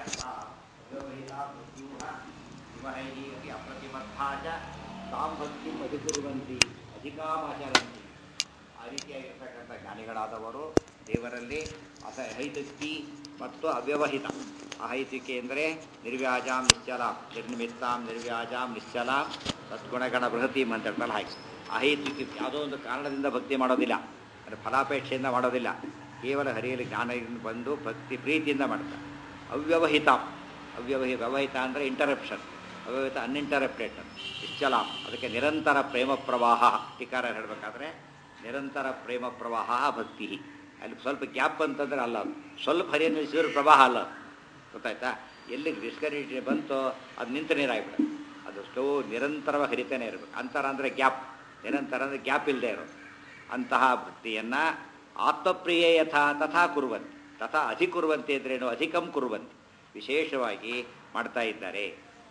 ವಿಮಹೈಹಿ ಅಪಿ ಅಪ್ರತಿಮರ್ಥಾ ಚ ತಾಂ ಭಕ್ತಿಂ ಅಧಿಕುರುವಂತಿ ಅಧಿಕಾಮಾಚರಂತಿ ಆ ರೀತಿಯಾಗಿರ್ತಕ್ಕಂಥ ಜ್ಞಾನಿಗಳಾದವರು ದೇವರಲ್ಲಿ ಅಸಹೈತುಕಿ ಮತ್ತು ಅವ್ಯವಹಿತ ಅಹೈತಿಕೆ ಎಂದರೆ ನಿರ್ವ್ಯಾಜಾಂ ನಿಶ್ಚಲಾಂ ನಿರ್ನಿಮಿತ್ತಾಂ ನಿರ್ವ್ಯಾಜಾಂ ನಿಶ್ಚಲಾಂ ಸದ್ಗುಣಗಣ ಬೃಹತೀಂ ಅಂತ ಹೇಳ್ತಾರೆ ಹಾಗೆ ಅಹೈತಿಕೆ ಯಾವುದೋ ಒಂದು ಕಾರಣದಿಂದ ಭಕ್ತಿ ಮಾಡೋದಿಲ್ಲ ಅಂದರೆ ಫಲಾಪೇಕ್ಷೆಯಿಂದ ಮಾಡೋದಿಲ್ಲ ಕೇವಲ ಹರಿಯಲು ಜ್ಞಾನದಿಂದ ಬಂದು ಭಕ್ತಿ ಪ್ರೀತಿಯಿಂದ ಮಾಡ್ತಾರೆ ಅವ್ಯವಹಿತ ಅವ್ಯವಹಿ ವ್ಯವಹಿತ ಅಂದರೆ ಇಂಟರಪ್ಷನ್ ಅವ್ಯವಹಿತ ಅನ್ಇಂಟರಪ್ಟೆಡ್ ನಿಶ್ಚಲಾಂ ಅದಕ್ಕೆ ನಿರಂತರ ಪ್ರೇಮ ಪ್ರವಾಹ ಟೀಕಾರ ಹೇಳಬೇಕಾದ್ರೆ ನಿರಂತರ ಪ್ರೇಮ ಪ್ರವಾಹ ಭಕ್ತಿ ಅಲ್ಲಿ ಸ್ವಲ್ಪ ಗ್ಯಾಪ್ ಅಂತಂದ್ರೆ ಅಲ್ಲ ಅದು ಸ್ವಲ್ಪ ಹರಿಯನ್ನು ನಿಲ್ಲಿಸಿದ್ರೆ ಪ್ರವಾಹ ಅಲ್ಲ ಅದು ಗೊತ್ತಾಯ್ತಾ ಎಲ್ಲಿ ಡಿಸ್ಕರಿಟಿ ಬಂತೋ ಅದು ನಿಂತ ನೀರಾಗ್ಬಿಡುತ್ತೆ ಅದು ಸ್ಲೋ ನಿರಂತರವಾಗಿ ಹರಿತಾನೆ ಇರಬೇಕು ಅಂತರ ಅಂದರೆ ಗ್ಯಾಪ್ ನಿರಂತರ ಅಂದರೆ ಗ್ಯಾಪ್ ಇಲ್ಲದೆ ಇರೋದು ಅಂತಹ ಭಕ್ತಿಯನ್ನು ಆತ್ಮಪ್ರಿಯೇ ಯಥಾ ತಥಾ ಕುರುವಂತಿ ತಥಾ ಅಧಿಕುರುವಂತೆ ಅಂದ್ರೇನು ಅಧಿಕಂ ಕುರುವಂತಿ ವಿಶೇಷವಾಗಿ ಮಾಡ್ತಾ ಇದ್ದಾರೆ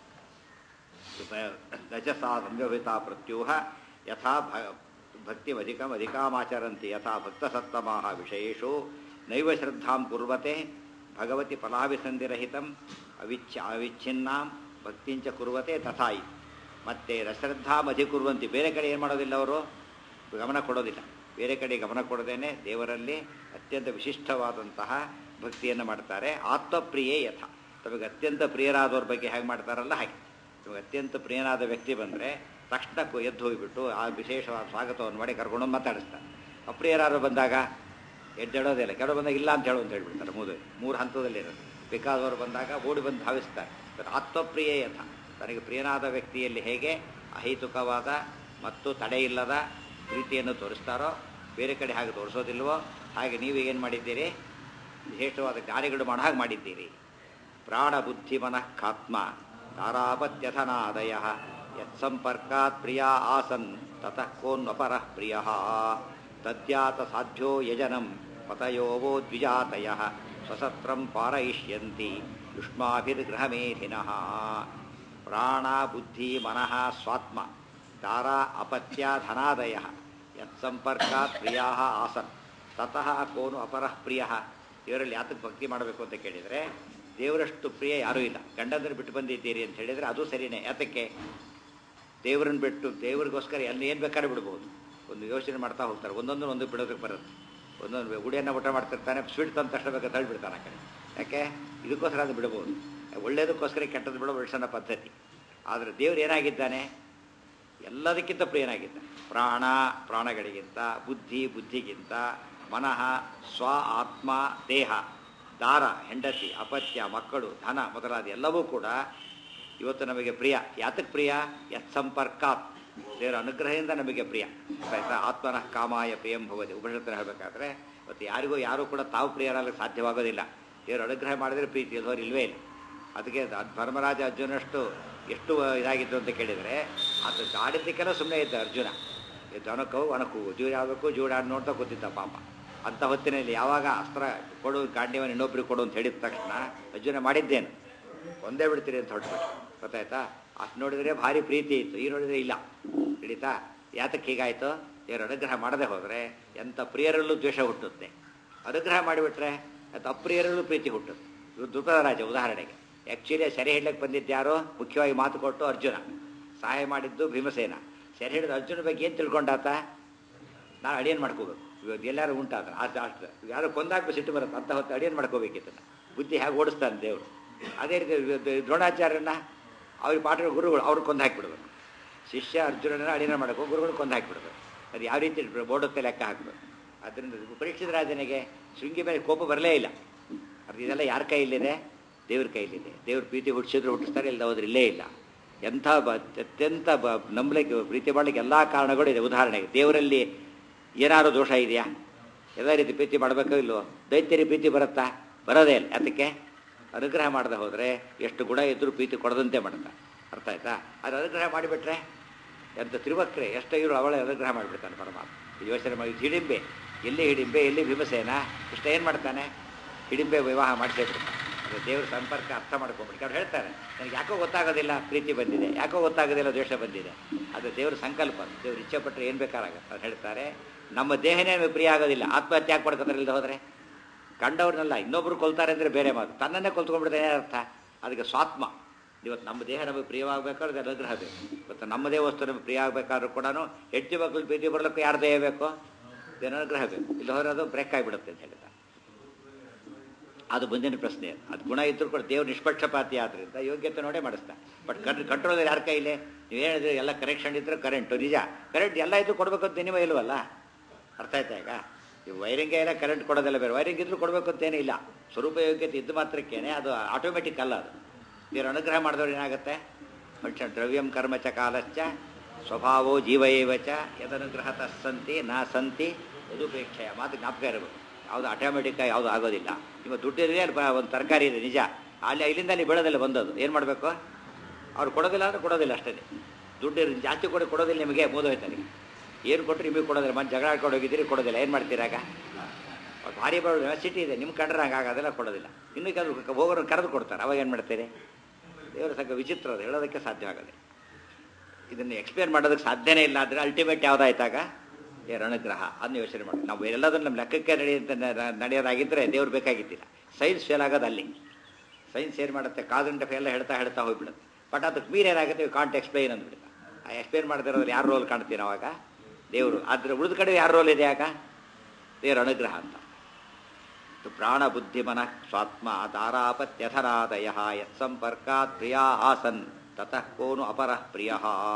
ರಜಸಾ ಸಂವ್ಯವಹಿತ ಪ್ರತ್ಯೂಹ ಯಥಾ ಭಕ್ತಿಮಧಿಕಂ ಅಧಿಕಾಮಾಚರಂತಿ ಯಥಾ ಭಕ್ತಸತ್ತಮಾಹ ವಿಷಯೇಷು ನೈವ ಶ್ರದ್ಧಾಂ ಕುರ್ವತೆ ಭಗವತಿ ಫಲಾಭಿಸಂಧಿರಹಿತಂ ಅವಿಚ್ಛ ಅವಿಚ್ಛಿನ್ನಾಂ ಭಕ್ತಿಂಚ ಕುರುವತೆ ತಥಾಯಿ ಮತ್ತೆ ರಶ್ರದ್ಧಾಂ ಅಧಿಕುರುವಂತಿ ಬೇರೆ ಕಡೆ ಏನು ಮಾಡೋದಿಲ್ಲ ಅವರು ಗಮನ ಕೊಡೋದಿಲ್ಲ ಬೇರೆ ಕಡೆ ಗಮನ ಕೊಡದೇನೆ ದೇವರಲ್ಲಿ ಅತ್ಯಂತ ವಿಶಿಷ್ಟವಾದಂತಹ ಭಕ್ತಿಯನ್ನು ಮಾಡ್ತಾರೆ ಆತ್ಮಪ್ರಿಯೇ ಯಥ ತಮಗೆ ಅತ್ಯಂತ ಪ್ರಿಯರಾದವ್ರ ಬಗ್ಗೆ ಹೇಗೆ ಮಾಡ್ತಾರಲ್ಲ ಹಾಗೆ ನಿಮಗೆ ಅತ್ಯಂತ ಪ್ರಿಯನಾದ ವ್ಯಕ್ತಿ ಬಂದರೆ ತಕ್ಷಣ ಎದ್ದು ಹೋಗಿಬಿಟ್ಟು ಆ ವಿಶೇಷವಾದ ಸ್ವಾಗತವನ್ನು ಮಾಡಿ ಕರ್ಕೊಂಡು ಮಾತಾಡಿಸ್ತಾರೆ ಅಪ್ರಿಯರಾರು ಬಂದಾಗ ಎದ್ದೇಳೋದಿಲ್ಲ ಕೆಲವು ಬಂದಾಗ ಇಲ್ಲ ಅಂತ ಹೇಳು ಅಂತ ಹೇಳ್ಬಿಡ್ತಾರೆ ಮೂರು ಮೂರು ಹಂತದಲ್ಲಿರೋದು ಬೇಕಾದವರು ಬಂದಾಗ ಓಡಿ ಬಂದು ಧಾವಿಸ್ತಾರೆ ಆತ್ಮಪ್ರಿಯೇ ಯಥ ತನಗೆ ಪ್ರಿಯನಾದ ವ್ಯಕ್ತಿಯಲ್ಲಿ ಹೇಗೆ ಅಹೈತುಕವಾದ ಮತ್ತು ತಡೆಯಿಲ್ಲದ ಪ್ರೀತಿಯನ್ನು ತೋರಿಸ್ತಾರೋ ಬೇರೆ ಕಡೆ ಹಾಗೆ ತೋರಿಸೋದಿಲ್ವೋ ಹಾಗೆ ನೀವೇನು ಮಾಡಿದ್ದೀರಿ ವಿಶೇಷವಾದ ಜ್ಞಾನಿಗಳು ಮಾಡೋ ಹಾಗೆ ಮಾಡಿದ್ದೀರಿ ಪ್ರಾಣ ಬುದ್ಧಿ ಮನಃ ಖಾತ್ಮ ತಾರಾಪತ್ಯಥನಾದಯ ಯತ್ಸಂಪರ್ಕಾತ್ ಪ್ರಿಯ ಆಸನ್ ತತಃ ಕೋನ್ವಪರಃ ಪ್ರಿಯ ತದ್ಯಾತ ಸಾಧ್ಯ ಯಜನಂ ಪತಯೋವೋ ದ್ವಿಜಾತಯ ಸ್ವಸತ್ರಂ ಪಾರಯಿಷ್ಯಂತಿ ಯುಷ್ಮಾಭಿರ್ಗೃಹಮೇಧಿನಃ ಪ್ರಾಣ ಬುದ್ಧಿ ಮನಃ ಸ್ವಾತ್ಮ ತಾರಾ ಅಪತ್ಯ ಧನಾದಯ ಯತ್ಸಂಪರ್ಕಾತ್ ಪ್ರಿಯ ಆಸನ್ ತತಃ ಕೋನು ಅಪರಃ ಪ್ರಿಯ ಇವರಲ್ಲಿ ಯಾತಕ್ಕೆ ಭಕ್ತಿ ಮಾಡಬೇಕು ಅಂತ ಕೇಳಿದರೆ ದೇವರಷ್ಟು ಪ್ರಿಯ ಯಾರೂ ಇಲ್ಲ ಗಂಡಂದ್ರೆ ಬಿಟ್ಟು ಬಂದಿದ್ದೀರಿ ಅಂತ ಹೇಳಿದರೆ ಅದು ಸರಿಯೇ ಯಾತಕ್ಕೆ ದೇವರನ್ನು ಬಿಟ್ಟು ದೇವರಿಗೋಸ್ಕರ ಅಲ್ಲಿ ಏನು ಬೇಕಾದ್ರೆ ಬಿಡ್ಬೋದು ಒಂದು ಯೋಚನೆ ಮಾಡ್ತಾ ಹೋಗ್ತಾರೆ ಒಂದೊಂದು ಒಂದು ಬಿಡೋದಕ್ಕೆ ಬರುತ್ತೆ ಒಂದೊಂದು ಉಡಿಯನ್ನು ಊಟ ಮಾಡ್ತಿರ್ತಾನೆ ಸ್ವೀಟ್ ತಂದ ತಕ್ಷಣ ಬೇಕಾದ್ರೆ ತಳ್ಳಿ ಬಿಡ್ತಾನೆ ಆ ಕಡೆ ಯಾಕೆ ಇದಕ್ಕೋಸ್ಕರ ಅದು ಬಿಡ್ಬೋದು ಒಳ್ಳೆಯದಕ್ಕೋಸ್ಕರ ಕೆಟ್ಟದ್ದು ಬಿಡೋ ಒಳ್ಸನ ಪದ್ಧತಿ ಆದರೆ ದೇವರು ಏನಾಗಿದ್ದಾನೆ ಎಲ್ಲದಕ್ಕಿಂತ ಪ್ರಿಯನಾಗಿದ್ದಾನೆ ಪ್ರಾಣ ಪ್ರಾಣಗಳಿಗಿಂತ ಬುದ್ಧಿ ಬುದ್ಧಿಗಿಂತ ಮನಃ ಸ್ವ ಆತ್ಮ ದೇಹ ದಾರ ಹೆಂಡತಿ ಅಪತ್ಯ ಮಕ್ಕಳು ಧನ ಮೊದಲಾದ ಎಲ್ಲವೂ ಕೂಡ ಇವತ್ತು ನಮಗೆ ಪ್ರಿಯ ಯಾತಕ್ಕೆ ಪ್ರಿಯ ಯತ್ ಸಂಪರ್ಕಾತ್ ದೇವರ ಅನುಗ್ರಹದಿಂದ ನಮಗೆ ಪ್ರಿಯ ಆಯ್ತಾ ಆತ್ಮನಃ ಕಾಮಾಯ ಪ್ರಿಯಂ ಭವತಿ ಉಪನಿಷತ್ತರ ಹೇಳಬೇಕಾದ್ರೆ ಇವತ್ತು ಯಾರಿಗೂ ಯಾರೂ ಕೂಡ ತಾವು ಪ್ರಿಯರಾಗಲಿಕ್ಕೆ ಸಾಧ್ಯವಾಗೋದಿಲ್ಲ ದೇವರು ಅನುಗ್ರಹ ಮಾಡಿದರೆ ಪ್ರೀತಿ ಇಲ್ಲದವ್ರು ಇಲ್ವೇ ಇಲ್ಲ ಅದಕ್ಕೆ ಧರ್ಮರಾಜ ಅರ್ಜುನಷ್ಟು ಎಷ್ಟು ಇದಾಗಿತ್ತು ಅಂತ ಕೇಳಿದರೆ ಅದು ಆಡಿದ್ದಕ್ಕೆಲ್ಲ ಸುಮ್ಮನೆ ಇದ್ದ ಅರ್ಜುನ ದನಕ್ಕವು ಒಣಕು ಜೂರು ಯಾವಬೇಕು ಜೂಡ ನೋಡ್ತಾ ಕೂತಿದ್ದ ಪಾಪ ಅಂಥ ಹೊತ್ತಿನಲ್ಲಿ ಯಾವಾಗ ಅಸ್ತ್ರ ಕೊಡು ಗಾಂಡಿವನ್ನು ಇನ್ನೊಬ್ರಿಗೆ ಕೊಡು ಅಂತ ಹೇಳಿದ ತಕ್ಷಣ ಅರ್ಜುನ ಮಾಡಿದ್ದೇನು ಒಂದೇ ಬಿಡ್ತೀರಿ ಅಂತ ಹೊರಟ್ಬಿಟ್ಟು ಗೊತ್ತಾಯ್ತಾ ಅಷ್ಟು ನೋಡಿದರೆ ಭಾರಿ ಪ್ರೀತಿ ಇತ್ತು ಈ ನೋಡಿದರೆ ಇಲ್ಲ ಹಿಡಿತಾ ಯಾತಕ್ಕೆ ಹೀಗಾಯಿತು ದೇವರು ಅನುಗ್ರಹ ಮಾಡದೆ ಹೋದರೆ ಎಂಥ ಪ್ರಿಯರಲ್ಲೂ ದ್ವೇಷ ಹುಟ್ಟುತ್ತೆ ಅನುಗ್ರಹ ಮಾಡಿಬಿಟ್ರೆ ಅದು ಅಪ್ರಿಯರಲ್ಲೂ ಪ್ರೀತಿ ಹುಟ್ಟುತ್ತೆ ಇವು ದ್ರುಪದ ರಾಜ ಉದಾಹರಣೆಗೆ ಆ್ಯಕ್ಚುಲಿ ಸೆರೆ ಹಿಡ್ಲಿಕ್ಕೆ ಬಂದಿದ್ದು ಯಾರು ಮುಖ್ಯವಾಗಿ ಮಾತು ಕೊಟ್ಟು ಅರ್ಜುನ ಸಹಾಯ ಮಾಡಿದ್ದು ಭೀಮಸೇನ ಸೆರೆ ಹಿಡಿದು ಅರ್ಜುನ ಬಗ್ಗೆ ಏನು ತಿಳ್ಕೊಂಡಾತ ನಾನು ಅಡಿಯನ್ ಮಾಡ್ಕೋಬೇಕು ಇವತ್ತು ಎಲ್ಲರೂ ಉಂಟಾದ ಅಷ್ಟು ಅಷ್ಟು ಯಾರು ಕೊಂದಾಕ್ಬೇಕು ಸಿಟ್ಟು ಬರುತ್ತೆ ಅಂತ ಹೊತ್ತು ಅಡಿಯನ್ ಮಾಡ್ಕೋಬೇಕಿತ್ತು ಬುದ್ಧಿ ಹೇಗೆ ಓಡಿಸ್ತಾನೆ ದೇವರು ಅದೇ ರೀತಿ ದ್ರೋಣಾಚಾರ್ಯನ ಅವ್ರಿಗೆ ಪಾಠ ಗುರುಗಳು ಅವ್ರಿಗೆ ಕೊಂದು ಹಾಕಿಬಿಡ್ಬೇಕು ಶಿಷ್ಯ ಅರ್ಜುನನ ಅಡಿನ ಮಾಡಬೇಕು ಗುರುಗಳು ಕೊಂದು ಹಾಕಿಬಿಡ್ಬೇಕು ಅದು ಯಾವ ರೀತಿ ಬೋರ್ಡಕ್ಕೆ ಲೆಕ್ಕ ಹಾಕಬೇಕು ಅದರಿಂದ ಪರೀಕ್ಷಿತ ರಾಜನಿಗೆ ಶೃಂಗಿ ಮೇಲೆ ಕೋಪ ಬರಲೇ ಇಲ್ಲ ಅದು ಇದೆಲ್ಲ ಯಾರ ಕೈಯಲ್ಲಿದೆ ದೇವ್ರ ಕೈಯಲ್ಲಿದೆ ದೇವ್ರ ಪ್ರೀತಿ ಹುಟ್ಟಿಸಿದ್ರು ಹುಟ್ಟಿಸ್ತಾರೆ ಇಲ್ಲ ಹೋದ್ರೆ ಇಲ್ಲೇ ಇಲ್ಲ ಎಂಥ ಬ ಅತ್ಯಂತ ಬ ನಂಬಲಿಕ್ಕೆ ಪ್ರೀತಿ ಮಾಡಲಿಕ್ಕೆ ಎಲ್ಲ ಕಾರಣಗಳು ಇದೆ ಉದಾಹರಣೆಗೆ ದೇವರಲ್ಲಿ ಏನಾದ್ರು ದೋಷ ಇದೆಯಾ ಎಲ್ಲ ರೀತಿ ಪ್ರೀತಿ ಮಾಡಬೇಕೋ ಇಲ್ವೋ ದೈತ್ಯರಿ ಪ್ರೀತಿ ಬರುತ್ತಾ ಬರೋದೇ ಇಲ್ಲ ಅದಕ್ಕೆ ಅನುಗ್ರಹ ಮಾಡದೆ ಹೋದರೆ ಎಷ್ಟು ಗುಣ ಇದ್ದರೂ ಪ್ರೀತಿ ಕೊಡದಂತೆ ಮಾಡುತ್ತಾ ಅರ್ಥ ಆಯ್ತಾ ಅದು ಅನುಗ್ರಹ ಮಾಡಿಬಿಟ್ರೆ ಎಂಥ ತಿರುವಕ್ರೆ ಎಷ್ಟು ಇವರು ಅವಳೆ ಅನುಗ್ರಹ ಮಾಡಿಬಿಡ್ತಾನೆ ಪರಮಾತ್ಮ ಯೋಚನೆ ಮಾಡಿ ಹಿಡಿಂಬೆ ಎಲ್ಲಿ ಹಿಡಿಂಬೆ ಎಲ್ಲಿ ಭೀಮಸೇನ ಇಷ್ಟ ಏನು ಮಾಡ್ತಾನೆ ಹಿಡಿಂಬೆ ವಿವಾಹ ಮಾಡಿಸೇ ಬಿಡ್ತಾನೆ ಅದು ದೇವ್ರ ಸಂಪರ್ಕ ಅರ್ಥ ಮಾಡ್ಕೊಂಡ್ಬಿಟ್ಟು ಅವ್ರು ಹೇಳ್ತಾರೆ ನನಗೆ ಯಾಕೋ ಗೊತ್ತಾಗೋದಿಲ್ಲ ಪ್ರೀತಿ ಬಂದಿದೆ ಯಾಕೋ ಗೊತ್ತಾಗೋದಿಲ್ಲ ದ್ವೇಷ ಬಂದಿದೆ ಅದು ದೇವ್ರ ಸಂಕಲ್ಪ ದೇವ್ರು ಇಚ್ಛೆ ಪಟ್ಟರೆ ಏನು ಬೇಕಾರಾಗುತ್ತೆ ಅವ್ರು ಹೇಳ್ತಾರೆ ನಮ್ಮ ದೇಹನೇ ನಮಗೆ ಪ್ರಿಯ ಆಗೋದಿಲ್ಲ ಆತ್ಮಹತ್ಯೆ ಯಾಕೆ ಪಡ್ಕೊತಾರೆ ಇಲ್ಲದೆ ಹೋದರೆ ಕಂಡವ್ರನ್ನೆಲ್ಲ ಇನ್ನೊಬ್ರು ಕೊಲ್ತಾರೆ ಅಂದರೆ ಬೇರೆ ಮಾತು ತನ್ನನ್ನೇ ಕೊಲ್ತ್ಕೊಂಡ್ಬಿಡ್ತಾರೆ ಏನರ್ಥ ಅದಕ್ಕೆ ಸ್ವಾತ್ಮ ಇವತ್ತು ನಮ್ಮ ದೇಹ ನಮಗೆ ಪ್ರಿಯವಾಗಬೇಕಾದ್ರೆ ಅದು ಅನುಗ್ರಹ ಬೇಕು ಇವತ್ತು ನಮ್ಮದೇ ವಸ್ತು ನಮಗೆ ಪ್ರಿಯ ಆಗಬೇಕಾದ್ರೂ ಕೂಡ ಹೆಜ್ಜೆ ಮಕ್ಕಳು ಪ್ರೀತಿ ಬರಲಿಕ್ಕೆ ಯಾರು ದೇಹ ಬೇಕು ದೇನ ಅನುಗ್ರಹ ಬೇಕು ಇಲ್ಲಿ ಹೋದ್ರೆ ಅದು ಬ್ರೇಕ್ ಆಗಿಬಿಡುತ್ತೆ ಅಂತ ಹೇಳಿದ ಅದು ಮುಂದಿನ ಪ್ರಶ್ನೆ ಅದು ಗುಣ ಇದ್ರೂ ಕೂಡ ದೇವ್ರು ನಿಷ್ಪಕ್ಷಪಾತಿ ಆದ್ರಿಂದ ಯೋಗ್ಯತೆ ನೋಡೇ ಮಾಡಿಸ್ತಾರೆ ಬಟ್ ಕನ್ ಕಂಟ್ರೋಲ್ ಯಾರ ಕೈಲಿ ನೀವು ಹೇಳಿದ್ರೆ ಎಲ್ಲ ಕರೆಕ್ಷನ್ ಇದ್ರೆ ಕರೆಂಟು ನಿಜ ಕರೆಂಟ್ ಎಲ್ಲ ಇದ್ದು ಕೊಡಬೇಕು ಅಂತ ನಿಮಗೆ ಇಲ್ವಲ್ಲ ಅರ್ಥ ಆಯ್ತಾ ಈಗ ಈ ವೈರಿಂಗ್ ಎಲ್ಲ ಕರೆಂಟ್ ಕೊಡೋದೆಲ್ಲ ಬೇರೆ ವೈರಿಂಗ್ ಇದ್ರೂ ಕೊಡಬೇಕು ಅಂತೇನೇ ಇಲ್ಲ ಸ್ವರೂಪ ಯೋಗ್ಯತೆ ಇದ್ದು ಮಾತ್ರಕ್ಕೇನೆ ಅದು ಆಟೋಮೆಟಿಕ್ ಅಲ್ಲ ಅದು ದೇವ್ರು ಅನುಗ್ರಹ ಮಾಡಿದವ್ರು ಏನಾಗುತ್ತೆ ಮನುಷ್ಯ ದ್ರವ್ಯಂ ಕರ್ಮ ಚ ಕಾಲಶ್ಚ ಸ್ವಭಾವೋ ಜೀವ ಏವ ಚ ಯದನುಗ್ರಹ ಸಂತಿ ನಾ ಸಂತಿ ಯದುಪೇಕ್ಷೆಯ ಮಾತು ಜ್ಞಾಪಕ ಇರಬೇಕು ಯಾವುದು ಆಟೋಮೆಟಿಕ್ ಯಾವುದು ಆಗೋದಿಲ್ಲ ನಿಮ್ಮ ದುಡ್ಡಿದ್ರೆ ಅಲ್ಲಿ ಬ- ಒಂದು ತರಕಾರಿ ಇದೆ ನಿಜ ಅಲ್ಲಿ ಇಲ್ಲಿಂದ ಅಲ್ಲಿ ಬೆಳೆದಲ್ಲ ಬಂದದ್ದು ಏನು ಮಾಡಬೇಕು ಅವ್ರು ಕೊಡೋದಿಲ್ಲ ಅಂದ್ರೆ ಕೊಡೋದಿಲ್ಲ ಅಷ್ಟೇ ದುಡ್ಡು ಇರ್- ಜಾಸ್ತಿ ಕೊಡಿ ಕೊಡೋದಿಲ್ಲ ನಿಮಗೆ ಮೂದೋಯ್ತಾನೆ ಏನು ಕೊಟ್ಟರೆ ನಿಮಗೆ ಕೊಡೋದಿಲ್ಲ ಮತ್ತೆ ಜಗಳ ಆಡ್ಕೊಂಡು ಹೋಗಿದ್ದೀರಿ ಕೊಡೋದಿಲ್ಲ ಏನು ಮಾಡ್ತೀರಾಗ ಅವ್ರು ಭಾರಿ ಬರೋ ಸಿಟಿ ಇದೆ ನಿಮ್ಮ ಕಂಡ್ರೆ ಹಂಗೆ ಆಗೋದಿಲ್ಲ ಕೊಡೋದಿಲ್ಲ ಇನ್ನು ಕೆಲವು ಹೋಗೋರು ಕರೆದು ಕೊಡ್ತಾರೆ ಅವಾಗ ಏನು ಮಾಡ್ತೀರಿ ದೇವರ ಸಂಘ ವಿಚಿತ್ರ ಅದು ಹೇಳೋದಕ್ಕೆ ಸಾಧ್ಯ ಆಗೋದಿಲ್ಲ ಇದನ್ನು ಎಕ್ಸ್ಪ್ಲೇನ್ ಮಾಡೋದಕ್ಕೆ ಸಾಧ್ಯನೇ ಇಲ್ಲ ಆದರೆ ಅಲ್ಟಿಮೇಟ್ ಯಾವುದಾಯ್ತಾಗ ಏ ರಣಗ್ರಹ ಅದನ್ನ ಯೋಚನೆ ಮಾಡಿ ನಾವು ಎಲ್ಲದನ್ನು ನಮ್ಮ ಲೆಕ್ಕಕ್ಕೆ ನಡೆಯುತ್ತೆ ನಡೆಯೋದಾಗಿದ್ದರೆ ದೇವ್ರು ಬೇಕಾಗಿದ್ದಿಲ್ಲ ಸೈನ್ಸ್ ಫೇಲ್ ಆಗೋದು ಅಲ್ಲಿ ಸೈನ್ಸ್ ಏನು ಮಾಡುತ್ತೆ ಕಾದಂಡ ಎಲ್ಲ ಹೇಳ್ತಾ ಹೇಳ್ತಾ ಹೋಗ್ಬಿಡುತ್ತೆ ಬಟ್ ಅದಕ್ಕೆ ಮೀರ್ ಏನಾಗುತ್ತೆ ಕಾಂಟ್ ಎಕ್ಸ್ಪ್ಲೈನ್ ಅಂದ್ಬಿಡುತ್ತೆ ಆ ಎಕ್ಸ್ಪ್ಲೈನ್ ಮಾಡ್ತಿರೋದ್ರೆ ಯಾರು ರೋಲ್ ಕಾಣ್ತೀವಿ ಅವಾಗ ದೇವರು ಆದರೆ ಉಳಿದ ಕಡೆ ಯಾರು ರೋಲ್ ಇದೆ ಆಗ ದೇವರ ಅನುಗ್ರಹ ಅಂತ ಇದು ಪ್ರಾಣ ಬುದ್ಧಿ ಮನಃ ಸ್ವಾತ್ಮ ದಾರಾಪತ್ಯಥರಾದಯ ಯತ್ಸಂಪರ್ಕಾತ್ ಪ್ರಿಯ ಆಸನ್ ತತಃ ಕೋನು ಅಪರಃ ಪ್ರಿಯ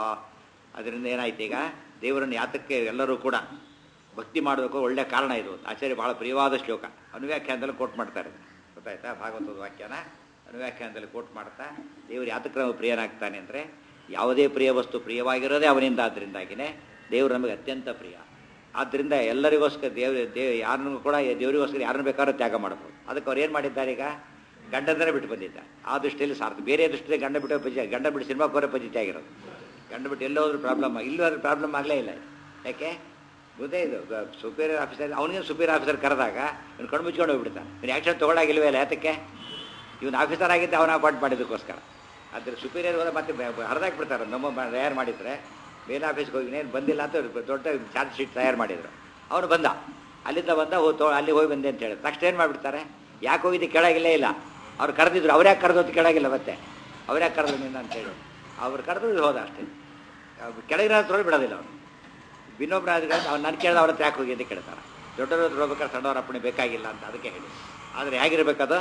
ಅದರಿಂದ ಏನಾಯ್ತು ಈಗ ದೇವರನ್ನು ಯಾತಕ್ಕೆ ಎಲ್ಲರೂ ಕೂಡ ಭಕ್ತಿ ಮಾಡಬೇಕು ಒಳ್ಳೆ ಕಾರಣ ಇದು ಆಚಾರ್ಯ ಬಹಳ ಪ್ರಿಯವಾದ ಶ್ಲೋಕ ಅನುವ್ಯಾಖ್ಯಾನದಲ್ಲಿ ಕೋಟ್ ಮಾಡ್ತಾರೆ ಗೊತ್ತಾಯ್ತಾ ಭಾಗವತದ ವಾಕ್ಯನ ಅನುವ್ಯಾಖ್ಯಾನದಲ್ಲಿ ಕೋಟ್ ಮಾಡ್ತಾ ದೇವರು ಯಾತಕ್ಕೆ ನಮಗೆ ಪ್ರಿಯನಾಗ್ತಾನೆ ಅಂದರೆ ಯಾವುದೇ ಪ್ರಿಯ ವಸ್ತು ಪ್ರಿಯವಾಗಿರೋದೇ ಅವನಿಂದ ಆದ್ದರಿಂದಾಗಿನೇ ದೇವರು ನಮಗೆ ಅತ್ಯಂತ ಪ್ರಿಯ ಆದ್ದರಿಂದ ಎಲ್ಲರಿಗೋಸ್ಕರ ದೇವ ದೇವ ಯಾರನ್ನೂ ಕೂಡ ದೇವರಿಗೋಸ್ಕರ ಯಾರನ್ನು ಬೇಕಾದ್ರೂ ತ್ಯಾಗ ಮಾಡ್ಬೋದು ಅದಕ್ಕೆ ಅವ್ರು ಏನು ಮಾಡಿದ್ದಾರೆ ಈಗ ಗಂಡಂದನೇ ಬಿಟ್ಟು ಬಂದಿದ್ದ ಆ ದೃಷ್ಟಿಯಲ್ಲಿ ಸಾರ್ಥ ಬೇರೆ ದೃಷ್ಟಿಯಲ್ಲಿ ಗಂಡ ಬಿಟ್ಟು ಪಜಿ ಗಂಡ ಬಿಟ್ಟು ಸಿನಿಮಾ ಕೋರೆ ಪಜಿತಿ ಆಗಿರೋದು ಗಂಡ ಬಿಟ್ಟು ಎಲ್ಲೋದ್ರೂ ಪ್ರಾಬ್ಲಮ್ ಇಲ್ಲೂ ಅದ್ರ ಪ್ರಾಬ್ಲಮ್ ಆಗಲೇ ಇಲ್ಲ ಯಾಕೆ ಗೊತ್ತೇ ಇದು ಸುಪೀರಿಯರ್ ಆಫೀಸರ್ ಅವನಿಗೆ ಸುಪೀರಿಯರ್ ಆಫೀಸರ್ ಕರೆದಾಗ ಇವ್ನು ಕಣ್ಣು ಮುಚ್ಕೊಂಡು ಹೋಗ್ಬಿಡ್ತಾನೆ ಇವ್ನು ಆ್ಯಕ್ಷನ್ ತೊಗೊಳಾಗಿಲ್ವೇ ಇಲ್ಲ ಯಾತಕ್ಕೆ ಇವನು ಆಫೀಸರ್ ಆಗಿದ್ದೆ ಅವನ ಅಪಾಯಿಂಟ್ ಮಾಡಿದ್ದಕ್ಕೋಸ್ಕರ ಅದ್ರ ಸುಪೀರಿಯರ್ ಹೋದ ಮತ್ತೆ ಹರಿದಾಕ್ಬಿಡ್ತಾರೆ ನಮ್ಮ ಮ- ತಯಾರು ಮಾಡಿದರೆ ಮೇಲ್ ಆಫೀಸ್ಗೆ ಹೋಗಿ ಏನು ಬಂದಿಲ್ಲ ಅಂತ ದೊಡ್ಡ ಚಾರ್ಜ್ ಶೀಟ್ ತಯಾರು ಮಾಡಿದರು ಅವನು ಬಂದ ಅಲ್ಲಿಂದ ಬಂದ ಹೋ ತೊ ಅಲ್ಲಿ ಹೋಗಿ ಬಂದೆ ಅಂತ ಹೇಳಿದ್ರು ತಕ್ಷಣ ಏನು ಮಾಡಿಬಿಡ್ತಾರೆ ಯಾಕೆ ಹೋಗಿದ್ದು ಕೆಳಗಿಲ್ಲೇ ಇಲ್ಲ ಅವ್ರು ಕರೆದಿದ್ರು ಅವ್ರು ಯಾಕೆ ಕರೆದು ಅಂತ ಕೆಳಗಿಲ್ಲ ಮತ್ತೆ ಅವ್ರು ಯಾಕೆ ಕರೆದು ನಿನ್ನ ಅಂತೇಳಿ ಅವ್ರು ಕರೆದು ಹೋದ ಅಷ್ಟೇ ಕೆಳಗಿನ ತೊಳಿ ಬಿಡೋದಿಲ್ಲ ಅವನು ಇನ್ನೊಬ್ಬರ ಅವ್ನು ನಾನು ಕೇಳಿದ ಅವ್ರ ಹತ್ರ ಯಾಕೆ ಹೋಗಿ ಅಂತ ಕೇಳ್ತಾರೆ ದೊಡ್ಡವ್ರ ಹತ್ರ ಹೋಗ್ಬೇಕಾದ್ರೆ ಸಣ್ಣವ್ರ ಅಪ್ಪಣೆ ಬೇಕಾಗಿಲ್ಲ ಅಂತ ಅದಕ್ಕೆ ಹೇಳಿ ಆದರೆ ಹೇಗಿರ್ಬೇಕದು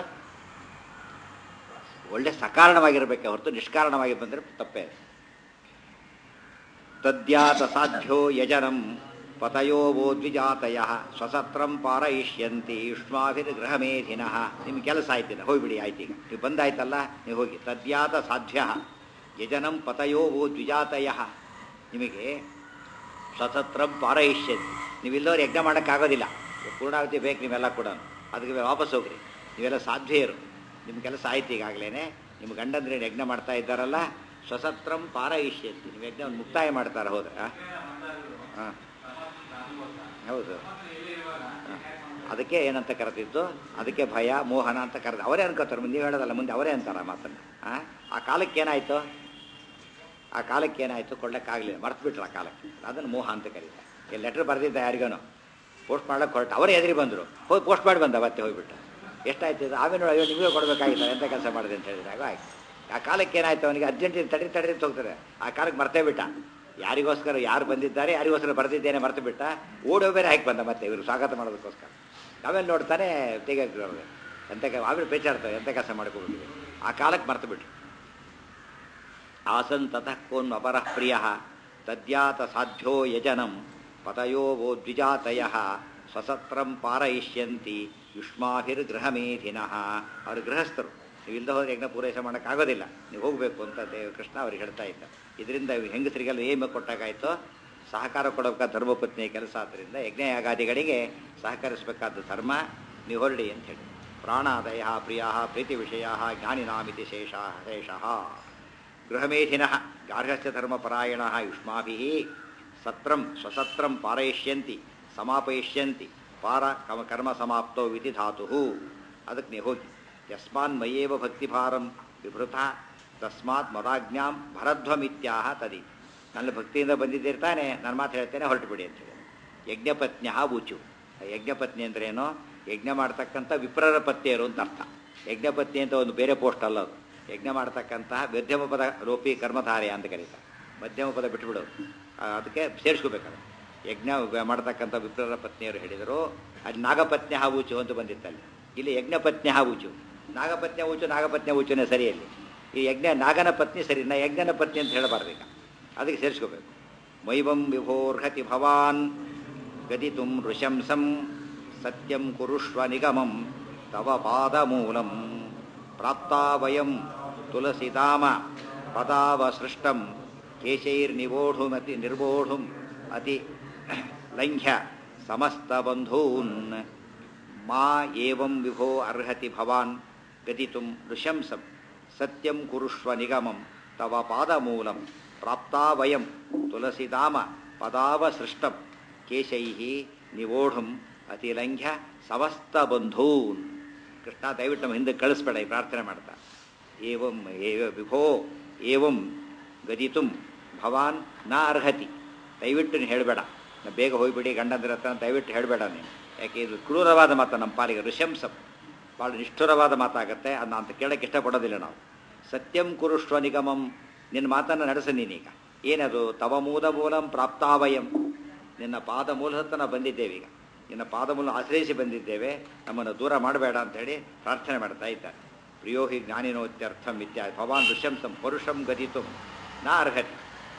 ಒಳ್ಳೆ ಸಕಾರಣವಾಗಿರಬೇಕೆ ಹೊರತು ನಿಷ್ಕಾರಣವಾಗಿ ಬಂದರೆ ತಪ್ಪೇ ತದ್ಯಾತ ಸಾಧ್ಯ ಯಜನಂ ಪತಯೋ ವೋ ದ್ವಿಜಾತಯ ಸ್ವಸತ್ರಂ ಪಾರಯಿಷ್ಯಂತಿ ಯುಷ್ಮಾಭಿರ್ಗೃಹಮೇಧಿನಃ ನಿಮ್ಮ ಕೆಲಸ ಆಯ್ತಿಲ್ಲ ಹೋಗ್ಬಿಡಿ ಆಯ್ತು ಈಗ ನೀವು ಬಂದಾಯ್ತಲ್ಲ ನೀವು ಹೋಗಿ ತದ್ಯಾತ ಸಾಧ್ಯ ಯಜನಂ ಪತಯೋ ವೋ ದ್ವಿಜಾತಯ ನಿಮಗೆ ಸ್ವತಂತ್ರಂ ಪಾರಯಿಷ್ಯಂತಿ ನೀವು ಇಲ್ಲದವ್ರು ಯಜ್ಞ ಮಾಡೋಕ್ಕಾಗೋದಿಲ್ಲ ಪೂರ್ಣಾವತಿ ಬೇಕು ನೀವೆಲ್ಲ ಕೂಡ ಅದಕ್ಕೆ ವಾಪಸ್ ಹೋಗ್ರಿ ನೀವೆಲ್ಲ ಸಾಧ್ಯರು ನಿಮ್ಮ ಕೆಲಸ ಆಯ್ತು ಈಗಾಗಲೇ ನಿಮ್ಮ ಗಂಡಂದ್ರೆ ಯಜ್ಞ ಮಾಡ್ತಾ ಇದ್ದಾರಲ್ಲ ಸ್ವಸತ್ರಂ ಪಾರಯಿಷ್ಯಂತಿ ನೀವು ಯಜ್ಞವನ್ನು ಮುಕ್ತಾಯ ಮಾಡ್ತಾರೆ ಹೋದ್ರೆ ಹಾಂ ಹೌದು ಹ. ಅದಕ್ಕೆ ಏನಂತ ಕರೆದಿದ್ದು ಅದಕ್ಕೆ ಭಯ ಮೋಹನ ಅಂತ ಕರೆದು ಅವರೇ ಅನ್ಕೋತಾರೆ ನೀವು ಹೇಳೋದಲ್ಲ ಮುಂದೆ ಅವರೇ ಅಂತಾರ ಮಾತನ್ನು ಆ? ಆ ಕಾಲಕ್ಕೆ ಏನಾಯ್ತು ಆ ಕಾಲಕ್ಕೆ ಏನಾಯಿತು ಕೊಡ್ಲಿಕ್ಕಾಗಲಿಲ್ಲ ಮರ್ತು ಬಿಟ್ರು ಆ ಕಾಲಕ್ಕೆ ಅದನ್ನು ಮೋಹ ಅಂತ ಕರೀತಾರೆ ಈ ಲೆಟ್ರ್ ಬರೆದಿದ್ದ ಯಾರಿಗೇನೋ ಪೋಸ್ಟ್ ಮಾಡ್ಲಿಕ್ಕೆ ಹೊರಟು ಅವರೇ ಎದುರಿ ಬಂದರು ಹೋಗಿ ಪೋಸ್ಟ್ ಮಾಡಿ ಬಂದ ಮತ್ತೆ ಹೋಗ್ಬಿಟ್ಟು ಎಷ್ಟಾಯ್ತು ಇದು ಆಮೇಲೆ ಅಯ್ಯೋ ನಿಮಗೆ ಕೊಡಬೇಕಾಗಿಲ್ಲ ಎಂಥ ಕೆಲಸ ಮಾಡಿದೆ ಅಂತ ಹೇಳಿದಾಗ ಆಯ್ತು ಆ ಕಾಲಕ್ಕೆ ಏನಾಯ್ತು ಅವನಿಗೆ ಅರ್ಜೆಂಟಿನ ತಡಿ ತಡಿ ಅಂತ ಹೋಗ್ತಾರೆ ಆ ಕಾಲಕ್ಕೆ ಮರ್ತೇ ಬಿಟ್ಟ ಯಾರಿಗೋಸ್ಕರ ಯಾರು ಬಂದಿದ್ದಾರೆ ಯಾರಿಗೋಸ್ಕರ ಬರೆದಿದ್ದೇನೆ ಮರ್ತು ಬಿಟ್ಟ ಓಡೋ ಬೇರೆ ಹಾಕಿ ಬಂದ ಮತ್ತೆ ಇವರು ಸ್ವಾಗತ ಮಾಡೋದಕ್ಕೋಸ್ಕರ ಆಮೇಲೆ ನೋಡ್ತಾನೆ ತೆಗೆದು ಎಂತ ಕೆ- ಆಮೇಲೆ ಬೇಚಾಡ್ತಾರೆ ಎಂಥ ಕೆಲಸ ಮಾಡ್ಕೊಬಿಟ್ಟಿದೆ ಆ ಕಾಲಕ್ಕೆ ಮರ್ತು ಬಿಟ್ರು ಆಸನ್ ತತಃ ಕೋನ್ ಅಪರಃ ಪ್ರಿಯ ತದ್ಯಾತ ಸಾಧ್ಯ ಯಜನಂ ಪತಯೋ ವೋ ದ್ವಿಜಾತಯ ಸ್ವಸತ್ರಂ ಪಾರಯಿಷ್ಯಂತಿ ಯುಷ್ಮಾಭಿರ್ಗೃಹಮೇಧಿನಃ ಅವರು ಗೃಹಸ್ಥರು ನೀವು ಇಲ್ಲದ ಹೋದ್ರೆ ಯಜ್ಞ ಪೂರೈಸ ಮಾಡೋಕ್ಕಾಗೋದಿಲ್ಲ ನೀವು ಹೋಗಬೇಕು ಅಂತ ದೇವ ಕೃಷ್ಣ ಅವ್ರಿಗೆ ಹೇಳ್ತಾ ಇದ್ದ ಇದರಿಂದ ಹೆಂಗಸರಿಗೆಲ್ಲ ಏಮ ಕೊಟ್ಟಾಗಾಯ್ತು ಸಹಕಾರ ಕೊಡಬೇಕಾದ ಧರ್ಮಪತ್ನಿಯ ಕೆಲಸ ಆದ್ದರಿಂದ ಯಜ್ಞಯಾಗಾದಿಗಳಿಗೆ ಸಹಕರಿಸಬೇಕಾದ ಧರ್ಮ ನೀವು ಹೊರಡಿ ಅಂತ ಹೇಳಿ ಪ್ರಾಣಾದಯ ಪ್ರಿಯ ಪ್ರೀತಿ ವಿಷಯ ಜ್ಞಾನಿನಾಮಿತಿ ಶೇಷ ಶೇಷಃ ಗೃಹಮೇಧಿನಃ ಗಾರ್ಹಸ್ಯ ಧರ್ಮಪರಾಯಣ ಯುಷ್ಮಾಭಿ ಸತ್ರಂ ಸ್ವಸತ್ರಂ ಪಾರಯಿಷ್ಯಂತಿ ಸಮಾಪಯಿಷ್ಯಂತಿ ಪಾರ ಕಮ ಕರ್ಮ ಸಮಾಪ್ತೋ ವಿಧಿ ಧಾತು ಅದಕ್ಕೆ ನೀವು ಹೋಗಿ ಯಸ್ಮಾನ್ ಮಯೇವ ಭಕ್ತಿಭಾರಂ ವಿಭೃತ ತಸ್ಮಾತ್ ಮದಾಜ್ಞಾಂ ಭರಧ್ವಮಿತ್ಯಾಹ ತದಿ ನನ್ನ ಭಕ್ತಿಯಿಂದ ಬಂದಿದ್ದಿರ್ತಾನೆ ನನ್ನ ಮಾತು ಹೇಳ್ತೇನೆ ಹೊರಟುಬಿಡಿ ಅಂತ ಹೇಳಿ ಯಜ್ಞಪತ್ನ್ಯ ಊಚು ಯಜ್ಞಪತ್ನಿ ಅಂದ್ರೆ ಏನು ಯಜ್ಞ ಮಾಡ್ತಕ್ಕಂಥ ವಿಪ್ರರ ಪತ್ನಿಯರು ಅಂತ ಅರ್ಥ ಯಜ್ಞಪತ್ನಿ ಅಂತ ಒಂದು ಬೇರೆ ಪೋಸ್ಟ್ ಅಲ್ಲ ಅದು ಯಜ್ಞ ಮಾಡ್ತಕ್ಕಂತಹ ಮಧ್ಯಮ ಪದ ರೂಪಿ ಕರ್ಮಧಾರ್ಯ ಅಂತ ಕರೀತಾರೆ ಮಧ್ಯಮ ಪದ ಬಿಟ್ಬಿಡೋದು ಆ, ಅದಕ್ಕೆ ಸೇರಿಸ್ಕೋಬೇಕಾದ್ರೆ ಯಜ್ಞ ಮಾಡ್ತಕ್ಕಂಥ ವಿಪ್ರರ ಪತ್ನಿಯರು ಹೇಳಿದರು ಅಲ್ಲಿ ನಾಗಪತ್ನಿ ಹಾವೂಚು ಅಂತ ಬಂದಿತ್ತಲ್ಲಿ ಇಲ್ಲಿ ಯಜ್ಞಪತ್ನಿ ಹಾವೂಚು ನಾಗಪತ್ನಿ ಊಚು ನಾಗಪತ್ನಿ ಊಚುನೇ ಸರಿಯಲ್ಲಿ ಈ ಯಜ್ಞ ನಾಗನ ಪತ್ನಿ ಸರಿ ನಾ ಯಜ್ಞನ ಪತ್ನಿ ಅಂತ ಹೇಳಬಾರ್ದು ಈಗ ಅದಕ್ಕೆ ಸೇರಿಸ್ಕೋಬೇಕು ಮೈವಂ ವಿಭೋರ್ಹತಿ ಭವಾನ್ ಗದಿತು ಋಶಂಸಂ ಸತ್ಯಂ ಕುರುಷ್ವ ನಿಗಮಂ ತವ ಪಾದಮೂಲಂ ಪ್ರಾಪ್ತಾ ವಯಂ ತುಳಸಿಧಾಮ ಪದಾವಸೃಷ್ಟಂ ಕೇಶೈರ್ನಿವೋಢುಮತಿ ನಿರ್ವೋಢುಂ ಅತಿ ಲಂಘ್ಯ ಸಮಸ್ತಬಂಧೂನ್ ಮಾ ಏವಂ ವಿಭೋ ಅರ್ಹತಿ ಭವಾನ್ ಗದಿತುಂ ನೃಶಂಸಂ ಸತ್ಯಂ ಕುರುಷ್ವ ನಿಗಮಂ ತವ ಪಾದಮೂಲಂ ಪ್ರಾಪ್ತಾ ವಯಂ ತುಳಸಿಧಾಮ ಪದಾವಸೃಷ್ಟಂ ಕೇಶೈ ನಿವೋಢುಂ ಅತಿಲಂಘ್ಯ ಸಮಸ್ತ ಬಂಧೂನ್ ಕೃಷ್ಣ ದಯವಿಟ್ಟು ನಮ್ಮ ಹಿಂದೆ ಕಳಿಸ್ಬೇಡ ಈ ಪ್ರಾರ್ಥನೆ ಮಾಡ್ತಾ ಏವಂ ಏವ ವಿಭೋ ಏವಂ ಗದಿತುಂ ಭವಾನ್ ನಾ ಅರ್ಹತಿ ದಯವಿಟ್ಟು ನೀನು ಹೇಳಬೇಡ ನಾ ಬೇಗ ಹೋಗ್ಬಿಡಿ ಗಂಡಂದ್ರ ಹತ್ರ ದಯವಿಟ್ಟು ಹೇಳಬೇಡ ನೀನು ಯಾಕೆ ಇದು ಕ್ರೂರವಾದ ಮಾತು ನಮ್ಮ ಪಾಲಿಗೆ ಋಷಂಸಂ ಭಾಳ ನಿಷ್ಠುರವಾದ ಮಾತಾಗುತ್ತೆ ಅದನ್ನ ಅಂತ ಕೇಳಕ್ಕೆ ಇಷ್ಟಪಡೋದಿಲ್ಲ ನಾವು ಸತ್ಯಂ ಕುರುಷ್ವ ನಿಗಮಂ ನಿನ್ನ ಮಾತನ್ನು ನಡೆಸ ನೀನೀಗ ಏನದು ತವ ಮೂಲ ಮೂಲಂ ಪ್ರಾಪ್ತಾವಯಂ ನಿನ್ನ ಪಾದ ಮೂಲ ಹತ್ರ ನಾವು ಬಂದಿದ್ದೇವೆ ಈಗ ನಿನ್ನ ಪಾದ ಮೂಲ ಆಶ್ರಯಿಸಿ ಬಂದಿದ್ದೇವೆ ನಮ್ಮನ್ನು ದೂರ ಮಾಡಬೇಡ ಅಂತೇಳಿ ಪ್ರಾರ್ಥನೆ ಮಾಡ್ತಾ ಇದ್ದಾರೆ ಪ್ರಿಯೋ ಹಿ ಜ್ಞಾನಿನೋತ್ಯರ್ಥಂ ಇತ್ಯಾದಿ ಭವಾನ್ ಋಷ್ಯಂಸಂ ಪರುಷಂ ಗದಿತು ನಾ ಅರ್ಹತಿ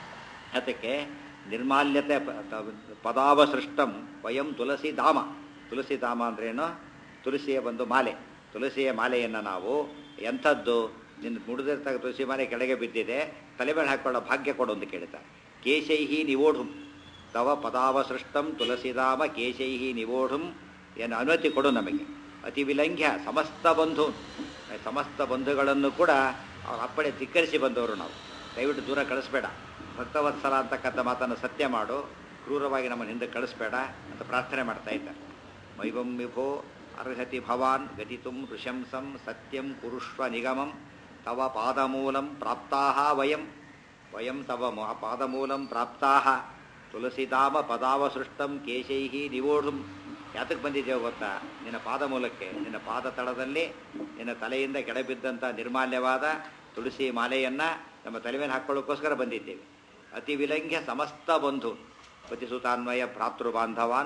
ಅದಕ್ಕೆ ನಿರ್ಮಾಲ್ಯತೆ ಪ- ತ- ಪದಾವಸೃಷ್ಟಂ ವಯಂ ತುಳಸಿ ಧಾಮ ತುಳಸಿ ಧಾಮ ಅಂದ್ರೇನು ತುಳಸಿಯ ಒಂದು ಮಾಲೆ ತುಳಸಿಯ ಮಾಲೆಯನ್ನು ನಾವು ಎಂಥದ್ದು ನಿನ್ನ ಮುಡಿದಿರ್ತಕ್ಕ ತುಳಸಿ ಮಾಲೆ ಕೆಳಗೆ ಬಿದ್ದಿದೆ ತಲೆ ಮೇಲೆ ಹಾಕೊಳ್ಳೋ ಭಾಗ್ಯ ಕೊಡು ಅಂತ ಕೇಳ್ತಾರೆ ಕೇಶೈಹಿ ನಿವೋಢುಂ ತವ ಪದಾವಸೃಷ್ಟಂ ತುಳಸಿಧಾಮ ಕೇಶೈಹಿ ನಿವೋಢುಂ ಏನು ಅನುಮತಿ ಕೊಡು ನಮಗೆ ಅತಿ ವಿಲಂಘ್ಯ ಸಮಸ್ತ ಬಂಧು ಸಮಸ್ತ ಬಂಧುಗಳನ್ನು ಕೂಡ ಅವ್ರ ಅಪ್ಪಣೆ ಧಿಕ್ಕರಿಸಿ ಬಂದವರು ನಾವು ದಯವಿಟ್ಟು ದೂರ ಕಳಿಸ್ಬೇಡ ಭಕ್ತವತ್ಸಲ ಅಂತಕ್ಕಂಥ ಮಾತನ್ನು ಸತ್ಯ ಮಾಡು ಕ್ರೂರವಾಗಿ ನಮ್ಮನ್ನು ಹಿಂದೆ ಕಳಿಸ್ಬೇಡ ಅಂತ ಪ್ರಾರ್ಥನೆ ಮಾಡ್ತಾ ಇದ್ದಾರೆ ಮೈವಂ ವಿಭೋ ಅರ್ಹತಿ ಭವಾನ್ ಗತಿತುಂ ಋಷಂಸಂ ಸತ್ಯಂ ಕುರುಷ್ವ ನಿಗಮಂ ತವ ಪಾದಮೂಲಂ ಪ್ರಾಪ್ತಾಹ ವಯಂ ವಯಂ ತವ ಮ- ಪಾದಮೂಲಂ ಪ್ರಾಪ್ತಾಹ ತುಳಸಿಧಾಮ ಪದಾವಸೃಷ್ಟಂ ಕೇಶೈಹಿ ನಿವೋಢುಂ ಯಾತಕ್ಕೆ ಬಂದಿದ್ದೇವೆ ಗೊತ್ತಾ ನಿನ್ನ ಪಾದ ಮೂಲಕ್ಕೆ ನಿನ್ನ ಪಾದ ತಳದಲ್ಲಿ ನಿನ್ನ ತಲೆಯಿಂದ ಕೆಳಬಿದ್ದಂಥ ನಿರ್ಮಾಲ್ಯವಾದ ತುಳಸಿ ಮಾಲೆಯನ್ನು ನಮ್ಮ ತಲೆ ಮೇಲೆ ಹಾಕ್ಕೊಳ್ಳೋಕ್ಕೋಸ್ಕರ ಬಂದಿದ್ದೇವೆ ಅತಿ ವಿಲಂಘ್ಯ ಸಮಸ್ತ ಬಂಧು ಪತಿಸುತಾನ್ವಯ ಭ್ರಾತೃ ಬಾಂಧವಾನ್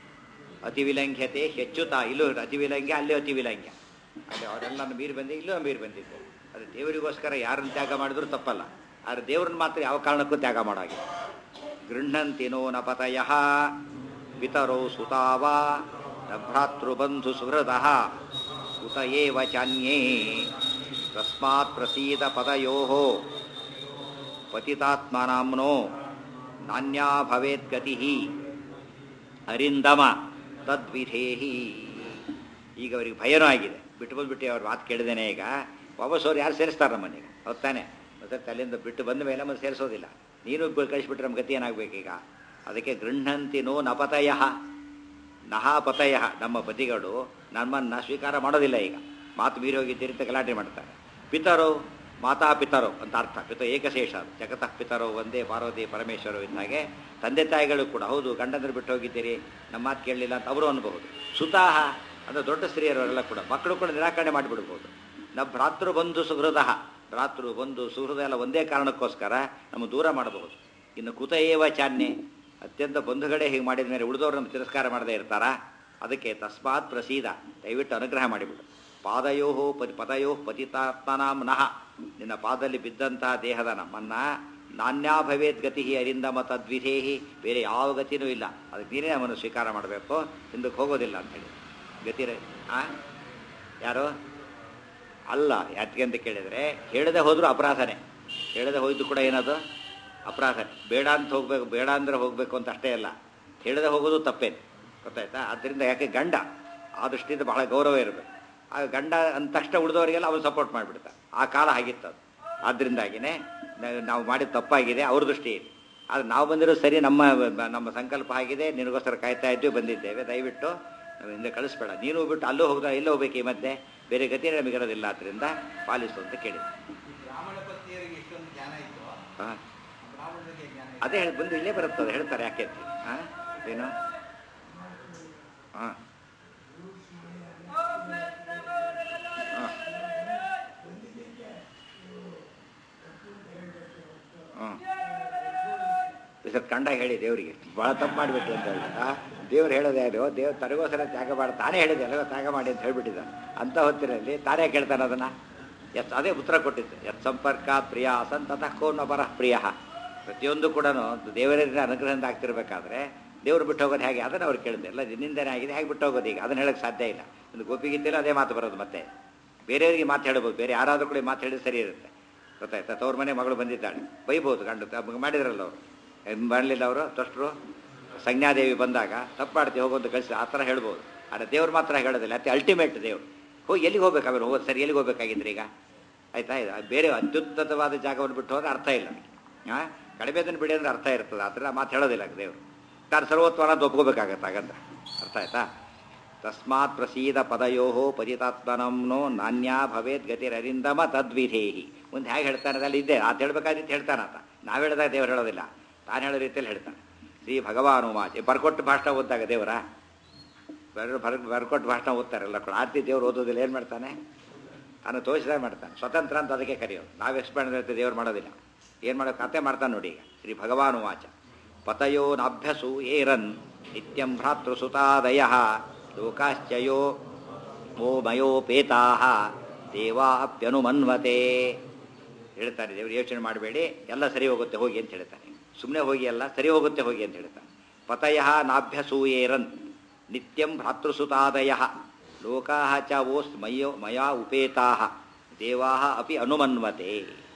ಅತಿ ವಿಲಂಘ್ಯತೆ ಹೆಚ್ಚುತ್ತಾ ಇಲ್ಲೂ ಅತಿ ವಿಲಂಘ್ಯ ಅಲ್ಲಿ ಅತಿ ವಿಲಂಘ್ಯ ಅಲ್ಲಿ ಅವರೆಲ್ಲ ಮೀರಿ ಬಂದು ಇಲ್ಲೂ ಮೀರಿ ಬಂದಿದ್ದು ಅದು ದೇವರಿಗೋಸ್ಕರ ಯಾರನ್ನು ತ್ಯಾಗ ಮಾಡಿದ್ರೂ ತಪ್ಪಲ್ಲ ಆದರೆ ದೇವ್ರನ್ನ ಮಾತ್ರ ಯಾವ ಕಾರಣಕ್ಕೂ ತ್ಯಾಗ ಮಾಡಾಗಿ ಗೃಹಂತಿನೋ ನಪತಯ ಪಿತರೋ ಸುತಾವ ನ ಭ್ರಾತೃಬಂಧು ಸುಹೃದಃ ಉತ ಏವ ಚಾನ್ಯೇ ತಸ್ಮಾತ್ ಪ್ರಸೀದ ಪದಯೋ ಪತಿತಾತ್ಮನಾಮ್ನೋ ನಾನ್ಯಾ ಭವೇತ್ ಗತಿ ಅರಿಂದಮ ತದ್ವಿಧೇಹಿ ಈಗ ಅವರಿಗೆ ಭಯನೂ ಆಗಿದೆ ಬಿಟ್ಟು ಬಂದ್ಬಿಟ್ಟು ಅವ್ರ ಮಾತು ಕೇಳಿದೇನೆ ಈಗ ವಾಪಸ್ ಅವ್ರು ಯಾರು ಸೇರಿಸ್ತಾರೆ ನಮ್ಮನ್ನೀಗ ಹೊತ್ತಾನೆ ಮತ್ತೆ ತಲೆಯಿಂದ ಬಿಟ್ಟು ಬಂದ ಮೇಲೆ ಮತ್ತೆ ಸೇರಿಸೋದಿಲ್ಲ ನೀನು ಬ- ಕಳಿಸ್ಬಿಟ್ರೆ ನಮ್ಮ ಗತಿ ಏನಾಗಬೇಕೀಗ ಅದಕ್ಕೆ ಗೃಹಂತಿ ನೋ ನಪತಯ ನಹಾಪತಯ ನಮ್ಮ ಪತಿಗಳು ನಮ್ಮನ್ನು ಸ್ವೀಕಾರ ಮಾಡೋದಿಲ್ಲ ಈಗ ಮಾತು ಮೀರಿ ಹೋಗಿದ್ದೀರಿ ಅಂತ ಗಲಾಟೆ ಮಾಡ್ತಾರೆ ಪಿತರೋ ಮಾತಾ ಪಿತರೋ ಅಂತ ಅರ್ಥ ಪಿತ ಏಕಶೇಷ ಅದು. ಜಗತಃ ಪಿತರೋ ಒಂದೇ ಪಾರ್ವತಿ ಪರಮೇಶ್ವರ ಇದ್ದಾಗೆ ತಂದೆ ತಾಯಿಗಳು ಕೂಡ ಹೌದು ಗಂಡಂದ್ರೆ ಬಿಟ್ಟು ಹೋಗಿದ್ದೀರಿ ನಮ್ಮ ಮಾತು ಕೇಳಲಿಲ್ಲ ಅಂತ ಅವರು ಅನ್ಬಹುದು ಸುತಾಹ ಅಂದರೆ ದೊಡ್ಡ ಸ್ತ್ರೀಯರವರೆಲ್ಲ ಕೂಡ ಮಕ್ಕಳು ಕೂಡ ನಿರಾಕರಣೆ ಮಾಡಿಬಿಡ್ಬೋದು ನಮ್ಮ ಭ್ರಾತೃ ಬಂಧು ಸುಹೃದ ಭ್ರಾತೃ ಬಂಧು ಸುಹೃದ ಎಲ್ಲ ಒಂದೇ ಕಾರಣಕ್ಕೋಸ್ಕರ ನಮ್ಮ ದೂರ ಮಾಡಬಹುದು ಇನ್ನು ಕುತ ಏವ ಚಾನ್ಯೆ ಅತ್ಯಂತ ಬಂಧುಗಳೇ ಹೀಗೆ ಮಾಡಿದ ಮೇಲೆ ಉಳಿದವರು ನಮ್ಮ ತಿರಸ್ಕಾರ ಮಾಡದೇ ಇರ್ತಾರಾ ಅದಕ್ಕೆ ತಸ್ಮಾತ್ ಪ್ರಸೀದ ದಯವಿಟ್ಟು ಅನುಗ್ರಹ ಮಾಡಿಬಿಡು ಪಾದಯೋ ಪತಿ ಪದಯೋ ಪತಿತಾತ್ಮನಾಂ ನಃ ನಿನ್ನ ಪಾದದಲ್ಲಿ ಬಿದ್ದಂತಹ ದೇಹದ ನಮ್ಮನ್ನ ನಾನ್ಯಾ ಭವೇತ್ ಗತಿ ಅರಿಂದಮ ತದ್ವಿಧೇಹಿ ಬೇರೆ ಯಾವ ಗತಿನೂ ಇಲ್ಲ ಅದಕ್ಕೆ ನೀನೇ ನಮ್ಮನ್ನು ಸ್ವೀಕಾರ ಮಾಡಬೇಕು ಹಿಂದಕ್ಕೆ ಹೋಗೋದಿಲ್ಲ ಅಂತೇಳಿ ಗತಿ ಆ ಯಾರು ಅಲ್ಲ ಯಾಕೆ ಅಂತ ಕೇಳಿದರೆ ಹೇಳದೆ ಹೋದರೂ ಅಪರಾಧನೇ ಹೇಳದೆ ಹೋಯ್ತು ಕೂಡ ಏನದು ಅಪರಾಧ ಬೇಡ ಅಂತ ಹೋಗ್ಬೇಕು ಬೇಡ ಅಂದ್ರೆ ಹೋಗಬೇಕು ಅಂತ ಅಷ್ಟೇ ಅಲ್ಲ ಹೇಳದೆ ಹೋಗೋದು ತಪ್ಪೇನು ಗೊತ್ತಾಯ್ತಾ ಆದ್ದರಿಂದ ಯಾಕೆ ಗಂಡ ಆ ದೃಷ್ಟಿಯಿಂದ ಬಹಳ ಗೌರವ ಇರಬೇಕು ಆ ಗಂಡ ಅಂದ ತಕ್ಷಣ ಉಳಿದವರಿಗೆಲ್ಲ ಅವನು ಸಪೋರ್ಟ್ ಮಾಡಿಬಿಡ್ತಾರೆ ಆ ಕಾಲ ಆಗಿತ್ತು ಅದು ಆದ್ದರಿಂದಾಗಿನೇ ನಾವು- ನಾವು ಮಾಡಿದ ತಪ್ಪಾಗಿದೆ ಅವ್ರ ದೃಷ್ಟಿ ಇದೆ ಆದರೆ ನಾವು ಬಂದಿರೋ ಸರಿ ನಮ್ಮ ನಮ್ಮ ಸಂಕಲ್ಪ ಆಗಿದೆ ನಿನಗೋಸ್ಕರ ಕಾಯ್ತಾ ಇದ್ವಿ ಬಂದಿದ್ದೇವೆ ದಯವಿಟ್ಟು ನಾವು ಹಿಂದೆ ಕಳಿಸ್ಬೇಡ ನೀನು ಬಿಟ್ಟು ಅಲ್ಲೂ ಹೋಗ್ದ ಎಲ್ಲೋ ಹೋಗ್ಬೇಕು ಈ ಮಧ್ಯೆ ಬೇರೆ ಗತಿ ನಮಗಿರೋದಿಲ್ಲ ಆದ್ದರಿಂದ ಪಾಲಿಸು ಅಂತ ಕೇಳಿದೆ ಬ್ರಾಹ್ಮಣ ಪತ್ನಿಯರಿಗೆ ಇಷ್ಟೊಂದು ಜ್ಞಾನ ಇತ್ತು ಹಾಂ ಬ್ರಾಹ್ಮಣರಿಗೆ ಜ್ಞಾನ ಅದೇ ಹೇಳಿ ಬಂದು ಇಲ್ಲೇ ಬರುತ್ತದೆ ಹೇಳ್ತಾರೆ ಯಾಕೆ ಅಂತ ಹಾಂ ಏನು ಹಾಂ ಹಾಂ ಸರ್ ಕಂಡಾಗ ಹೇಳಿ ದೇವರಿಗೆ ಭಾಳ ತಪ್ಪು ಮಾಡಿಬಿಟ್ಟು ಅಂತ ಹೇಳಿ ಆ, ದೇವ್ರು ಹೇಳೋದು ಯಾರು ದೇವ್ರು ತನಗೋಸ್ಕರ ತ್ಯಾಗ ಮಾಡಿ ತಾನೇ ಹೇಳಿದೆ ಎಲ್ಲರೂ ತ್ಯಾಗ ಮಾಡಿ ಅಂತ ಹೇಳ್ಬಿಟ್ಟಿದ್ದ ಅಂತ ಹೊತ್ತಿನಲ್ಲಿ ತಾನೇ ಕೇಳ್ತಾನೆ ಅದನ್ನು ಎತ್ ಅದೇ ಉತ್ತರ ಕೊಟ್ಟಿದ್ದು ಯತ್ ಸಂಪರ್ಕ ಪ್ರಿಯ ಅಸಂತತಃ ಕೋನ ಪರಃ ಪ್ರಿಯ ಪ್ರತಿಯೊಂದು ಕೂಡ ದೇವರಿಂದ ಅನುಗ್ರಹದಿಂದ ಆಗ್ತಿರ್ಬೇಕಾದ್ರೆ ದೇವ್ರು ಬಿಟ್ಟು ಹೋಗೋದು ಹೇಗೆ ಅದನ್ನು ಅವ್ರು ಕೇಳಿದೆ ಎಲ್ಲ ನಿನ್ನಿಂದನೇ ಆಗಿದೆ ಹೇಗೆ ಬಿಟ್ಟು ಹೋಗೋದು ಈಗ ಅದನ್ನು ಹೇಳಕ್ಕೆ ಸಾಧ್ಯ ಇಲ್ಲ ಒಂದು ಗೋಪಿಗಿದ್ದಿಲ್ಲ ಅದೇ ಮಾತು ಬರೋದು ಮತ್ತೆ ಬೇರೆಯವರಿಗೆ ಮಾತು ಹೇಳ್ಬೋದು ಬೇರೆ ಯಾರಾದರೂ ಕೂಡ ಈ ಮಾತು ಹೇಳಿದ್ರೆ ಸರಿ ಇರುತ್ತೆ ಗೊತ್ತಾಯ್ತಾ ತವ್ರ ಮನೆ ಮಗಳು ಬಂದಿದ್ದಾಳೆ ಬೈಬೋದು ಗಂಡು ತ- ಮಾಡಿದ್ರಲ್ಲ ಅವರು ಮಾಡಲಿಲ್ಲ ಅವರು ತೊಷ್ಟರು ಸಂಜ್ಞಾದೇವಿ ಬಂದಾಗ ತಪ್ಪು ಮಾಡ್ತೀವಿ ಹೋಗೋದು ಕಳಿಸಿ ಆ ಥರ ಹೇಳ್ಬೋದು ಆದರೆ ದೇವ್ರು ಮಾತ್ರ ಹೇಳೋದಿಲ್ಲ ಅತಿ ಅಲ್ಟಿಮೇಟ್ ದೇವ್ರು ಹೋಗಿ ಎಲ್ಲಿಗೆ ಹೋಗ್ಬೇಕು ಅವ್ರು ಹೋಗೋದು ಸರಿ ಎಲ್ಲಿಗೆ ಹೋಗ್ಬೇಕಾಗಿದ್ರಿ ಈಗ ಆಯ್ತಾ ಇದು ಬೇರೆ ಅತ್ಯುನ್ನತವಾದ ಜಾಗವನ್ನು ಬಿಟ್ಟು ಹೋದ್ರೆ ಅರ್ಥ ಇಲ್ಲ ಹಾಂ ಕಡಿಮೆದನ್ನು ಬಿಡಿ ಅಂದ್ರೆ ಅರ್ಥ ಇರ್ತದೆ ಆ ಥರ ಮಾತು ಹೇಳೋದಿಲ್ಲ ದೇವರು ತಾನು ಸರ್ವತ್ವನ ಅಂತ ಒಪ್ಕೋಬೇಕಾಗತ್ತೆ ಹಾಗಂದ್ರೆ ಅರ್ಥ ಆಯ್ತಾ ತಸ್ಮಾತ್ ಪ್ರಸೀದ ಪದಯೋ ಪರಿತಾತ್ಮನಂನೋ ನಾನ್ಯಾ ಭವೇತ್ ಗತಿರರಿಂದಮ ತದ್ವಿಧೇಹಿ ಮುಂದೆ ಹೇಗೆ ಹೇಳ್ತಾನೆ ಅಲ್ಲಿ ಇದ್ದೆ ಆತ ಹೇಳ್ಬೇಕಾದ್ರೆ ಹೇಳ್ತಾನಾತ ನಾವು ಹೇಳಿದಾಗ ದೇವ್ರು ಹೇಳೋದಿಲ್ಲ ತಾನು ಹೇಳೋ ರೀತಿಯಲ್ಲಿ ಹೇಳ್ತಾನೆ ಶ್ರೀ ಭಗವಾನು ಮಾಚೆ ಬರ್ಕೊಟ್ಟು ಭಾಷಣ ಓದ್ದಾಗ ದೇವರ ಬರ್ ಬರ್ ಬರ್ಕೊಟ್ಟು ಭಾಷಣ ಓದ್ತಾರಲ್ಲ ಕೂಡ ಆರ್ತಿ ದೇವ್ರು ಓದೋದಿಲ್ಲ ಏನು ಮಾಡ್ತಾನೆ ತಾನು ತೋರಿಸಿದಾಗ ಮಾಡ್ತಾನೆ ಸ್ವತಂತ್ರ ಅಂತ ಅದಕ್ಕೆ ಕರೆಯೋದು ನಾವು ಎಕ್ಸ್ಪ್ಲೇನ್ ಇರುತ್ತೆ ದೇವ್ರು ಮಾಡೋದಿಲ್ಲ ಏನು ಮಾಡೋ ಕತೆ ಮಾಡ್ತಾನೆ ನೋಡಿ ಈಗ ಶ್ರೀ ಭಗವಾನು ವಾಚ ಪತಯೋ ನಾಭ್ಯಸು ಏರನ್ ನಿತ್ಯಂ ಭ್ರಾತೃಸುತಾದಯ ಲೋಕಾಶ್ಚಯೋ ಮೋ ಮಯೋಪೇತಾ ದೇವಾ ಅಪ್ಯನುಮನ್ವತೆ ಹೇಳ್ತಾರೆ ದೇವರು ಯೋಚನೆ ಮಾಡಬೇಡಿ ಎಲ್ಲ ಸರಿ ಹೋಗುತ್ತೆ ಹೋಗಿ ಅಂತ ಹೇಳ್ತಾನೆ ಸುಮ್ಮನೆ ಹೋಗಿ ಅಲ್ಲ ಸರಿ ಹೋಗುತ್ತೆ ಹೋಗಿ ಅಂತ ಹೇಳ್ತಾನೆ ಪತಯ ನಾಭ್ಯಸೂಯೇರನ್ ನಿತ್ಯಂ ಭ್ರಾತೃಸುತಾದಯ ಲೋಕಾ ಚ ವೋಸ್ ಮಯೋ ಮಯಾ ಉಪೇತಾ ದೇವಾ ಅಪಿ ಅನುಮನ್ವತೆ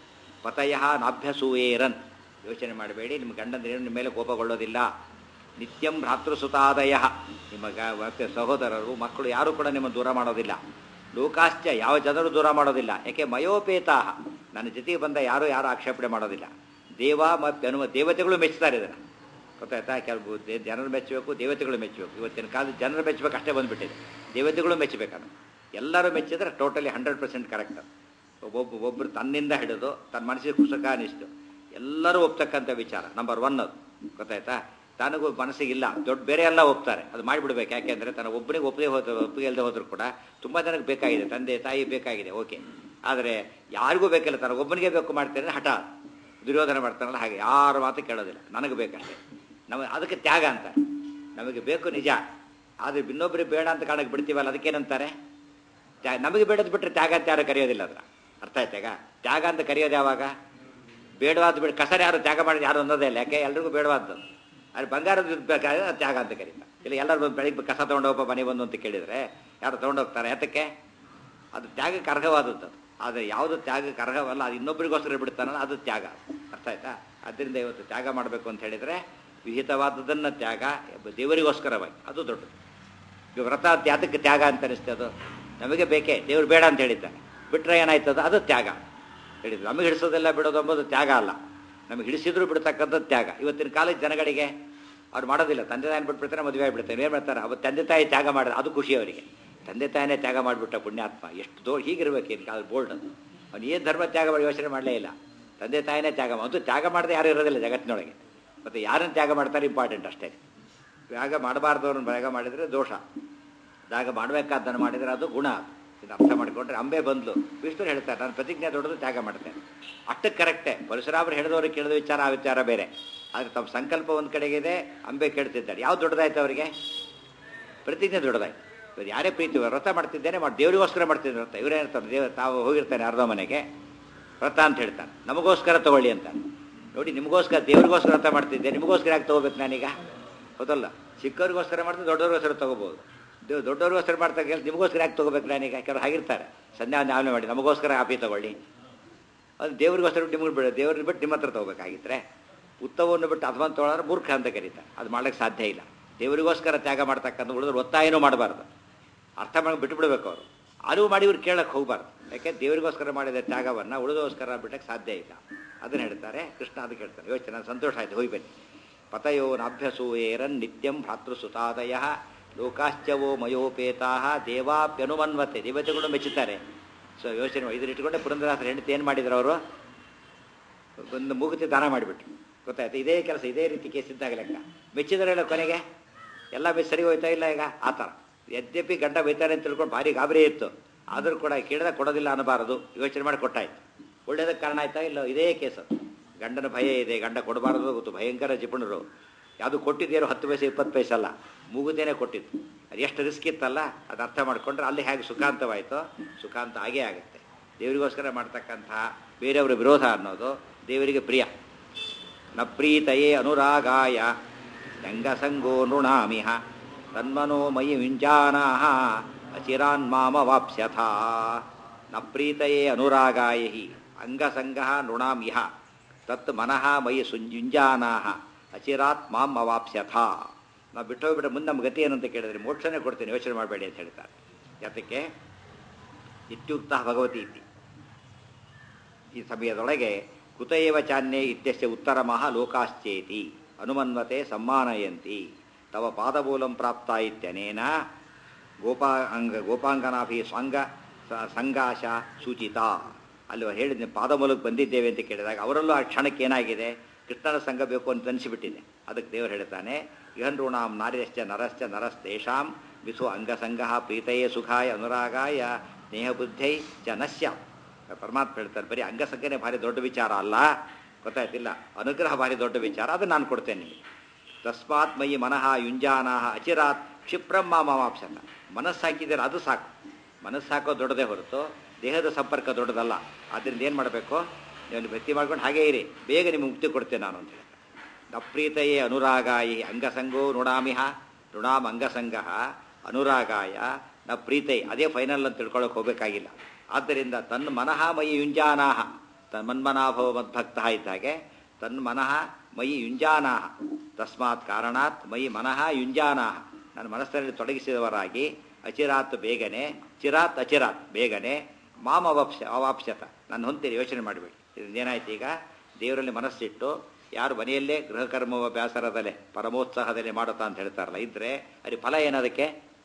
ಪತಯ ನಾಭ್ಯಸೂಯೇರನ್ ಯೋಚನೆ ಮಾಡಬೇಡಿ ನಿಮ್ಮ ಗಂಡಂದ್ರೇನು ನಿಮ್ಮ ಮೇಲೆ ಕೋಪಗೊಳ್ಳೋದಿಲ್ಲ ನಿತ್ಯಂ ಭ್ರಾತೃಸುತಾದಯ ನಿಮ್ಮ ಗ- ಮತ್ತೆ ಸಹೋದರರು ಮಕ್ಕಳು ಯಾರು ಕೂಡ ನಿಮ್ಮ ದೂರ ಮಾಡೋದಿಲ್ಲ ಲೋಕಾಶ್ಚ ಯಾವ ಜನರು ದೂರ ಮಾಡೋದಿಲ್ಲ ಯಾಕೆ ಮಯೋಪೇತಾ ನನ್ನ ಜೊತೆಗೆ ಬಂದ ಯಾರು ಯಾರು ಆಕ್ಷೇಪಣೆ ಮಾಡೋದಿಲ್ಲ ದೇವ ಮತ್ತು ಅನುಮ ದೇವತೆಗಳು ಮೆಚ್ಚುತ್ತಾರೆ ಇದನ್ನು ಗೊತ್ತಾಯ್ತಾ ಕೆಲವು ದೇ- ಜನರು ಮೆಚ್ಚಬೇಕು ದೇವತೆಗಳು ಮೆಚ್ಚಬೇಕು ಇವತ್ತಿನ ಕಾಲದ ಜನರು ಮೆಚ್ಚಬೇಕು ಅಷ್ಟೇ ಬಂದುಬಿಟ್ಟಿದೆ ದೇವತೆಗಳು ಮೆಚ್ಚಬೇಕನ್ನು ಎಲ್ಲರೂ ಮೆಚ್ಚಿದ್ರೆ ಟೋಟಲಿ ಹಂಡ್ರೆಡ್ ಪರ್ಸೆಂಟ್ ಕರೆಕ್ಟ್ ಒಬ್ಬೊಬ್ಬ ಒಬ್ಬರು ತನ್ನಿಂದ ಹಿಡಿದು ತನ್ನ ಮನಸ್ಸಿಗೆ ಕುಸಕ ಅನಿಸ್ತು ಎಲ್ಲರೂ ಒಪ್ತಕ್ಕಂಥ ವಿಚಾರ ನಂಬರ್ ಒನ್ ಅದು ಗೊತ್ತಾಯ್ತಾ ತನಗೂ ಮನಸ್ಸಿಗೆ ಇಲ್ಲ ದೊಡ್ಡ ಬೇರೆ ಎಲ್ಲ ಒಪ್ತಾರೆ ಅದು ಮಾಡಿಬಿಡ್ಬೇಕು ಯಾಕೆಂದರೆ ತನ್ನ ಒಬ್ಬನಿಗೆ ಒಪ್ಪದೆ ಹೋದ ಒಪ್ಪಿಗೆ ಇಲ್ಲದೆ ಹೋದ್ರು ಕೂಡ ತುಂಬ ಜನಕ್ಕೆ ಬೇಕಾಗಿದೆ ತಂದೆ ತಾಯಿ ಬೇಕಾಗಿದೆ ಓಕೆ ಆದರೆ ಯಾರಿಗೂ ಬೇಕಿಲ್ಲ ತನಗೆ ಒಬ್ಬನಿಗೆ ಬೇಕು ಮಾಡ್ತೇನೆ ಹಠ ದುರ್ಯೋಧನ ಮಾಡ್ತಾನಲ್ಲ ಹಾಗೆ ಯಾರ ಮಾತು ಕೇಳೋದಿಲ್ಲ ನನಗೆ ಬೇಕಷ್ಟೇ ನಮಗೆ ಅದಕ್ಕೆ ತ್ಯಾಗ ಅಂತ ನಮಗೆ ಬೇಕು ನಿಜ ಆದರೆ ಇನ್ನೊಬ್ಬರಿಗೆ ಬೇಡ ಅಂತ ಕಾಣಕ್ಕೆ ಬಿಡ್ತೀವಲ್ಲ ಅದಕ್ಕೇನಂತಾರೆ ತ್ಯಾ ನಮಗೆ ಬೇಡದ್ ಬಿಟ್ಟರೆ ತ್ಯಾಗ ಅಂತ ಯಾರು ಕರೆಯೋದಿಲ್ಲ ಅದರ ಅರ್ಥ ಆಯ್ತಾಗ ತ್ಯಾಗ ಅಂತ ಕರೆಯೋದು ಯಾವಾಗ ಬೇಡವಾದ ಬಿಟ್ಟು ಕಸರ ಯಾರು ತ್ಯಾಗ ಮಾಡಿದ ಯಾರು ಅನ್ನೋದೇ ಇಲ್ಲ ಯಾಕೆ ಎಲ್ರಿಗೂ ಬೇಡವಾದ್ದು ಆದರೆ ಬಂಗಾರದ ಬೇಕಾದ್ರೆ ಅದು ತ್ಯಾಗ ಅಂತ ಕರೀತಾರೆ ಇಲ್ಲ ಎಲ್ಲರೂ ಬಂದು ಬೆಳಿಗ್ಗೆ ಕಸ ತೊಗೊಂಡೋಗಪ್ಪ ಮನೆ ಬಂದು ಅಂತ ಕೇಳಿದರೆ ಯಾರು ತೊಗೊಂಡೋಗ್ತಾರೆ ಯಾತಕ್ಕೆ ಅದು ತ್ಯಾಗಕ್ಕೆ ಅರ್ಹವಾದದ್ದು ಅದು. ಆದರೆ ಯಾವುದು ತ್ಯಾಗಕ್ಕೆ ಅರ್ಹವಲ್ಲ ಅದು ಇನ್ನೊಬ್ಬರಿಗೋಸ್ಕರ ಬಿಡ್ತಾನಲ್ಲ ಅದು ತ್ಯಾಗ ಅರ್ಥ ಆಯ್ತಾ ಅದರಿಂದ ಇವತ್ತು ತ್ಯಾಗ ಮಾಡಬೇಕು ಅಂತ ಹೇಳಿದರೆ ವಿಹಿತವಾದದನ್ನು ತ್ಯಾಗ ದೇವರಿಗೋಸ್ಕರವಾಗಿ ಅದು ದೊಡ್ಡದು ಈಗ ವ್ರತ ಯಾತಕ್ಕೆ ತ್ಯಾಗ ಅಂತ ಅನಿಸ್ತದೆ ಅದು ನಮಗೆ ಬೇಕೇ ದೇವ್ರು ಬೇಡ ಅಂತ ಹೇಳಿದ್ದಾನೆ ಬಿಟ್ಟರೆ ಏನಾಯ್ತದ ಅದು ತ್ಯಾಗ ಹೇಳಿದ್ರು ನಮಗೆ ಹಿಡಿಸೋದೆಲ್ಲ ಬಿಡೋದು ಎಂಬುದು ತ್ಯಾಗ ಅಲ್ಲ ನಮಗೆ ಹಿಡಿಸಿದ್ರು ಬಿಡ್ತಕ್ಕಂಥದ್ದು ತ್ಯಾಗ ಇವತ್ತಿನ ಕಾಲದ ಜನಗಳಿಗೆ ಅವ್ರು ಮಾಡೋದಿಲ್ಲ ತಂದೆ ತಾಯಿನ ಬಿಟ್ಬಿಡ್ತಾರೆ ಮದುವೆ ಆಗಿಬಿಡ್ತಾರೆ ಏನು ಮಾಡ್ತಾರೆ ಅವತ್ತು ತಂದೆ ತಾಯಿ ತ್ಯಾಗ ಮಾಡಿದ್ರೆ ಅದು ಖುಷಿ ಅವರಿಗೆ ತಂದೆ ತಾಯಿನೇ ತ್ಯಾಗ ಮಾಡಿಬಿಟ್ಟ ಪುಣ್ಯಾತ್ಮ ಎಷ್ಟು ದೋ ಹೀಗಿರ್ಬೇಕು ಇನ್ನು ಕಾಲ ಬೋಲ್ಡ್ ಅದು ಅವ್ನು ಏನು ಧರ್ಮ ತ್ಯಾಗ ಮಾಡಿ ಯೋಚನೆ ಮಾಡಲೇ ಇಲ್ಲ ತಂದೆ ತಾಯಿನೇ ತ್ಯಾಗ ಮಾ- ಅದು ತ್ಯಾಗ ಮಾಡದೆ ಯಾರು ಇರೋದಿಲ್ಲ ಜಗತ್ತಿನೊಳಗೆ ಮತ್ತು ಯಾರನ್ನು ತ್ಯಾಗ ಮಾಡ್ತಾರೆ ಇಂಪಾರ್ಟೆಂಟ್ ಅಷ್ಟೇ ತ್ಯಾಗ ಮಾಡಬಾರ್ದವ್ರನ್ನ ತ್ಯಾಗ ಮಾಡಿದರೆ ದೋಷ ತ್ಯಾಗ ಮಾಡಬೇಕಾದ್ದನ್ನು ಮಾಡಿದರೆ ಅದು ಗುಣ ಇದು ಅರ್ಥ ಮಾಡಿಕೊಂಡ್ರೆ ಅಂಬೆ ಬಂದ್ಲು ವಿಷ್ಣು ಹೇಳ್ತಾರೆ ನಾನು ಪ್ರತಿಜ್ಞೆ ದೊಡ್ಡದು ತ್ಯಾಗ ಮಾಡ್ತೇನೆ ಅಷ್ಟಕ್ಕೆ ಕರೆಕ್ಟೇ ಪರಶುರಾಮರು ಹೇಳಿದವ್ರಿಗೆ ಕೇಳಿದ ವಿಚಾರ ಆ ವಿಚಾರ ಬೇರೆ ಆದರೆ ತಮ್ಮ ಸಂಕಲ್ಪ ಒಂದು ಕಡೆಗಿದೆ ಅಂಬೆ ಕೇಳ್ತಿದ್ದಾರೆ ಯಾವ್ದು ದೊಡ್ಡದಾಯ್ತು ಅವರಿಗೆ ಪ್ರತಿಜ್ಞೆ ದೊಡ್ಡದಾಯ್ತು ಇವ್ರು ಯಾರೇ ಪ್ರೀತಿ ವ್ರತ ಮಾಡ್ತಿದ್ದೇನೆ ಮಾಡಿ ದೇವರಿಗೋಸ್ಕರ ಮಾಡ್ತಿದ್ದೆ ವ್ರತ ಇವರೇ ಇರ್ತಾರೆ ದೇವ ತಾವು ಹೋಗಿರ್ತಾನೆ ಅರ್ಧ ಮನೆಗೆ ವ್ರತ ಅಂತ ಹೇಳ್ತಾನೆ ನಮಗೋಸ್ಕರ ತಗೊಳ್ಳಿ ಅಂತ ನೋಡಿ ನಿಮಗೋಸ್ಕರ ದೇವ್ರಿಗೋಸ್ಕರ ವ್ರತ ಮಾಡ್ತಿದ್ದೆ ನಿಮಗೋಸ್ಕರ ಯಾಕೆ ತಗೋಬೇಕು ನಾನೀಗ ಹೌದಲ್ಲ ಚಿಕ್ಕವ್ರಿಗೋಸ್ಕರ ಮಾಡ್ತೀನಿ ದೊಡ್ಡವ್ರಿಗೋಸ್ಕರ ತಗೋಬೋದು ದೇವ್ ದೊಡ್ಡವ್ರಿಗೋಸ್ಕರ ಮಾಡ್ತಾ ಕೇಳಿ ನಿಮಗೋಸ್ಕರ ಯಾಕೆ ತಗೋಬೇಕು ನಾನೀಗ ಕೆಲವರು ಆಗಿರ್ತಾರೆ ಸಂಧ್ಯಾ ನ್ಯಾವನೆ ಮಾಡಿ ನಮಗೋಸ್ಕರ ಕಾಪಿ ತಗೊಳ್ಳಿ ಅದು ದೇವ್ರಿಗೋಸ್ಕರ ಬಿಟ್ಟು ನಿಮ್ಗೆ ಬಿಡ ದೇವ್ರಿಗೆ ಬಿಟ್ಟು ನಿಮ್ಮ ಹತ್ರ ತಗೋಬೇಕಾಗಿದ್ರೆ ಉತ್ತಮವನ್ನು ಬಿಟ್ಟು ಅದನ್ನು ತೊಗೊಳೋದ್ರೆ ಮೂರ್ಖ ಅಂತ ಕರೀತಾರೆ ಅದು ಮಾಡ್ಲಿಕ್ಕೆ ಸಾಧ್ಯ ಇಲ್ಲ ದೇವರಿಗೋಸ್ಕರ ತ್ಯಾಗ ಮಾಡ್ತಕ್ಕಂಥ ಉಳಿದ್ರೆ ಒತ್ತಾಯನೂ ಮಾಡಬಾರ್ದು ಅರ್ಥ ಮಾಡಿ ಬಿಟ್ಟುಬಿಡ್ಬೇಕು ಅವರು ಅದು ಮಾಡಿ ಇವ್ರು ಕೇಳಕ್ಕೆ ಹೋಗ್ಬಾರ್ದು ಯಾಕೆ ದೇವರಿಗೋಸ್ಕರ ಮಾಡಿದ ತ್ಯಾಗವನ್ನು ಉಳಿದೋಸ್ಕರ ಬಿಟ್ಟಕ್ಕೆ ಸಾಧ್ಯ ಇಲ್ಲ ಅದನ್ನು ಹೇಳ್ತಾರೆ ಕೃಷ್ಣ ಅದಕ್ಕೆ ಹೇಳ್ತಾರೆ ಯೋಚನೆ ಸಂತೋಷ ಆಯ್ತು ಹೋಗಿ ಬನ್ನಿ ಪತಯೋ ನಾಭ್ಯಸೂಯೇರನ್ ನಿತ್ಯಂ ಭ್ರಾತೃಸುತಾದಯ ಲೋಕಾಶ್ಚವೋ ಮಯೋಪೇತಾ ದೇವಾಪ್ಯನುಮನ್ವತೆ ದೇವತೆಗಳು ಮೆಚ್ಚುತ್ತಾರೆ ಸೊ ಯೋಚನೆ ಮಾಡಿ ಇದನ್ನ ಇಟ್ಕೊಂಡೆ ಪುರಂದರಾಸರ ಹೆಂಡತಿ ಏನು ಮಾಡಿದ್ರು ಅವರು ಒಂದು ಮೂಗುತಿ ದಾನ ಮಾಡಿಬಿಟ್ರು ಗೊತ್ತಾಯ್ತು ಇದೇ ಕೆಲಸ ಇದೇ ರೀತಿ ಕೇಸ್ ಇದ್ದಾಗ ಲೆಕ್ಕ ಮೆಚ್ಚಿದ್ರಲ್ಲ ಕೊನೆಗೆ ಎಲ್ಲ ಮಿಸ್ ಸರಿ ಹೋಯ್ತಾ ಇಲ್ಲ ಈಗ ಆ ಥರ ಯದ್ಯಪಿ ಗಂಡ ಬೈತಾನೆ ಅಂತ ತಿಳ್ಕೊಂಡು ಭಾರಿ ಗಾಬರಿ ಇತ್ತು ಆದರೂ ಕೂಡ ಕೇಳಿದ ಕೊಡೋದಿಲ್ಲ ಅನ್ನಬಾರದು ಯೋಚನೆ ಮಾಡಿ ಕೊಟ್ಟಾಯ್ತು ಒಳ್ಳೇದಕ್ಕೆ ಕಾರಣ ಆಯ್ತಾ ಇಲ್ಲ ಇದೇ ಕೇಸು ಗಂಡನ ಭಯ ಇದೆ ಗಂಡ ಕೊಡಬಾರದು ಗೊತ್ತು ಭಯಂಕರ ಜಿಪುಣರು ಯಾವುದು ಕೊಟ್ಟಿದ್ದೇನೋ ಹತ್ತು ಪೈಸೆ ಇಪ್ಪತ್ತು ಪೈಸೆ ಅಲ್ಲ ಮುಗುದೇನೆ ಕೊಟ್ಟಿದ್ದು ಅದು ಎಷ್ಟು ರಿಸ್ಕ್ ಇತ್ತಲ್ಲ ಅದು ಅರ್ಥ ಮಾಡ್ಕೊಂಡ್ರೆ ಅಲ್ಲಿ ಹೇಗೆ ಸುಖಾಂತವಾಯಿತೋ ಸುಖಾಂತ ಆಗೇ ಆಗುತ್ತೆ ದೇವರಿಗೋಸ್ಕರ ಮಾಡ್ತಕ್ಕಂತಹ ಬೇರೆಯವರ ವಿರೋಧ ಅನ್ನೋದು ದೇವರಿಗೆ ಪ್ರಿಯ ನ ಪ್ರೀತಯೇ ಅನುರಾಗಾಯ ರಂಗಸಂಗೋ ನೃಣಾಮಿಹ ತನ್ಮನೋ ಮಯಿ ವಿಂಜಾನಾಹ ಅಚಿರಾನ್ ಮಾಮವಾಪ್ಸ್ಯಥ ನ ಪ್ರೀತಯೇ ಅನುರಾಗಾಯ ಹಿ ಅಂಗಸಂಗ ನೃಣಾಮಿಹ ತತ್ ಮನಃ ಮಯಿ ಸುಂಜಾನಾಹ ಅಚಿರಾತ್ ಮಾಂ ಅವಾಪ್ಸ್ಯಥ ನಾವು ಬಿಟ್ಟು ಹೋಗ್ಬಿಟ್ರೆ ಮುಂದೆ ನಮ್ಮ ಗತಿ ಏನಂತ ಕೇಳಿದ್ರೆ ಮೋಕ್ಷನೇ ಕೊಡ್ತೀನಿ ಯೋಚನೆ ಮಾಡಬೇಡಿ ಅಂತ ಹೇಳ್ತಾರೆ ಯಾತಕ್ಕೆ ಇತ್ಯುಕ್ತ ಭಗವತಿ ಇತಿ ಈ ಸಮಯದೊಳಗೆ ಕುತಯವ ಚಾನ್ಯೇ ಇತ್ಯಸ್ಯ ಉತ್ತರಮಃ ಲೋಕಾಶ್ಚೇತಿ ಅನುಮನ್ವತೆ ಸಮ್ಮಾನಯಂತಿ ತವ ಪಾದಮೂಲಂ ಪ್ರಾಪ್ತ ಇತ್ಯನೇನ ಗೋಪಾ ಅಂಗ ಗೋಪಾಂಗನಾಭಿ ಸ್ವಂಗ ಸ- ಸಂಗಾಶ ಸೂಚಿತ ಅಲ್ಲಿ ಹೇಳಿದ ಪಾದಮೂಲಕ್ಕೆ ಬಂದಿದ್ದೇವೆ ಅಂತ ಕೇಳಿದಾಗ ಅವರಲ್ಲೂ ಆ ಕ್ಷಣಕ್ಕೆ ಏನಾಗಿದೆ ಕೃಷ್ಣನ ಸಂಘ ಬೇಕು ಅಂತ ಅನಿಸಿಬಿಟ್ಟಿದೆ ಅದಕ್ಕೆ ದೇವರು ಹೇಳ್ತಾನೆ ಇಹನ್ಋಣಾಂ ನಾರ್ಯಶ್ಚ ನರಶ್ಚ ನರಸ್ತೇಷಾಂ ವಿಸು ಅಂಗಸಂಗ ಪ್ರೀತಯೇ ಸುಖಾಯ ಅನುರಾಗಾಯ ಸ್ನೇಹಬುದ್ಧೈ ಚ ನಶ್ಯ ಪರಮಾತ್ಮ ಹೇಳ್ತಾರೆ ಬರೀ ಅಂಗಸಂಗನೇ ಭಾರಿ ದೊಡ್ಡ ವಿಚಾರ ಅಲ್ಲ ಗೊತ್ತಾಯ್ತಿಲ್ಲ ಅನುಗ್ರಹ ಭಾರಿ ದೊಡ್ಡ ವಿಚಾರ ಅದು ನಾನು ಕೊಡ್ತೇನೆ ನಿಮಗೆ ತಸ್ಮಾತ್ ಮಯಿ ಮನಃ ಯುಂಜಾನಾಹ ಅಚಿರಾತ್ ಕ್ಷಿಪ್ರಮ್ಮ ಮಾಮಾಪ್ಸನ ಮನಸ್ಸು ಹಾಕಿದರೆ ಅದು ಸಾಕು ಮನಸ್ಸು ಹಾಕೋ ದೊಡ್ಡದೇ ಹೊರತು ದೇಹದ ಸಂಪರ್ಕ ದೊಡ್ಡದಲ್ಲ ಆದ್ದರಿಂದ ಏನು ಮಾಡಬೇಕು ನೀವು ಭಕ್ತಿ ಮಾಡ್ಕೊಂಡು ಹಾಗೇ ಇರಿ ಬೇಗ ನಿಮಗೆ ಮುಕ್ತಿ ಕೊಡ್ತೇನೆ ನಾನು ಅಂತ ಹೇಳ್ತಾರೆ ನಪ್ರೀತಯೇ ಅನುರಾಗಾಯಿ ಅಂಗಸಂಗೋ ಋಣಾಮಿಹ ಋಣಾಮ್ ಅಂಗಸಂಗ ಅನುರಾಗಾಯ ನ ಪ್ರೀತೈ ಅದೇ ಫೈನಲ್ ಅಂತ ತಿಳ್ಕೊಳ್ಳೋಕೆ ಹೋಗಬೇಕಾಗಿಲ್ಲ ಆದ್ದರಿಂದ ತನ್ನ ಮನಃ ಮಯಿ ಯುಂಜಾನಾಹ ತನ್ ಮನ್ಮನಾಭವ ಮದ್ಭಕ್ತ ಇದ್ದಾಗೆ ತನ್ ಮನಃ ಮಯಿ ಯುಂಜಾನಾಹ ತಸ್ಮಾತ್ ಕಾರಣಾತ್ ಮಯಿ ಮನಃ ಯುಂಜಾನಾಹ ನನ್ನ ಮನಸ್ಸಿನಲ್ಲಿ ತೊಡಗಿಸಿದವರಾಗಿ ಅಚಿರಾತ್ ಬೇಗನೆ ಚಿರಾತ್ ಅಚಿರಾತ್ ಬೇಗನೆ ಮಾಮ ಅವಾಪ್ಸ ಅವಾಪ್ಸ್ಯತ ನಾನು ಹೊಂತೀರಿ ಯೋಚನೆ ಮಾಡಬೇಡಿ ಏನಾಯ್ತು ಈಗ ದೇವರಲ್ಲಿ ಮನಸ್ಸಿಟ್ಟು ಯಾರು ಮನೆಯಲ್ಲೇ ಗೃಹಕರ್ಮ ಬ್ಯಾಸರದಲ್ಲೇ ಪರಮೋತ್ಸಾಹದಲ್ಲಿ ಮಾಡುತ್ತಾ ಅಂತ ಹೇಳ್ತಾರಲ್ಲ ಇದ್ರೆ ಅಲ್ಲಿ ಫಲ ಏನದಕ್ಕೆ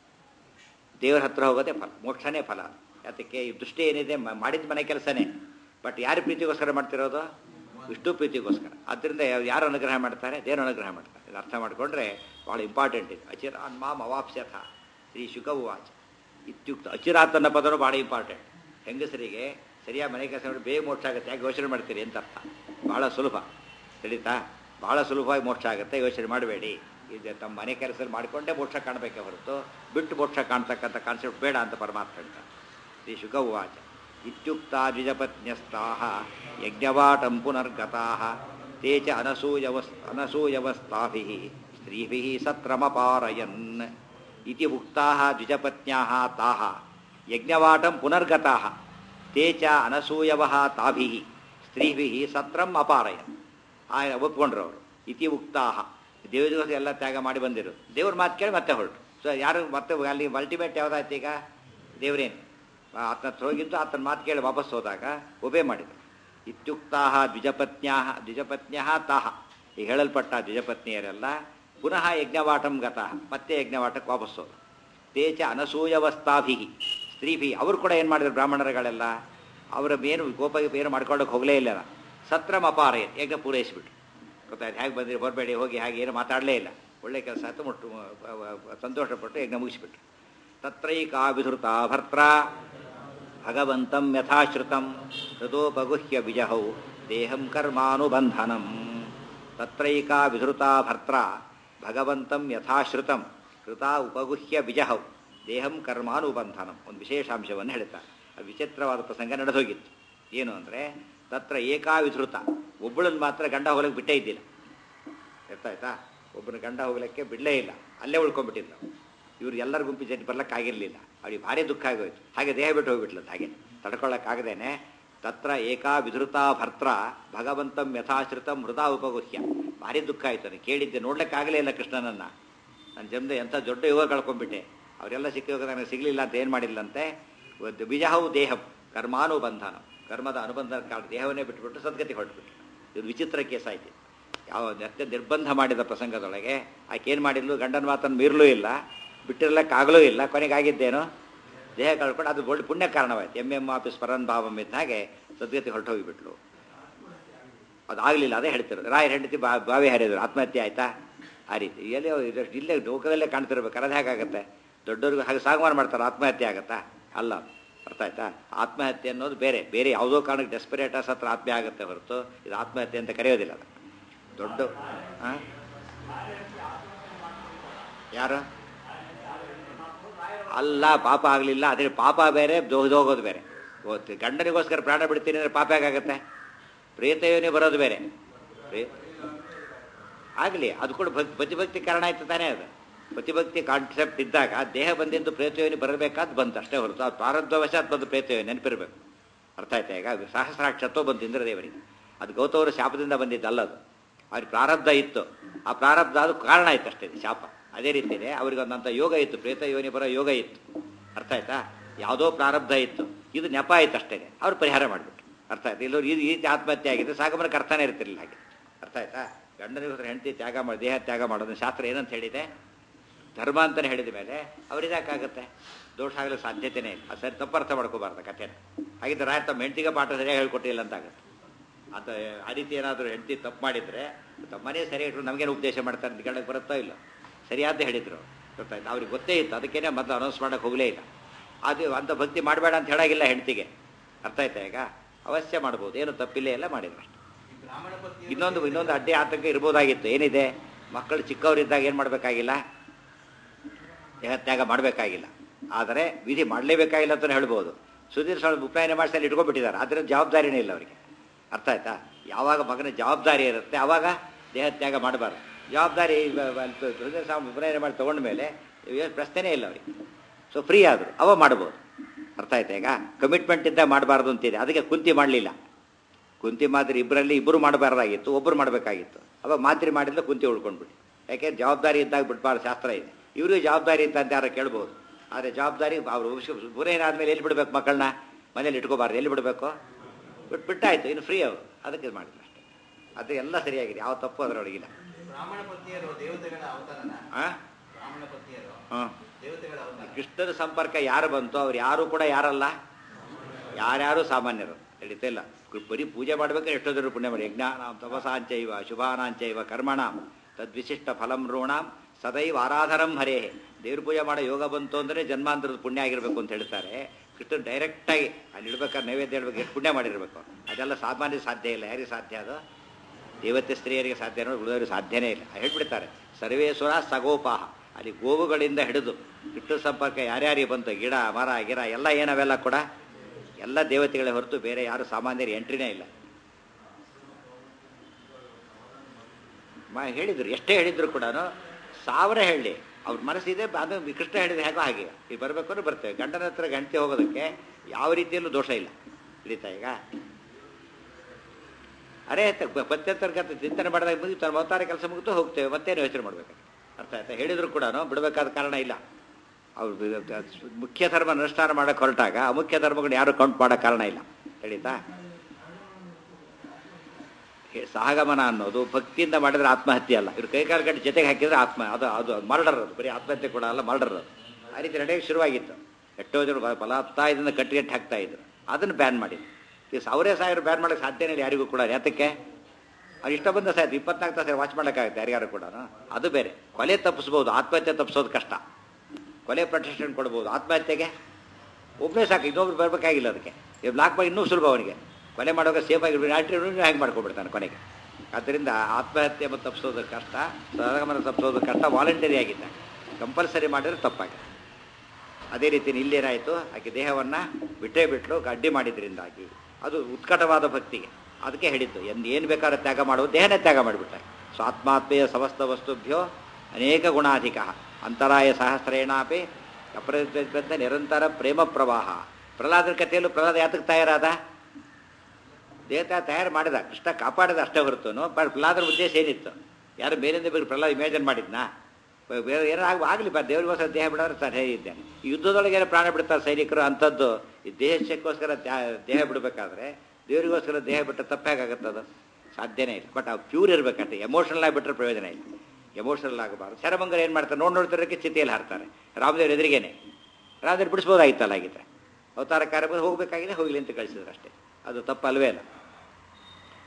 ದೇವರ ಹತ್ರ ಹೋಗೋದೇ ಫಲ ಮೋಕ್ಷನೇ ಫಲ ಅದಕ್ಕೆ ಈ ದೃಷ್ಟಿ ಏನಿದೆ ಮ- ಮಾಡಿದ ಮನೆ ಕೆಲಸನೇ ಬಟ್ ಯಾರ ಪ್ರೀತಿಗೋಸ್ಕರ ಮಾಡ್ತಿರೋದು ವಿಷ್ಣು ಪ್ರೀತಿಗೋಸ್ಕರ ಆದ್ದರಿಂದ ಯಾರು ಅನುಗ್ರಹ ಮಾಡ್ತಾರೆ ದೇವರು ಅನುಗ್ರಹ ಮಾಡ್ತಾರೆ ಇದು ಅರ್ಥ ಮಾಡಿಕೊಂಡ್ರೆ ಭಾಳ ಇಂಪಾರ್ಟೆಂಟ್ ಇದು ಅಚಿರ ಮಾಮ್ ಅವಾಪ್ಸ್ಯಥ ಶ್ರೀ ಶುಕವಾಚ ಇತ್ಯುಕ್ತ ಅಚಿರಾತ್ ಅನ್ನೋ ಪದನು ಭಾಳ ಇಂಪಾರ್ಟೆಂಟ್ ಹೆಂಗಸರಿಗೆ ಸರಿಯಾಗಿ ಮನೆ ಕೆಲಸ ಮಾಡಿ ಬೇಗ ಮೋಕ್ಷ ಆಗುತ್ತೆ ಯಾಕೆ ಯೋಚನೆ ಮಾಡ್ತೀರಿ ಅಂತ ಅರ್ಥ ಭಾಳ ಸುಲಭ ತಿಳಿತಾ ಭಾಳ ಸುಲಭವಾಗಿ ಮೋಕ್ಷ ಆಗುತ್ತೆ ಯೋಚನೆ ಮಾಡಬೇಡಿ ಇದು ತಮ್ಮ ಮನೆ ಕೆಲಸ ಮಾಡಿಕೊಂಡೇ ಮೋಕ್ಷ ಕಾಣಬೇಕೆ ಹೊರತು ಬಿಟ್ಟು ಮೋಕ್ಷ ಕಾಣ್ತಕ್ಕಂಥ ಕಾನ್ಸೆಪ್ಟ್ ಬೇಡ ಅಂತ ಪರಮಾತ್ಮ ಹೇಳ್ತಾರೆ ಶ್ರೀ ಶುಕವಾಚ ಇತ್ಯುಕ್ತ ದ್ವಿಜಪತ್ನ್ಯಸ್ತಾಹ ಯಜ್ಞವಾಟಂ ಪುನರ್ಗತಾಹ ತೇ ಚ ಅನಸೂಯವಸ್ ಅನಸೂಯವಸ್ತಾಭಿಃ ಸ್ತ್ರೀಭಿಃ ಸತ್ರಮಪಾರಯನ್ ಇತಿ ಉಕ್ತಾಃ ದ್ವಿಜಪತ್ನ್ಯಾಃ ತಾಃ ಯಜ್ಞವಾಟಂ ಪುನರ್ಗತಾಃ ತೇ ಚ ಅನಸೂಯವಃ ತಾಭಿಃ ಸ್ತ್ರೀಭಿಃ ಸತ್ರಂ ಅಪಾರಯನ್ ಆ ಒಪ್ಕೊಂಡ್ರು ಅವರು ಇತಿ ಉಕ್ತಾಹ ದೇವರಿಗೋಸ್ಕರ ಎಲ್ಲ ತ್ಯಾಗ ಮಾಡಿ ಬಂದಿರು ದೇವ್ರ ಮಾತು ಕೇಳಿ ಮತ್ತೆ ಹೊರಟು ಸೊ ಯಾರು ಮತ್ತೆ ಅಲ್ಲಿ ಅಲ್ಟಿಮೇಟ್ ಯಾವುದಾಯ್ತು ಈಗ ದೇವರೇನು ಆತನ ಹತ್ರ ಹೋಗಿದ್ದು ಆತನ ಮಾತು ಕೇಳಿ ವಾಪಸ್ ಹೋದಾಗ ಒಬೇ ಮಾಡಿದರು ಇತ್ಯುಕ್ತಾಹ ದ್ವಿಜಪತ್ನ್ಯಾ ದ್ವಿಜಪತ್ನ್ಯ ತಾಹ ಈಗ ಹೇಳಲ್ಪಟ್ಟ ದ್ವಿಜಪತ್ನಿಯರೆಲ್ಲ ಪುನಃ ಯಜ್ಞವಾಟಂ ಗತಃ ಮತ್ತೆ ಯಜ್ಞವಾಟಕ್ಕೆ ವಾಪಸ್ ಹೋದ್ರು ತೇಚ ಅನಸೂಯವಸ್ತಾಭಿ ಸ್ತ್ರೀಭಿ ಅವರು ಕೂಡ ಏನು ಮಾಡಿದ್ರು ಬ್ರಾಹ್ಮಣರುಗಳೆಲ್ಲ ಅವರ ಏನು ಗೋಪ ಏನು ಮಾಡ್ಕೊಳ್ಳೋಕೆ ಹೋಗಲೇ ಇಲ್ಲ ಸತ್ರಂ ಅಪಾರ ಯಜ್ಞ ಪೂರೈಸಿಬಿಟ್ರು ಗೊತ್ತಾಯ್ತು ಹೇಗೆ ಬಂದಿರಿ ಬರಬೇಡಿ ಹೋಗಿ ಹಾಗೆ ಏನು ಮಾತಾಡಲೇ ಇಲ್ಲ ಒಳ್ಳೆ ಕೆಲಸ ಆಯ್ತು ಮುಟ್ಟು ಸಂತೋಷಪಟ್ಟು ಯಜ್ಞ ಮುಗಿಸಿಬಿಟ್ರು ತತ್ರೈಕಾ ವಿಧೃತ ಭರ್ತ್ರ ಭಗವಂತಂ ಯಥಾಶ್ರುತಂ ಹೃದೋಪಗುಹ್ಯ ವಿಜಹೌ ದೇಹಂ ಕರ್ಮಾನುಬಂಧನಂ ತತ್ರೈಕಾ ವಿಧೃತಾ ಭರ್ತ್ರ ಭಗವಂತಂ ಯಥಾಶ್ರುತಂ ಕೃತ ಉಪಗುಹ್ಯ ವಿಜಹೌ ದೇಹಂ ಕರ್ಮಾನುಬಂಧನಂ ಒಂದು ವಿಶೇಷಾಂಶವನ್ನು ಹೇಳ್ತಾರೆ ಅದು ವಿಚಿತ್ರವಾದ ಪ್ರಸಂಗ ನಡೆದೋಗಿತ್ತು ಏನು ಅಂದರೆ ತತ್ರ ಏಕಾ ವಿಧೃತ ಒಬ್ಬಳನ್ನು ಮಾತ್ರ ಗಂಡ ಹೋಗಲಿಕ್ಕೆ ಬಿಟ್ಟೇ ಇದ್ದಿಲ್ಲ ಗೊತ್ತಾಯ್ತಾ ಒಬ್ಬನ ಗಂಡ ಹೋಗ್ಲಿಕ್ಕೆ ಬಿಡಲೇ ಇಲ್ಲ ಅಲ್ಲೇ ಉಳ್ಕೊಂಡ್ಬಿಟ್ಟಿದ್ಲು ಇವ್ರು ಎಲ್ಲರ ಗುಂಪಿ ಜೊತೆ ಬರ್ಲಿಕ್ಕಾಗಿರಲಿಲ್ಲ ಅವಳಿಗೆ ಭಾರಿ ದುಃಖ ಆಗೋಯ್ತು ಹಾಗೆ ದೇಹ ಬಿಟ್ಟು ಹೋಗ್ಬಿಟ್ಲಂತ ಹಾಗೆ ತಡ್ಕೊಳ್ಳೋಕ್ಕಾಗದೇನೆ ತತ್ರ ಏಕಾ ವಿಧೃತಾ ಭರ್ತ್ರ ಭಗವಂತಂ ಯಥಾಶ್ರಿತಂ ಹೃದಾ ಉಪಗುಹ್ಯ ಭಾರಿ ದುಃಖ ಆಯ್ತು ನನಗೆ ಕೇಳಿದ್ದೆ ನೋಡ್ಲಿಕ್ಕಾಗಲೇ ಇಲ್ಲ ಕೃಷ್ಣನನ್ನ ನನ್ನ ಜನ್ಮದ ಎಂಥ ದೊಡ್ಡ ಯುಗ ಕಳ್ಕೊಂಡ್ಬಿಟ್ಟೆ ಅವರೆಲ್ಲ ಸಿಕ್ಕ ನನಗೆ ಸಿಗಲಿಲ್ಲ ಅಂತ ಏನು ಮಾಡಿಲ್ಲಂತೆ ಒಂದು ಬಿಜಹವು ದೇಹಂ ಕರ್ಮಾನುಬಂಧನ ಕರ್ಮದ ಅನುಬಂಧನ ಕಾರಣ ದೇಹವನ್ನೇ ಬಿಟ್ಬಿಟ್ಟು ಸದ್ಗತಿ ಹೊರಟ್ಬಿಟ್ರು ಇದು ವಿಚಿತ್ರ ಕೇಸ್ ಆಯ್ತು ಯಾವ ಮತ್ತೆ ನಿರ್ಬಂಧ ಮಾಡಿದ ಪ್ರಸಂಗದೊಳಗೆ ಆಕೆ ಏನು ಮಾಡಿದ್ಲು ಗಂಡನ ಮಾತನ್ನು ಮೀರಲೂ ಇಲ್ಲ ಬಿಟ್ಟಿರ್ಲಕ್ಕಾಗಲೂ ಇಲ್ಲ ಕೊನೆಗಾಗಿದ್ದೇನು ದೇಹ ಕಳ್ಕೊಂಡು ಅದು ಒಳ್ಳೆ ಪುಣ್ಯ ಕಾರಣವಾಯ್ತು ಎಮ್ ಎಮ್ ಆಫೀಸ್ ಪರನ್ ಭಾವಂ ಇದ್ದ ಹಾಗೆ ಸದ್ಗತಿ ಹೊರಟೋಗಿಬಿಟ್ಲು ಅದು ಆಗಲಿಲ್ಲ ಅದೇ ಹೇಳ್ತಿರೋದು ರಾಯರ ಹೆಂಡತಿ ಬಾ ಬಾವಿ ಹರಿದ್ರು ಆತ್ಮಹತ್ಯೆ ಆಯ್ತಾ ಆ ರೀತಿ ಎಲ್ಲಿ ಇದಷ್ಟು ಇಲ್ಲೇ ಲೋಕದಲ್ಲೇ ಕಾಣ್ತಿರ್ಬೇಕಾರೆ ಅದು ಹೇಗಾಗತ್ತೆ ದೊಡ್ಡವ್ರಿಗೆ ಹಾಗೆ ಸಾಗವಾನ ಮಾಡ್ತಾರೆ ಆತ್ಮಹತ್ಯೆ ಆಗತ್ತಾ ಅಲ್ಲ ಅರ್ಥ ಆಯ್ತಾ ಆತ್ಮಹತ್ಯೆ ಅನ್ನೋದು ಬೇರೆ ಬೇರೆ ಯಾವುದೋ ಕಾರಣಕ್ಕೆ ಡೆಸ್ಪರೇಟರ್ಸ್ ಹತ್ರ ಆತ್ಮಹತ್ಯೆ ಆಗುತ್ತೆ ಹೊರತು ಇದು ಆತ್ಮಹತ್ಯೆ ಅಂತ ಕರೆಯೋದಿಲ್ಲ ಅದು ದೊಡ್ಡ ಆ? ಯಾರು ಅಲ್ಲ ಪಾಪ ಆಗಲಿಲ್ಲ ಅದೇ ಪಾಪ ಬೇರೆ ಹೋಗೋದು ಬೇರೆ ಓದ್ ಗಂಡನಿಗೋಸ್ಕರ ಪ್ರಾಣ ಬಿಡ್ತೀನಿ ಅಂದ್ರೆ ಪಾಪ ಹೇಗಾಗತ್ತೆ ಪ್ರೇತಯೋನಿ ಬರೋದು ಬೇರೆ ಪ್ರೇ ಆಗಲಿ ಅದು ಕೂಡ ಭಕ್ ಪ್ರತಿಭಕ್ತಿ ಕಾರಣ ಆಯ್ತು ತಾನೇ ಅದು ಪ್ರತಿಭಕ್ತಿ ಕಾನ್ಸೆಪ್ಟ್ ಇದ್ದಾಗ ದೇಹ ಬಂದಿದ್ದು ಪ್ರೇತಯೋನಿ ಬರಬೇಕಾದ್ ಬಂತು ಅಷ್ಟೇ ಹೊರತು ಅದು ಪ್ರಾರಬ್ಧವಶಾತ್ ಬಂದು ಪ್ರೇತಯೋನಿ ನೆನಪಿರ್ಬೇಕು ಅರ್ಥ ಆಯ್ತಾ ಈಗ ಅದು ಸಹಸ್ರಾಕ್ಷತ್ವ ಬಂತು ಇಂದ್ರದೇವರಿಗೆ ಅದು ಗೌತಮರ ಶಾಪದಿಂದ ಬಂದಿದ್ದಲ್ಲ ಅದು ಅವ್ರಿಗೆ ಪ್ರಾರಬ್ಧ ಇತ್ತು ಆ ಪ್ರಾರಬ್ಧ ಅದು ಕಾರಣ ಆಯ್ತು ಅಷ್ಟೇ ಇದು ಶಾಪ ಅದೇ ರೀತಿಯೇ ಅವ್ರಿಗೆ ಒಂದಂಥ ಯೋಗ ಇತ್ತು ಪ್ರೇತ ಯೋನಿ ಬರೋ ಯೋಗ ಇತ್ತು ಅರ್ಥ ಆಯ್ತಾ ಯಾವುದೋ ಪ್ರಾರಬ್ಧ ಇತ್ತು ಇದು ನೆಪ ಆಯ್ತು ಅಷ್ಟೇ ಅವ್ರು ಪರಿಹಾರ ಮಾಡಿಬಿಟ್ರು ಅರ್ಥ ಆಯ್ತು ಇಲ್ಲವ್ರು ಈ ರೀತಿ ಆತ್ಮಹತ್ಯೆ ಆಗಿದೆ ಸಾಗಮನಕ್ಕೆ ಅರ್ಥನೇ ಇರ್ತಿರ್ಲಿಲ್ಲ ಹಾಗೆ ಅರ್ಥ ಆಯ್ತಾ ಗಂಡನಿಗೋಸ್ಕರ ಹೆಂಡತಿ ತ್ಯಾಗ ಮಾಡಿ ದೇಹ ತ್ಯಾಗ ಮಾಡೋದು ಶಾಸ್ತ್ರ ಏನಂತ ಹೇಳಿದೆ ಧರ್ಮ ಅಂತಲೇ ಹೇಳಿದ ಮೇಲೆ ಅವ್ರಿದಾಕಾಗುತ್ತೆ ದೋಷ ಆಗಲು ಸಾಧ್ಯತೆನೇ ಇಲ್ಲ ಅದು ಸರಿ ತಪ್ಪರ್ಥ ಮಾಡ್ಕೋಬಾರ್ದು ಕಥೆನ ಹಾಗಿದ್ರೆ ರಾಯ ತಮ್ಮ ಹೆಂಡತಿಗೆ ಪಾಠ ಸರಿಯಾಗಿ ಹೇಳ್ಕೊಟ್ಟಿಲ್ಲ ಅಂತ ಆಗುತ್ತೆ ಅಂತ ಆ ರೀತಿ ಏನಾದರೂ ಹೆಂಡತಿ ತಪ್ಪು ಮಾಡಿದರೆ ತಮ್ಮ ಮನೆ ಸರಿ ಇಟ್ಟರು ನಮಗೇನು ಉಪದೇಶ ಮಾಡ್ತಾರೆ ಅಂತ ಕೇಳಕ್ಕೆ ಬರುತ್ತೋ ಇಲ್ಲ ಸರಿಯಾದ ಹೇಳಿದ್ರು ಗೊತ್ತಾಯ್ತು ಅವ್ರಿಗೆ ಗೊತ್ತೇ ಇತ್ತು ಅದಕ್ಕೇನೆ ಮೊದಲು ಅನೌನ್ಸ್ ಮಾಡೋಕೆ ಹೋಗಲೇ ಇಲ್ಲ ಅದು ಅಂಥ ಭಕ್ತಿ ಮಾಡಬೇಡ ಅಂತ ಹೇಳಾಗಿಲ್ಲ ಹೆಂಡತಿಗೆ ಅರ್ಥ ಆಯ್ತಾ ಈಗ ಅವಶ್ಯ ಮಾಡ್ಬೋದು ಏನು ತಪ್ಪಿಲ್ಲ ಎಲ್ಲ ಮಾಡಿದ್ರು ಅಷ್ಟೇ ಈ ಬ್ರಾಹ್ಮಣ ಪತ್ನಿ ಇನ್ನೊಂದು ಇನ್ನೊಂದು ಅಡ್ಡಿ ಆತಂಕ ಇರ್ಬೋದಾಗಿತ್ತು ಏನಿದೆ ಮಕ್ಕಳು ಚಿಕ್ಕವರಿದ್ದಾಗ ಏನು ಮಾಡಬೇಕಾಗಿಲ್ಲ ದೇಹತ್ಯಾಗ ಮಾಡಬೇಕಾಗಿಲ್ಲ ಆದರೆ ವಿಧಿ ಮಾಡಲೇಬೇಕಾಗಿಲ್ಲ ಅಂತಲೇ ಹೇಳ್ಬೋದು ಸುಧೀರ್ ಸ್ವಾಮಿ ಉಪಾಯನ ಮಾಡಿಸಿ ಅಲ್ಲಿ ಇಟ್ಕೊಂಡ್ಬಿಟ್ಟಿದ್ದಾರೆ ಅದರಿಂದ ಜವಾಬ್ದಾರಿನೇ ಇಲ್ಲ ಅವರಿಗೆ ಅರ್ಥ ಆಯ್ತಾ ಯಾವಾಗ ಮಗನ ಜವಾಬ್ದಾರಿ ಇರುತ್ತೆ ಆವಾಗ ದೇಹತ್ಯಾಗ ಮಾಡಬಾರ್ದು ಜವಾಬ್ದಾರಿ ಬ- ಬ- ಸುಧೀರ್ ಸ್ವಾಮಿ ಉಪನಯನ ಮಾಡಿ ತೊಗೊಂಡ ಮೇಲೆ ಪ್ರಶ್ನೆನೇ ಇಲ್ಲ ಅವರಿಗೆ ಸೊ ಫ್ರೀ ಆದರು ಅವ ಮಾಡ್ಬೋದು ಅರ್ಥ ಆಯ್ತಾ ಈಗ ಕಮಿಟ್ಮೆಂಟ್ ಇದ್ದ ಮಾಡಬಾರ್ದು ಅಂತಿದೆ ಅದಕ್ಕೆ ಕುಂತಿ ಮಾಡಲಿಲ್ಲ ಕುಂತಿ ಮಾತ್ರಿ ಇಬ್ಬರಲ್ಲಿ ಇಬ್ಬರು ಮಾಡಬಾರ್ದಾಗಿತ್ತು ಒಬ್ಬರು ಮಾಡಬೇಕಾಗಿತ್ತು ಅವಾಗ ಮಾತ್ರಿ ಮಾಡಿದ್ರೆ ಕುಂತಿ ಉಳ್ಕೊಂಡ್ಬಿಟ್ಟು ಯಾಕೆ ಜವಾಬ್ದಾರಿ ಇದ್ದಾಗ ಬಿಟ್ಬಾರ್ದು ಶಾಸ್ತ್ರ ಇದೆ ಇವ್ರಿಗೆ ಜವಾಬ್ದಾರಿ ಇತ್ತ ಅಂತ ಯಾರು ಕೇಳ್ಬೋದು ಆದರೆ ಜವಾಬ್ದಾರಿ ಅವರು ಬುರೇನಾದ್ಮೇಲೆ ಎಲ್ಲಿ ಬಿಡ್ಬೇಕು ಮಕ್ಕಳನ್ನ ಮನೇಲಿ ಇಟ್ಕೋಬಾರ್ದು ಎಲ್ಲಿ ಬಿಡಬೇಕು ಬಿಟ್ಟು ಬಿಟ್ಟಾಯ್ತು ಇನ್ನು ಫ್ರೀ ಅವರು ಅದಕ್ಕೆ ಮಾಡಿಲ್ಲ ಅಷ್ಟೇ ಅದು ಎಲ್ಲ ಸರಿಯಾಗಿದೆ ಯಾವ ತಪ್ಪು ಅದರೊಳಗಿಲ್ಲ ಬ್ರಾಹ್ಮಣ ಪತ್ನಿಯರು ದೇವತೆಗಳ ಅವತಾರನ ಆ ಬ್ರಾಹ್ಮಣ ಪತ್ನಿಯರು ಹಾಂ ದೇವತೆಗಳ ಅವತಾರ ಕೃಷ್ಣನ ಸಂಪರ್ಕ ಯಾರು ಬಂತೋ ಅವ್ರು ಯಾರು ಕೂಡ ಯಾರಲ್ಲ ಯಾರ್ಯಾರು ಸಾಮಾನ್ಯರು ನಡೀತಾ ಇಲ್ಲ ಕು- ಬರೀ ಪೂಜೆ ಮಾಡ್ಬೇಕಾದ್ರೆ ಎಷ್ಟೋ ಜನ ಪುಣ್ಯ ಮಾಡಿ ಯಜ್ಞಾನಾಂ ತಪಸಾಂಚೈವ ಶುಭಾನಾಂಚೈವ ಕರ್ಮಣಾಂ ತದ್ವಿಶಿಷ್ಟ ಫಲಂ ಋಣಾಂ ಸದೈವ ಆರಾಧನಂ ಹರೇ ದೇವ್ರ ಪೂಜೆ ಮಾಡೋ ಯೋಗ ಬಂತು ಅಂದರೆ ಜನ್ಮಾಂತರದ ಪುಣ್ಯ ಆಗಿರ್ಬೇಕು ಅಂತ ಹೇಳ್ತಾರೆ ಕೃಷ್ಣ ಡೈರೆಕ್ಟಾಗಿ ಅಲ್ಲಿ ಇಡ್ಬೇಕಾದ್ರೆ ನೈವೇದ್ಯ ಇಡ್ಬೇಕು ಎಷ್ಟು ಪುಣ್ಯ ಮಾಡಿರ್ಬೇಕು ಅದೆಲ್ಲ ಸಾಮಾನ್ಯ ಸಾಧ್ಯ ಇಲ್ಲ ಯಾರಿಗೆ ಸಾಧ್ಯ ಅದು ದೇವತೆ ಸ್ತ್ರೀಯರಿಗೆ ಸಾಧ್ಯ ಅನ್ನೋದು ಉಳಿದವರಿಗೆ ಸಾಧ್ಯನೇ ಇಲ್ಲ ಹೇಳ್ಬಿಡ್ತಾರೆ ಸರ್ವೇಶ್ವರ ಸಗೋಪಾಹ ಅಲ್ಲಿ ಗೋವುಗಳಿಂದ ಹಿಡಿದು ಇಟ್ಟು ಸಂಪರ್ಕ ಯಾರ್ಯಾರಿಗೆ ಬಂತು ಗಿಡ ಮರ ಗಿಡ ಎಲ್ಲ ಏನವೆಲ್ಲ ಕೂಡ ಎಲ್ಲ ದೇವತೆಗಳೇ ಹೊರತು ಬೇರೆ ಯಾರು ಸಾಮಾನ್ಯರು ಎಂಟ್ರಿನೇ ಇಲ್ಲ ಮ ಹೇಳಿದ್ರು ಎಷ್ಟೇ ಹೇಳಿದ್ರು ಕೂಡ ಸಾವಿರ ಹೇಳಿ ಅವ್ರ ಮನಸ್ಸಿದೆ ಅದು ಕೃಷ್ಣ ಹೇಳಿದ ಹೇಗೋ ಹಾಗೆ ಈಗ ಬರಬೇಕು ಅಂದ್ರೆ ಬರ್ತೇವೆ ಗಂಡನ ಹತ್ರ ಗಂಟೆ ಹೋಗೋದಕ್ಕೆ ಯಾವ ರೀತಿಯಲ್ಲೂ ದೋಷ ಇಲ್ಲ ಹಿಡಿತಾ ಈಗ ಅರೇ ಪತ್ಯಂತರ್ಗತ ಚಿಂತನೆ ಮಾಡಿದಾಗ ಮುಗಿತು ನಮ್ಮ ಅವತಾರ ಕೆಲಸ ಮುಗಿತು ಹೋಗ್ತೇವೆ ಮತ್ತೇನು ಯೋಚನೆ ಮಾಡ್ಬೇಕು ಅರ್ಥ ಆಯ್ತಾ ಹೇಳಿದ್ರು ಕೂಡ ಬಿಡಬೇಕಾದ ಕಾರಣ ಇಲ್ಲ ಅವ್ರು ಮುಖ್ಯ ಧರ್ಮ ಅನುಷ್ಠಾನ ಮಾಡಕ್ಕೆ ಹೊರಟಾಗ ಅಮುಖ್ಯ ಧರ್ಮಗಳನ್ನ ಯಾರು ಕೌಂಟ್ ಮಾಡೋ ಕಾರಣ ಇಲ್ಲ ಹೇಳಿತಾ ಹೇ- ಸಹಗಮನ ಅನ್ನೋದು ಭಕ್ತಿಯಿಂದ ಮಾಡಿದ್ರೆ ಆತ್ಮಹತ್ಯೆ ಅಲ್ಲ ಇವ್ರು ಕೈಕಾಲು ಗಂಟೆ ಜೊತೆಗೆ ಹಾಕಿದ್ರೆ ಆತ್ಮ ಅದು ಅದು ಮರ್ಡರ್ ಅದು ಬರೀ ಆತ್ಮಹತ್ಯೆ ಕೂಡ ಅಲ್ಲ ಮರ್ಡರ್ ಅದು ಆ ರೀತಿ ನಡೆಯೋಕ್ಕೆ ಶುರುವಾಗಿತ್ತು ಎಷ್ಟೋ ಜನ ಬ- ಬಲಾತ್ಕಾರದಿಂದ ಕಟ್ಟಿಗೆಟ್ಟು ಹಾಕ್ತಾ ಇದ್ರು ಅದನ್ನು ಬ್ಯಾನ್ ಮಾಡಿದ್ರು ಈ ಸಾವಿರ ಸಾವಿರ ಬ್ಯಾನ್ ಮಾಡೋಕ್ಕೆ ಸಾಧ್ಯನೇ ಇಲ್ಲ ಯಾರಿಗೂ ಕೂಡ ಯಾತಕ್ಕೆ ಅವ್ರು ಇಷ್ಟ ಬಂದ ಸಾಯ್ತು ಇಪ್ಪತ್ನಾಲ್ಕು ತಾಸು ವಾಚ್ ಮಾಡೋಕ್ಕಾಗುತ್ತೆ ಯಾರ್ಯಾರು ಕೂಡ ಅದು ಬೇರೆ ಕೊಲೆ ತಪ್ಪಿಸ್ಬೋದು ಆತ್ಮಹತ್ಯೆ ತಪ್ಪಿಸೋದು ಕಷ್ಟ ಕೊಲೆ ಪ್ರೊಟೆಕ್ಷನ್ ಕೊಡ್ಬೋದು ಆತ್ಮಹತ್ಯೆಗೆ ಒಬ್ಬನೇ ಸಾಕು ಇನ್ನೊಬ್ರು ಬರಬೇಕಾಗಿಲ್ಲ ಅದಕ್ಕೆ ಈ ಬ್ಲಾಕ್ ಬಾಯ್ ಇನ್ನೂ ಸುಲಭ ಅವನಿಗೆ ಕೊಲೆ ಮಾಡುವಾಗ ಸೇಫ್ ಆಗಿರ್ಬೇಕು ಆಲ್ಟ್ರಿ ಹ್ಯಾಂಗ್ ಮಾಡ್ಕೊಬಿಡ್ತಾನೆ ಕೊನೆಗೆ ಆದ್ದರಿಂದ ಆತ್ಮಹತ್ಯೆ ಮತ್ತು ತಪ್ಪಿಸೋದು ಕಷ್ಟ ಸಹಗಮನ ತಪ್ಪಿಸೋದು ಕಷ್ಟ ವಾಲಂಟರಿ ಆಗಿದ್ದ ಕಂಪಲ್ಸರಿ ಮಾಡಿದ್ರೆ ತಪ್ಪಾಗಿದೆ ಅದೇ ರೀತಿ ಇಲ್ಲೇನಾಯಿತು ಆಕೆ ದೇಹವನ್ನು ಬಿಟ್ಟೇ ಬಿಟ್ಲು ಅಡ್ಡಿ ಮಾಡಿದ್ರಿಂದಾಗಿ ಅದು ಉತ್ಕಟವಾದ ಭಕ್ತಿಗೆ ಅದಕ್ಕೆ ಹೇಳಿದ್ದು ಎಂದು ಏನು ಬೇಕಾದ್ರೆ ತ್ಯಾಗ ಮಾಡುವುದು ದೇಹನೇ ತ್ಯಾಗ ಮಾಡಿಬಿಟ್ಟ ಸೊ ಆತ್ಮಾತ್ಮೆಯ ಸಮಸ್ತ ವಸ್ತುಭ್ಯೋ ಅನೇಕ ಗುಣಾಧಿಕ ಅಂತರಾಯ ಸಹಸ್ರೇಣಾಪಿ ಅಪ್ರತಿಬದ್ಧ ನಿರಂತರ ಪ್ರೇಮ ಪ್ರವಾಹ ಪ್ರಹ್ಲಾದರ ಕಥೆಯಲ್ಲೂ ಪ್ರಹ್ಲಾದ ಯಾತಕ್ಕೆ ತಯಾರಾದ ದೇವತಾ ತಯಾರು ಮಾಡಿದ ಕೃಷ್ಣ ಕಾಪಾಡಿದ ಅಷ್ಟೇ ಹೊರತು ಪ್ರಹ್ಲಾದರ ಉದ್ದೇಶ ಏನಿತ್ತು ಯಾರು ಮೇಲಿಂದ ಬೇಕು ಪ್ರಹ್ಲಾದ ಇಮ್ಯಾಜಿನ್ ಮಾಡಿದ್ನಾ ಬ- ಬೇರೆ ಏನಾಗ ಆಗಲಿ ಬಾ ದೇವರಿಗೋಸ್ಕರ ದೇಹ ಬಿಡೋದ್ರೆ ಸರಿ ಇದ್ದೇನೆ ಈ ಯುದ್ಧದೊಳಗೆ ಏನೋ ಪ್ರಾಣ ಬಿಡ್ತಾರೆ ಸೈನಿಕರು ಅಂಥದ್ದು ಈ ದೇಶಕ್ಕೋಸ್ಕರ ತ್ಯಾ- ದೇಹ ಬಿಡಬೇಕಾದ್ರೆ ದೇವರಿಗೋಸ್ಕರ ದೇಹ ಬಿಟ್ಟ ತಪ್ಪಾಗತ್ತೆ ಅದು ಸಾಧ್ಯನೇ ಇಲ್ಲ ಬಟ್ ಅವು ಪ್ಯೂರ್ ಇರಬೇಕಂತೆ ಎಮೋಷನಲ್ ಆಗಿ ಬಿಟ್ಟರೆ ಪ್ರಯೋಜನ ಇಲ್ಲ ಎಮೋಷನಲ್ ಆಗಬಾರ್ದು ಶರಮಂಗರು ಏನು ಮಾಡ್ತಾರೆ ನೋಡಿ ನೋಡ್ತಿರೋಕ್ಕೆ ಚಿತೆಯಲ್ಲಿ ಹಾರ್ತಾರೆ ರಾಮದೇವ್ರ ಎದುರಿಗೇನೆ ರಾಮದೇವ್ರು ಬಿಡಿಸ್ಬೋದಾಗಿತ್ತಲ್ಲ ಹಾಗಿದ್ರೆ ಅವತಾರ ಕಾರ್ಯ ಹೋಗಬೇಕಾಗಿದೆ ಹೋಗಲಿ ಅಂತ ಕಳಿಸಿದ್ರು ಅಷ್ಟೇ ಅದು ತಪ್ಪಲ್ವೇ ಅಲ್ಲ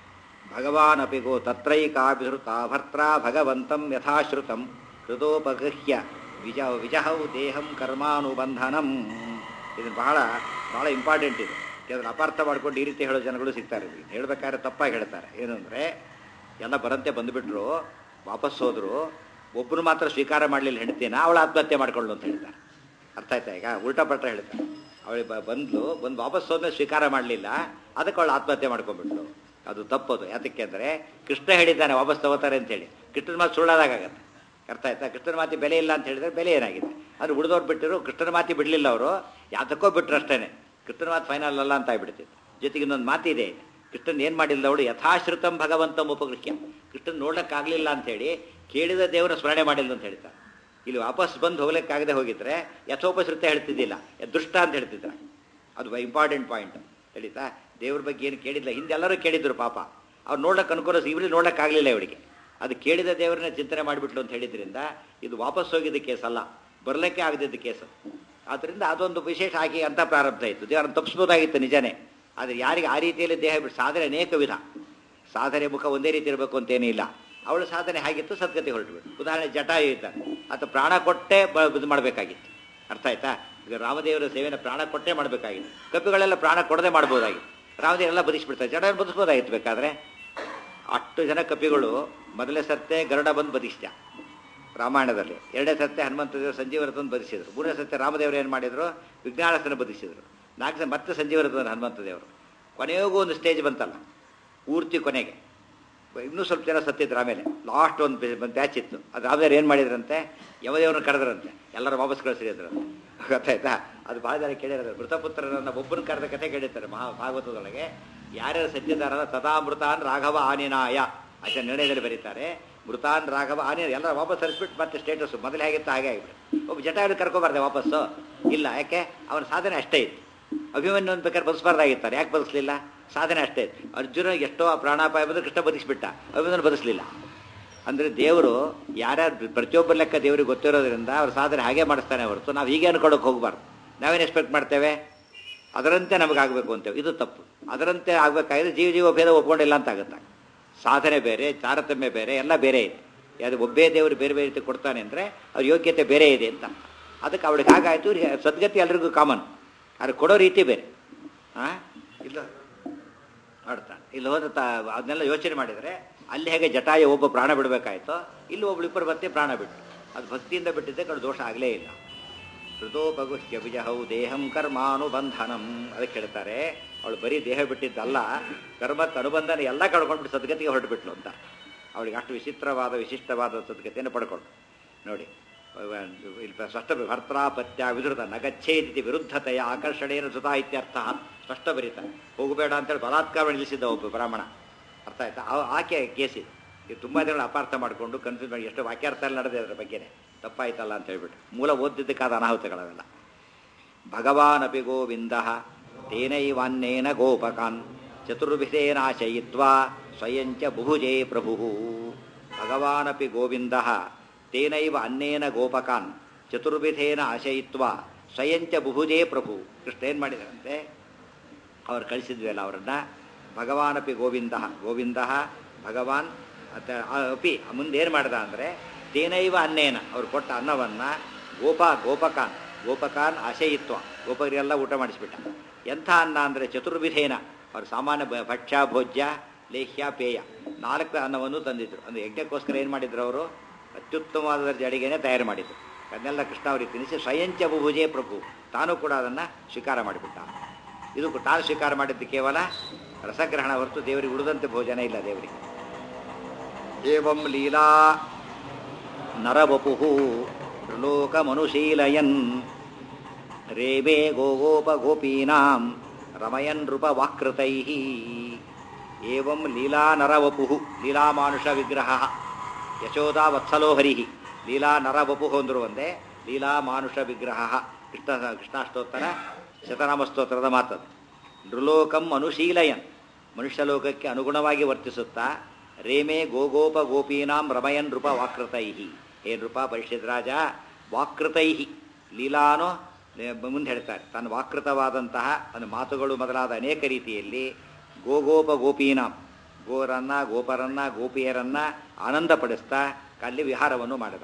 ಭಗವಾನಪಿ ಗೋ ತತ್ರೈಕಾಭಿಹೃತ ಭರ್ತ್ರ ಭಗವಂತಂ ಯಥಾಶ್ರುತಂ ಹೃದೋಪಗೃಹ್ಯ ವಿಜ ವಿಜಹೌ ದೇಹಂ ಕರ್ಮಾನುಬಂಧನಂ ಇದು ಬಹಳ ಬಹಳ ಇಂಪಾರ್ಟೆಂಟ್ ಇದು ಅದನ್ನು ಅಪಾರ್ಥ ಮಾಡ್ಕೊಂಡು ಈ ರೀತಿ ಹೇಳೋ ಜನಗಳು ಸಿಗ್ತಾರೆ ಇಲ್ಲಿ. ಹೇಳ್ಬೇಕಾದ್ರೆ ತಪ್ಪಾಗಿ ಹೇಳ್ತಾರೆ ಏನು ಅಂದರೆ ಎಲ್ಲ ಬರಂತೆ ಬಂದುಬಿಟ್ರು ವಾಪಸ್ ಹೋದ್ರು ಒಬ್ಬರು ಮಾತ್ರ ಸ್ವೀಕಾರ ಮಾಡಲಿಲ್ಲ ಹೆಂಡ್ತಿನ ಅವಳು ಆತ್ಮಹತ್ಯೆ ಮಾಡ್ಕೊಳ್ಳು ಅಂತ ಹೇಳ್ತಾರೆ ಅರ್ಥ ಆಯ್ತಾ ಈಗ ಉಲ್ಟಾ ಪಲ್ಟ ಹೇಳ್ತಾರೆ ಅವಳಿಗೆ ಬಂದ್ಲು ಬಂದು ವಾಪಸ್ ಹೋದ್ಮೇಲೆ ಸ್ವೀಕಾರ ಮಾಡಲಿಲ್ಲ ಅದಕ್ಕೆ ಅವಳು ಆತ್ಮಹತ್ಯೆ ಮಾಡ್ಕೊಂಡ್ಬಿಟ್ಲು ಅದು ತಪ್ಪದು ಯಾತಕ್ಕೆ ಅಂದರೆ ಕೃಷ್ಣ ಹೇಳಿದ್ದಾನೆ ವಾಪಸ್ ತಗೋತಾರೆ ಅಂತೇಳಿ ಕೃಷ್ಣನ ಮಾತು ಸುಳ್ಳಾದಾಗತ್ತೆ ಅರ್ಥ ಆಯ್ತಾ ಕೃಷ್ಣನ ಮಾತಿ ಬೆಲೆ ಇಲ್ಲ ಅಂತ ಹೇಳಿದ್ರೆ ಬೆಲೆ ಏನಾಗಿದೆ ಅದು ಉಳಿದವ್ರು ಬಿಟ್ಟಿರು ಕೃಷ್ಣನ ಮಾತಿ ಬಿಡಲಿಲ್ಲ ಅವರು ಯಾತಕ್ಕೋ ಬಿಟ್ರು ಅಷ್ಟೇನೆ ಕೃಷ್ಣನ ಮಾತು ಫೈನಲ್ ಅಲ್ಲ ಅಂತ ಆಗ್ಬಿಡ್ತಿತ್ತು ಜೊತೆಗೆ ಇನ್ನೊಂದು ಮಾತಿದೆ ಕೃಷ್ಣನ್ ಏನು ಮಾಡಿಲ್ಲ ಅವಳು ಯಥಾಶ್ರುತಂ ಭಗವಂತಂ ಉಪಗೃಹ್ಯ ಕೃಷ್ಣನ್ ನೋಡ್ಲಿಕ್ಕಾಗಲಿಲ್ಲ ಅಂತೇಳಿ ಕೇಳಿದ ದೇವರ ಸ್ಮರಣೆ ಮಾಡಿಲ್ಲ ಅಂತ ಹೇಳ್ತಾರೆ ಇಲ್ಲಿ ವಾಪಸ್ ಬಂದು ಹೋಗ್ಲಿಕ್ಕಾಗದೆ ಹೋಗಿದ್ರೆ ಯಥೋಪಶ್ರುತ ಹೇಳ್ತಿದ್ದಿಲ್ಲ ದುಷ್ಟ ಅಂತ ಹೇಳ್ತಿದ್ರ ಅದು ಇಂಪಾರ್ಟೆಂಟ್ ಪಾಯಿಂಟ್ ಹೇಳಿತಾ ದೇವ್ರ ಬಗ್ಗೆ ಏನು ಕೇಳಿಲ್ಲ ಹಿಂದೆ ಎಲ್ಲರೂ ಕೇಳಿದ್ರು ಪಾಪ ಅವ್ರು ನೋಡ್ಲಕ್ಕೆ ಅನುಕೂಲ ಇವ್ರಿಗೆ ನೋಡ್ಲಿಕ್ಕಾಗಲಿಲ್ಲ ಇವಳಿಗೆ ಅದು ಕೇಳಿದ ದೇವರನ್ನ ಚಿಂತನೆ ಮಾಡಿಬಿಟ್ಲು ಅಂತ ಹೇಳಿದ್ರಿಂದ ಇದು ವಾಪಸ್ ಹೋಗಿದ್ದ ಕೇಸ್ ಅಲ್ಲ ಬರಲಿಕ್ಕೆ ಆಗದಿದ್ದ ಕೇಸು ಆದ್ದರಿಂದ ಅದೊಂದು ವಿಶೇಷ ಆಗಿ ಅಂತ ಪ್ರಾರಂಭ ಇತ್ತು ದೇವರನ್ನು ತಪ್ಪಿಸ್ಬೋದಾಗಿತ್ತು ನಿಜನೇ ಆದರೆ ಯಾರಿಗೆ ಆ ರೀತಿಯಲ್ಲಿ ದೇಹ ಬಿಟ್ಟು ಸಾಧನೆ ಅನೇಕ ವಿಧ ಸಾಧನೆ ಮುಖ ಒಂದೇ ರೀತಿ ಇರಬೇಕು ಅಂತೇನೂ ಇಲ್ಲ ಅವಳ ಸಾಧನೆ ಹಾಗಿತ್ತು ಸದ್ಗತಿ ಹೊರಟುಬಿಟ್ಟು ಉದಾಹರಣೆ ಜಟಾಯು ಇದ್ದಾನೆ ಆತ ಪ್ರಾಣ ಕೊಟ್ಟೇ ಬ- ಇದು ಮಾಡಬೇಕಾಗಿತ್ತು ಅರ್ಥ ಆಯ್ತಾ ಈಗ ರಾಮದೇವರ ಸೇವೆನ ಪ್ರಾಣ ಕೊಟ್ಟೇ ಮಾಡಬೇಕಾಗಿತ್ತು ಕಪಿಗಳೆಲ್ಲ ಪ್ರಾಣ ಕೊಡದೆ ಮಾಡ್ಬೋದಾಗಿತ್ತು ರಾಮದೇವರೆಲ್ಲ ಬದಿಸ್ಬಿಡ್ತಾರೆ ಜಟ ಬದಿಸ್ಬೋದಾಗಿತ್ತು ಬೇಕಾದ್ರೆ ಅಷ್ಟು ಜನ ಕಪಿಗಳು ಮೊದಲೇ ಸತ್ತೆ ಗರುಡ ಬಂದು ಬದಿಸ್ತ ರಾಮಾಯಣದಲ್ಲಿ ಎರಡನೇ ಸತ್ಯ ಹನುಮಂತ ದೇವರು ಸಂಜೀವರತನ ಬದಿಸಿದ್ರು ಮೂರನೇ ಸತ್ಯ ರಾಮದೇವರು ಏನು ಮಾಡಿದ್ರು ವಿಜ್ಞಾನಸ್ಥನ ಬದಿಸಿದ್ರು ನಾಲ್ಕು ಸಲ ಮತ್ತೆ ಸಂಜೀವರತನ ಹನುಮಂತ ದೇವರು ಕೊನೆಗೂ ಒಂದು ಸ್ಟೇಜ್ ಬಂತಲ್ಲ ಪೂರ್ತಿ ಕೊನೆಗೆ ಇನ್ನೂ ಸ್ವಲ್ಪ ಜನ ಸತ್ತಿದ್ರು ಆಮೇಲೆ ಲಾಸ್ಟ್ ಒಂದು ಬ್ಯಾಚ್ ಇತ್ತು ಅದು ರಾಮದೇವ್ರು ಏನು ಮಾಡಿದ್ರಂತೆ ಯಮದೇವ್ರನ್ನ ಕರೆದ್ರಂತೆ ಎಲ್ಲರೂ ವಾಪಸ್ ಕಳಿಸಿದ್ರಂತೆ ಗೊತ್ತಾಯ್ತಾ ಅದು ಭಾಳ ಜನ ಕೇಳಿರೋದು ಮೃತಪುತ್ರರನ್ನ ಒಬ್ಬರು ಕರೆದ ಕಥೆ ಕೇಳಿರ್ತಾರೆ ಮಹಾ ಭಾಗವತದೊಳಗೆ ಯಾರ್ಯಾರು ಸತ್ತಿದ್ದಾರಲ್ಲ ತಥಾ ಮೃತಾನ್ ರಾಘವ ಆನಿನಾಯ ಆಚೆ ನಿರ್ಣಯದಲ್ಲಿ ಬರೀತಾರೆ ಮೃತಾನ್ ರಾಘವ ಆನಿ ಎಲ್ಲ ವಾಪಸ್ ತರಿಸ್ಬಿಟ್ಟು ಮತ್ತೆ ಸ್ಟೇಟಸ್ ಮೊದಲು ಹೇಗಿತ್ತು ಹಾಗೆ ಆಗಿಬಿಟ್ಟು ಒಬ್ಬ ಜಟಾಯುರು ಕರ್ಕೊಬಾರ್ದೆ ವಾಪಸ್ಸು ಇಲ್ಲ ಯಾಕೆ ಅವನ ಸಾಧನೆ ಅಷ್ಟೇ ಇತ್ತು ಅಭಿಮನ್ಯು ಅಂತ ಬೇಕಾದ್ರೆ ಬದುಸಬಾರ್ದಾಗಿತ್ತಾರೆ ಯಾಕೆ ಬದುಸಲಿಲ್ಲ ಸಾಧನೆ ಅಷ್ಟೇ ಇತ್ತು ಅರ್ಜುನ ಎಷ್ಟೋ ಪ್ರಾಣಾಪಾಯ ಬಂದು ಕೃಷ್ಣ ಬದುಕಿಸ್ಬಿಟ್ಟ ಅಭಿಮನ್ಯು ಬದುಸಲಿಲ್ಲ ಅಂದರೆ ದೇವರು ಯಾರ್ಯಾರು ಪ್ರತಿಯೊಬ್ಬರ ಲೆಕ್ಕ ದೇವರಿಗೆ ಗೊತ್ತಿರೋದ್ರಿಂದ ಅವ್ರ ಸಾಧನೆ ಹಾಗೆ ಮಾಡಿಸ್ತಾನೆ ಹೊರತು ನಾವು ಹೀಗೆ ಅನ್ಕೊಳಕ್ಕೆ ಹೋಗಬಾರ್ದು ನಾವೇನು ಎಕ್ಸ್ಪೆಕ್ಟ್ ಮಾಡ್ತೇವೆ ಅದರಂತೆ ನಮಗಾಗಬೇಕು ಅಂತೇವೆ ಇದು ತಪ್ಪು ಅದರಂತೆ ಆಗಬೇಕಾದ್ರೆ ಜೀವ ಜೀವ ಭೇದ ಒಪ್ಕೊಂಡಿಲ್ಲ ಅಂತ ಆಗುತ್ತೆ ಸಾಧನೆ ಬೇರೆ ತಾರತಮ್ಯ ಬೇರೆ ಎಲ್ಲ ಬೇರೆ ಇದೆ ಅದು ಒಬ್ಬೇ ದೇವರು ಬೇರೆ ಬೇರೆ ರೀತಿ ಕೊಡ್ತಾನೆ ಅಂದರೆ ಅವ್ರ ಯೋಗ್ಯತೆ ಬೇರೆ ಇದೆ ಅಂತ ಅದಕ್ಕೆ ಅವಳಿಗೆ ಹಾಗಾಯಿತು ಸದ್ಗತಿ ಎಲ್ರಿಗೂ ಕಾಮನ್ ಆದ್ರೆ ಕೊಡೋ ರೀತಿ ಬೇರೆ ಹಾಂ ಇಲ್ಲ ಆಡ್ತಾನೆ ಇಲ್ಲಿ ಹೋದ ತ ಅದನ್ನೆಲ್ಲ ಯೋಚನೆ ಮಾಡಿದರೆ ಅಲ್ಲಿ ಹೇಗೆ ಜಟಾಯ ಒಬ್ಬ ಪ್ರಾಣ ಬಿಡಬೇಕಾಯ್ತೋ ಇಲ್ಲಿ ಒಬ್ಳಿಬ್ಬರು ಮತ್ತೆ ಪ್ರಾಣ ಬಿಟ್ಟು ಅದು ಭಕ್ತಿಯಿಂದ ಬಿಟ್ಟಿದ್ದೆ ಕಡೆ ದೋಷ ಆಗಲೇ ಇಲ್ಲ ಹೃದೋಪಗುಹ್ಯ ವಿಜಹೌ ದೇಹಂ ಕರ್ಮಾನುಬಂಧನಂ ಅದಕ್ಕೆ ಹೇಳ್ತಾರೆ ಅವಳು ಬರೀ ದೇಹ ಬಿಟ್ಟಿದ್ದಲ್ಲ ಕರ್ಮಕ್ಕೆ ಅನುಬಂಧನ ಎಲ್ಲ ಕಳ್ಕೊಂಡ್ಬಿಟ್ಟು ಸದ್ಗತಿಗೆ ಹೊರಟುಬಿಟ್ಲು ಅಂತ ಅವಳಿಗೆ ಅಷ್ಟು ವಿಚಿತ್ರವಾದ ವಿಶಿಷ್ಟವಾದ ಸದ್ಗತಿಯನ್ನು ಪಡ್ಕೊಂಡು ನೋಡಿ ಇಲ್ಲಿ ಸ್ಪಷ್ಟ ಭರ್ತ್ರಾಪತ್ಯ ವಿಧೃತ ನಗಚ್ಛೇದಿತಿ ವಿರುದ್ಧತೆಯ ಆಕರ್ಷಣೆಯನ್ನು ಸುತ ಇತ್ಯರ್ಥ ಸ್ಪಷ್ಟ ಬರೀತಾರೆ ಹೋಗಬೇಡ ಅಂತೇಳಿ ಬಲಾತ್ಕಾರ ನಿಲ್ಲಿಸಿದ್ದ ಒಬ್ಬ ಬ್ರಾಹ್ಮಣ ಅರ್ಥ ಆಯ್ತಾ ಆ- ಆಕೆ ಕೇಸಿದೆ ಇದು ತುಂಬ ಜನಗಳು ಅಪಾರ್ಥ ಮಾಡಿಕೊಂಡು ಕನ್ಫ್ಯೂಸ್ ಮಾಡಿ ಎಷ್ಟು ವಾಕ್ಯಾರ್ಥ ಎಲ್ಲ ನಡೆದಿದೆ ಅದರ ಬಗ್ಗೆನೇ ತಪ್ಪಾಯ್ತಲ್ಲ ಅಂತ ಹೇಳ್ಬಿಟ್ಟು ಮೂಲ ಓದಿದ್ದಕ್ಕಾದ ಅನಾಹುತಗಳವೆಲ್ಲ ಭಗವಾನಪಿ ಗೋವಿಂದ ತೇನೈವಾನ್ನೇನ ಗೋಪಕಾನ್ ಚತುರ್ಭಿಧೇನಾಶಯಿತ್ವಾ ಸ್ವಯಂಚ ಬುಭುಜೇ ಪ್ರಭು ಭಗವಾನಪಿ ಗೋವಿಂದ ತೇನೈವ ಅನ್ನೇನ ಗೋಪಕಾನ್ ಚತುರ್ವಿಧೇನ ಆಶಯಿತ್ವಾ ಸ್ವಯಂಚ ಬುಭುಜೇ ಪ್ರಭು ಕೃಷ್ಣ ಏನು ಮಾಡಿದಾರಂತೆ ಅವ್ರು ಕಳಿಸಿದ್ವಲ್ಲ ಅವರನ್ನ ಭಗವಾನಪಿ ಗೋವಿಂದ ಗೋವಿಂದ ಭಗವಾನ್ ಅತ ಅಪಿ ಮುಂದೆ ಏನು ಮಾಡ್ದ ಅಂದರೆ ತೇನೈವ ಅನ್ನೇನ ಅವ್ರು ಕೊಟ್ಟ ಅನ್ನವನ್ನು ಗೋಪ ಗೋಪಕಾನ್ ಗೋಪಕಾನ್ ಆಶಯಿತ್ವ ಗೋಪಕರಿಗೆಲ್ಲ ಊಟ ಮಾಡಿಸ್ಬಿಟ್ಟ ಎಂಥ ಅನ್ನ ಅಂದರೆ ಚತುರ್ವಿಧೇನ ಅವ್ರು ಸಾಮಾನ್ಯ ಬ- ಭಕ್ಷ್ಯ ಭೋಜ್ಯ ಲೇಹ್ಯ ಪೇಯ ನಾಲ್ಕು ಅನ್ನವನ್ನು ತಂದಿದ್ರು ಅಂದರೆ ಯಜ್ಞಕ್ಕೋಸ್ಕರ ಏನು ಮಾಡಿದ್ರು ಅವರು ಅತ್ಯುತ್ತಮವಾದ ದರ್ಜೆ ಅಡಿಗೆನೇ ತಯಾರು ಮಾಡಿದ್ರು ಅದನ್ನೆಲ್ಲ ಕೃಷ್ಣ ಅವರಿಗೆ ತಿನ್ನಿಸಿ ಸ್ವಯಂಚ ಬುಭುಜೇ ಪ್ರಭು ತಾನು ಕೂಡ ಅದನ್ನು ಸ್ವೀಕಾರ ಮಾಡಿಬಿಟ್ಟ ಇದು ತಾನು ಸ್ವೀಕಾರ ಮಾಡಿದ್ದು ಕೇವಲ ರಸಗ್ರಹಣ ಹೊರತು ದೇವರಿಗೆ ಉಳಿದಂತೆ ಭೋಜನ ಇಲ್ಲ ದೇವರಿಗೆ ಏವಂ ಲೀಲಾ ನರವಪು ಲೋಕಮನುಶೀಲಯನ್ ರೇಮೇ ಗೋಗೋಪ ಗೋಪೀನಾಂ ರಮಯನ್ ನೃಪವಾಕೃತೈ ಏವಂ ಲೀಲಾ ನರವಪು ಲೀಲಾಮಾನುಷ ವಿಗ್ರಹ ಯಶೋದಾ ವತ್ಸಲೋ ಹರಿ ಲೀಲಾ ನರವಪು ಅಂದ್ರು ಒಂದೇ ಲೀಲಾ ಮಾನುಷ ವಿಗ್ರಹ ಕೃಷ್ಣ ಕೃಷ್ಣಾಷ್ಟೋತ್ತರ ಶತನಾಮ ಸ್ತೋತ್ರದ ಮಾತದು ನೃಲೋಕಂ ಅನುಶೀಲಯನ್ ಮನುಷ್ಯಲೋಕಕ್ಕೆ ಅನುಗುಣವಾಗಿ ವರ್ತಿಸುತ್ತಾ ರೇಮೇ ಗೋಗೋಪ ಗೋಪೀನಾಂ ರಮಯನ್ ನೃಪ ವಾಕೃತೈ ಹೇ ನೃಪ ಪರಿಷತ್ ರಾಜ ವಾಕೃತೈ ಲೀಲಾನೋ ಮುಂದೆ ಹೇಳ್ತಾರೆ ತನ್ನ ವಾಕೃತವಾದಂತಹ ತನ್ನ ಮಾತುಗಳು ಮೊದಲಾದ ಅನೇಕ ರೀತಿಯಲ್ಲಿ ಗೋಗೋಪ ಗೋಪೀನಾಂ ಗೋರನ್ನ ಗೋಪರನ್ನ ಗೋಪಿಯರನ್ನ ಆನಂದಪಡಿಸ್ತಾ ಅಲ್ಲಿ ವಿಹಾರವನ್ನು ಮಾಡಿದ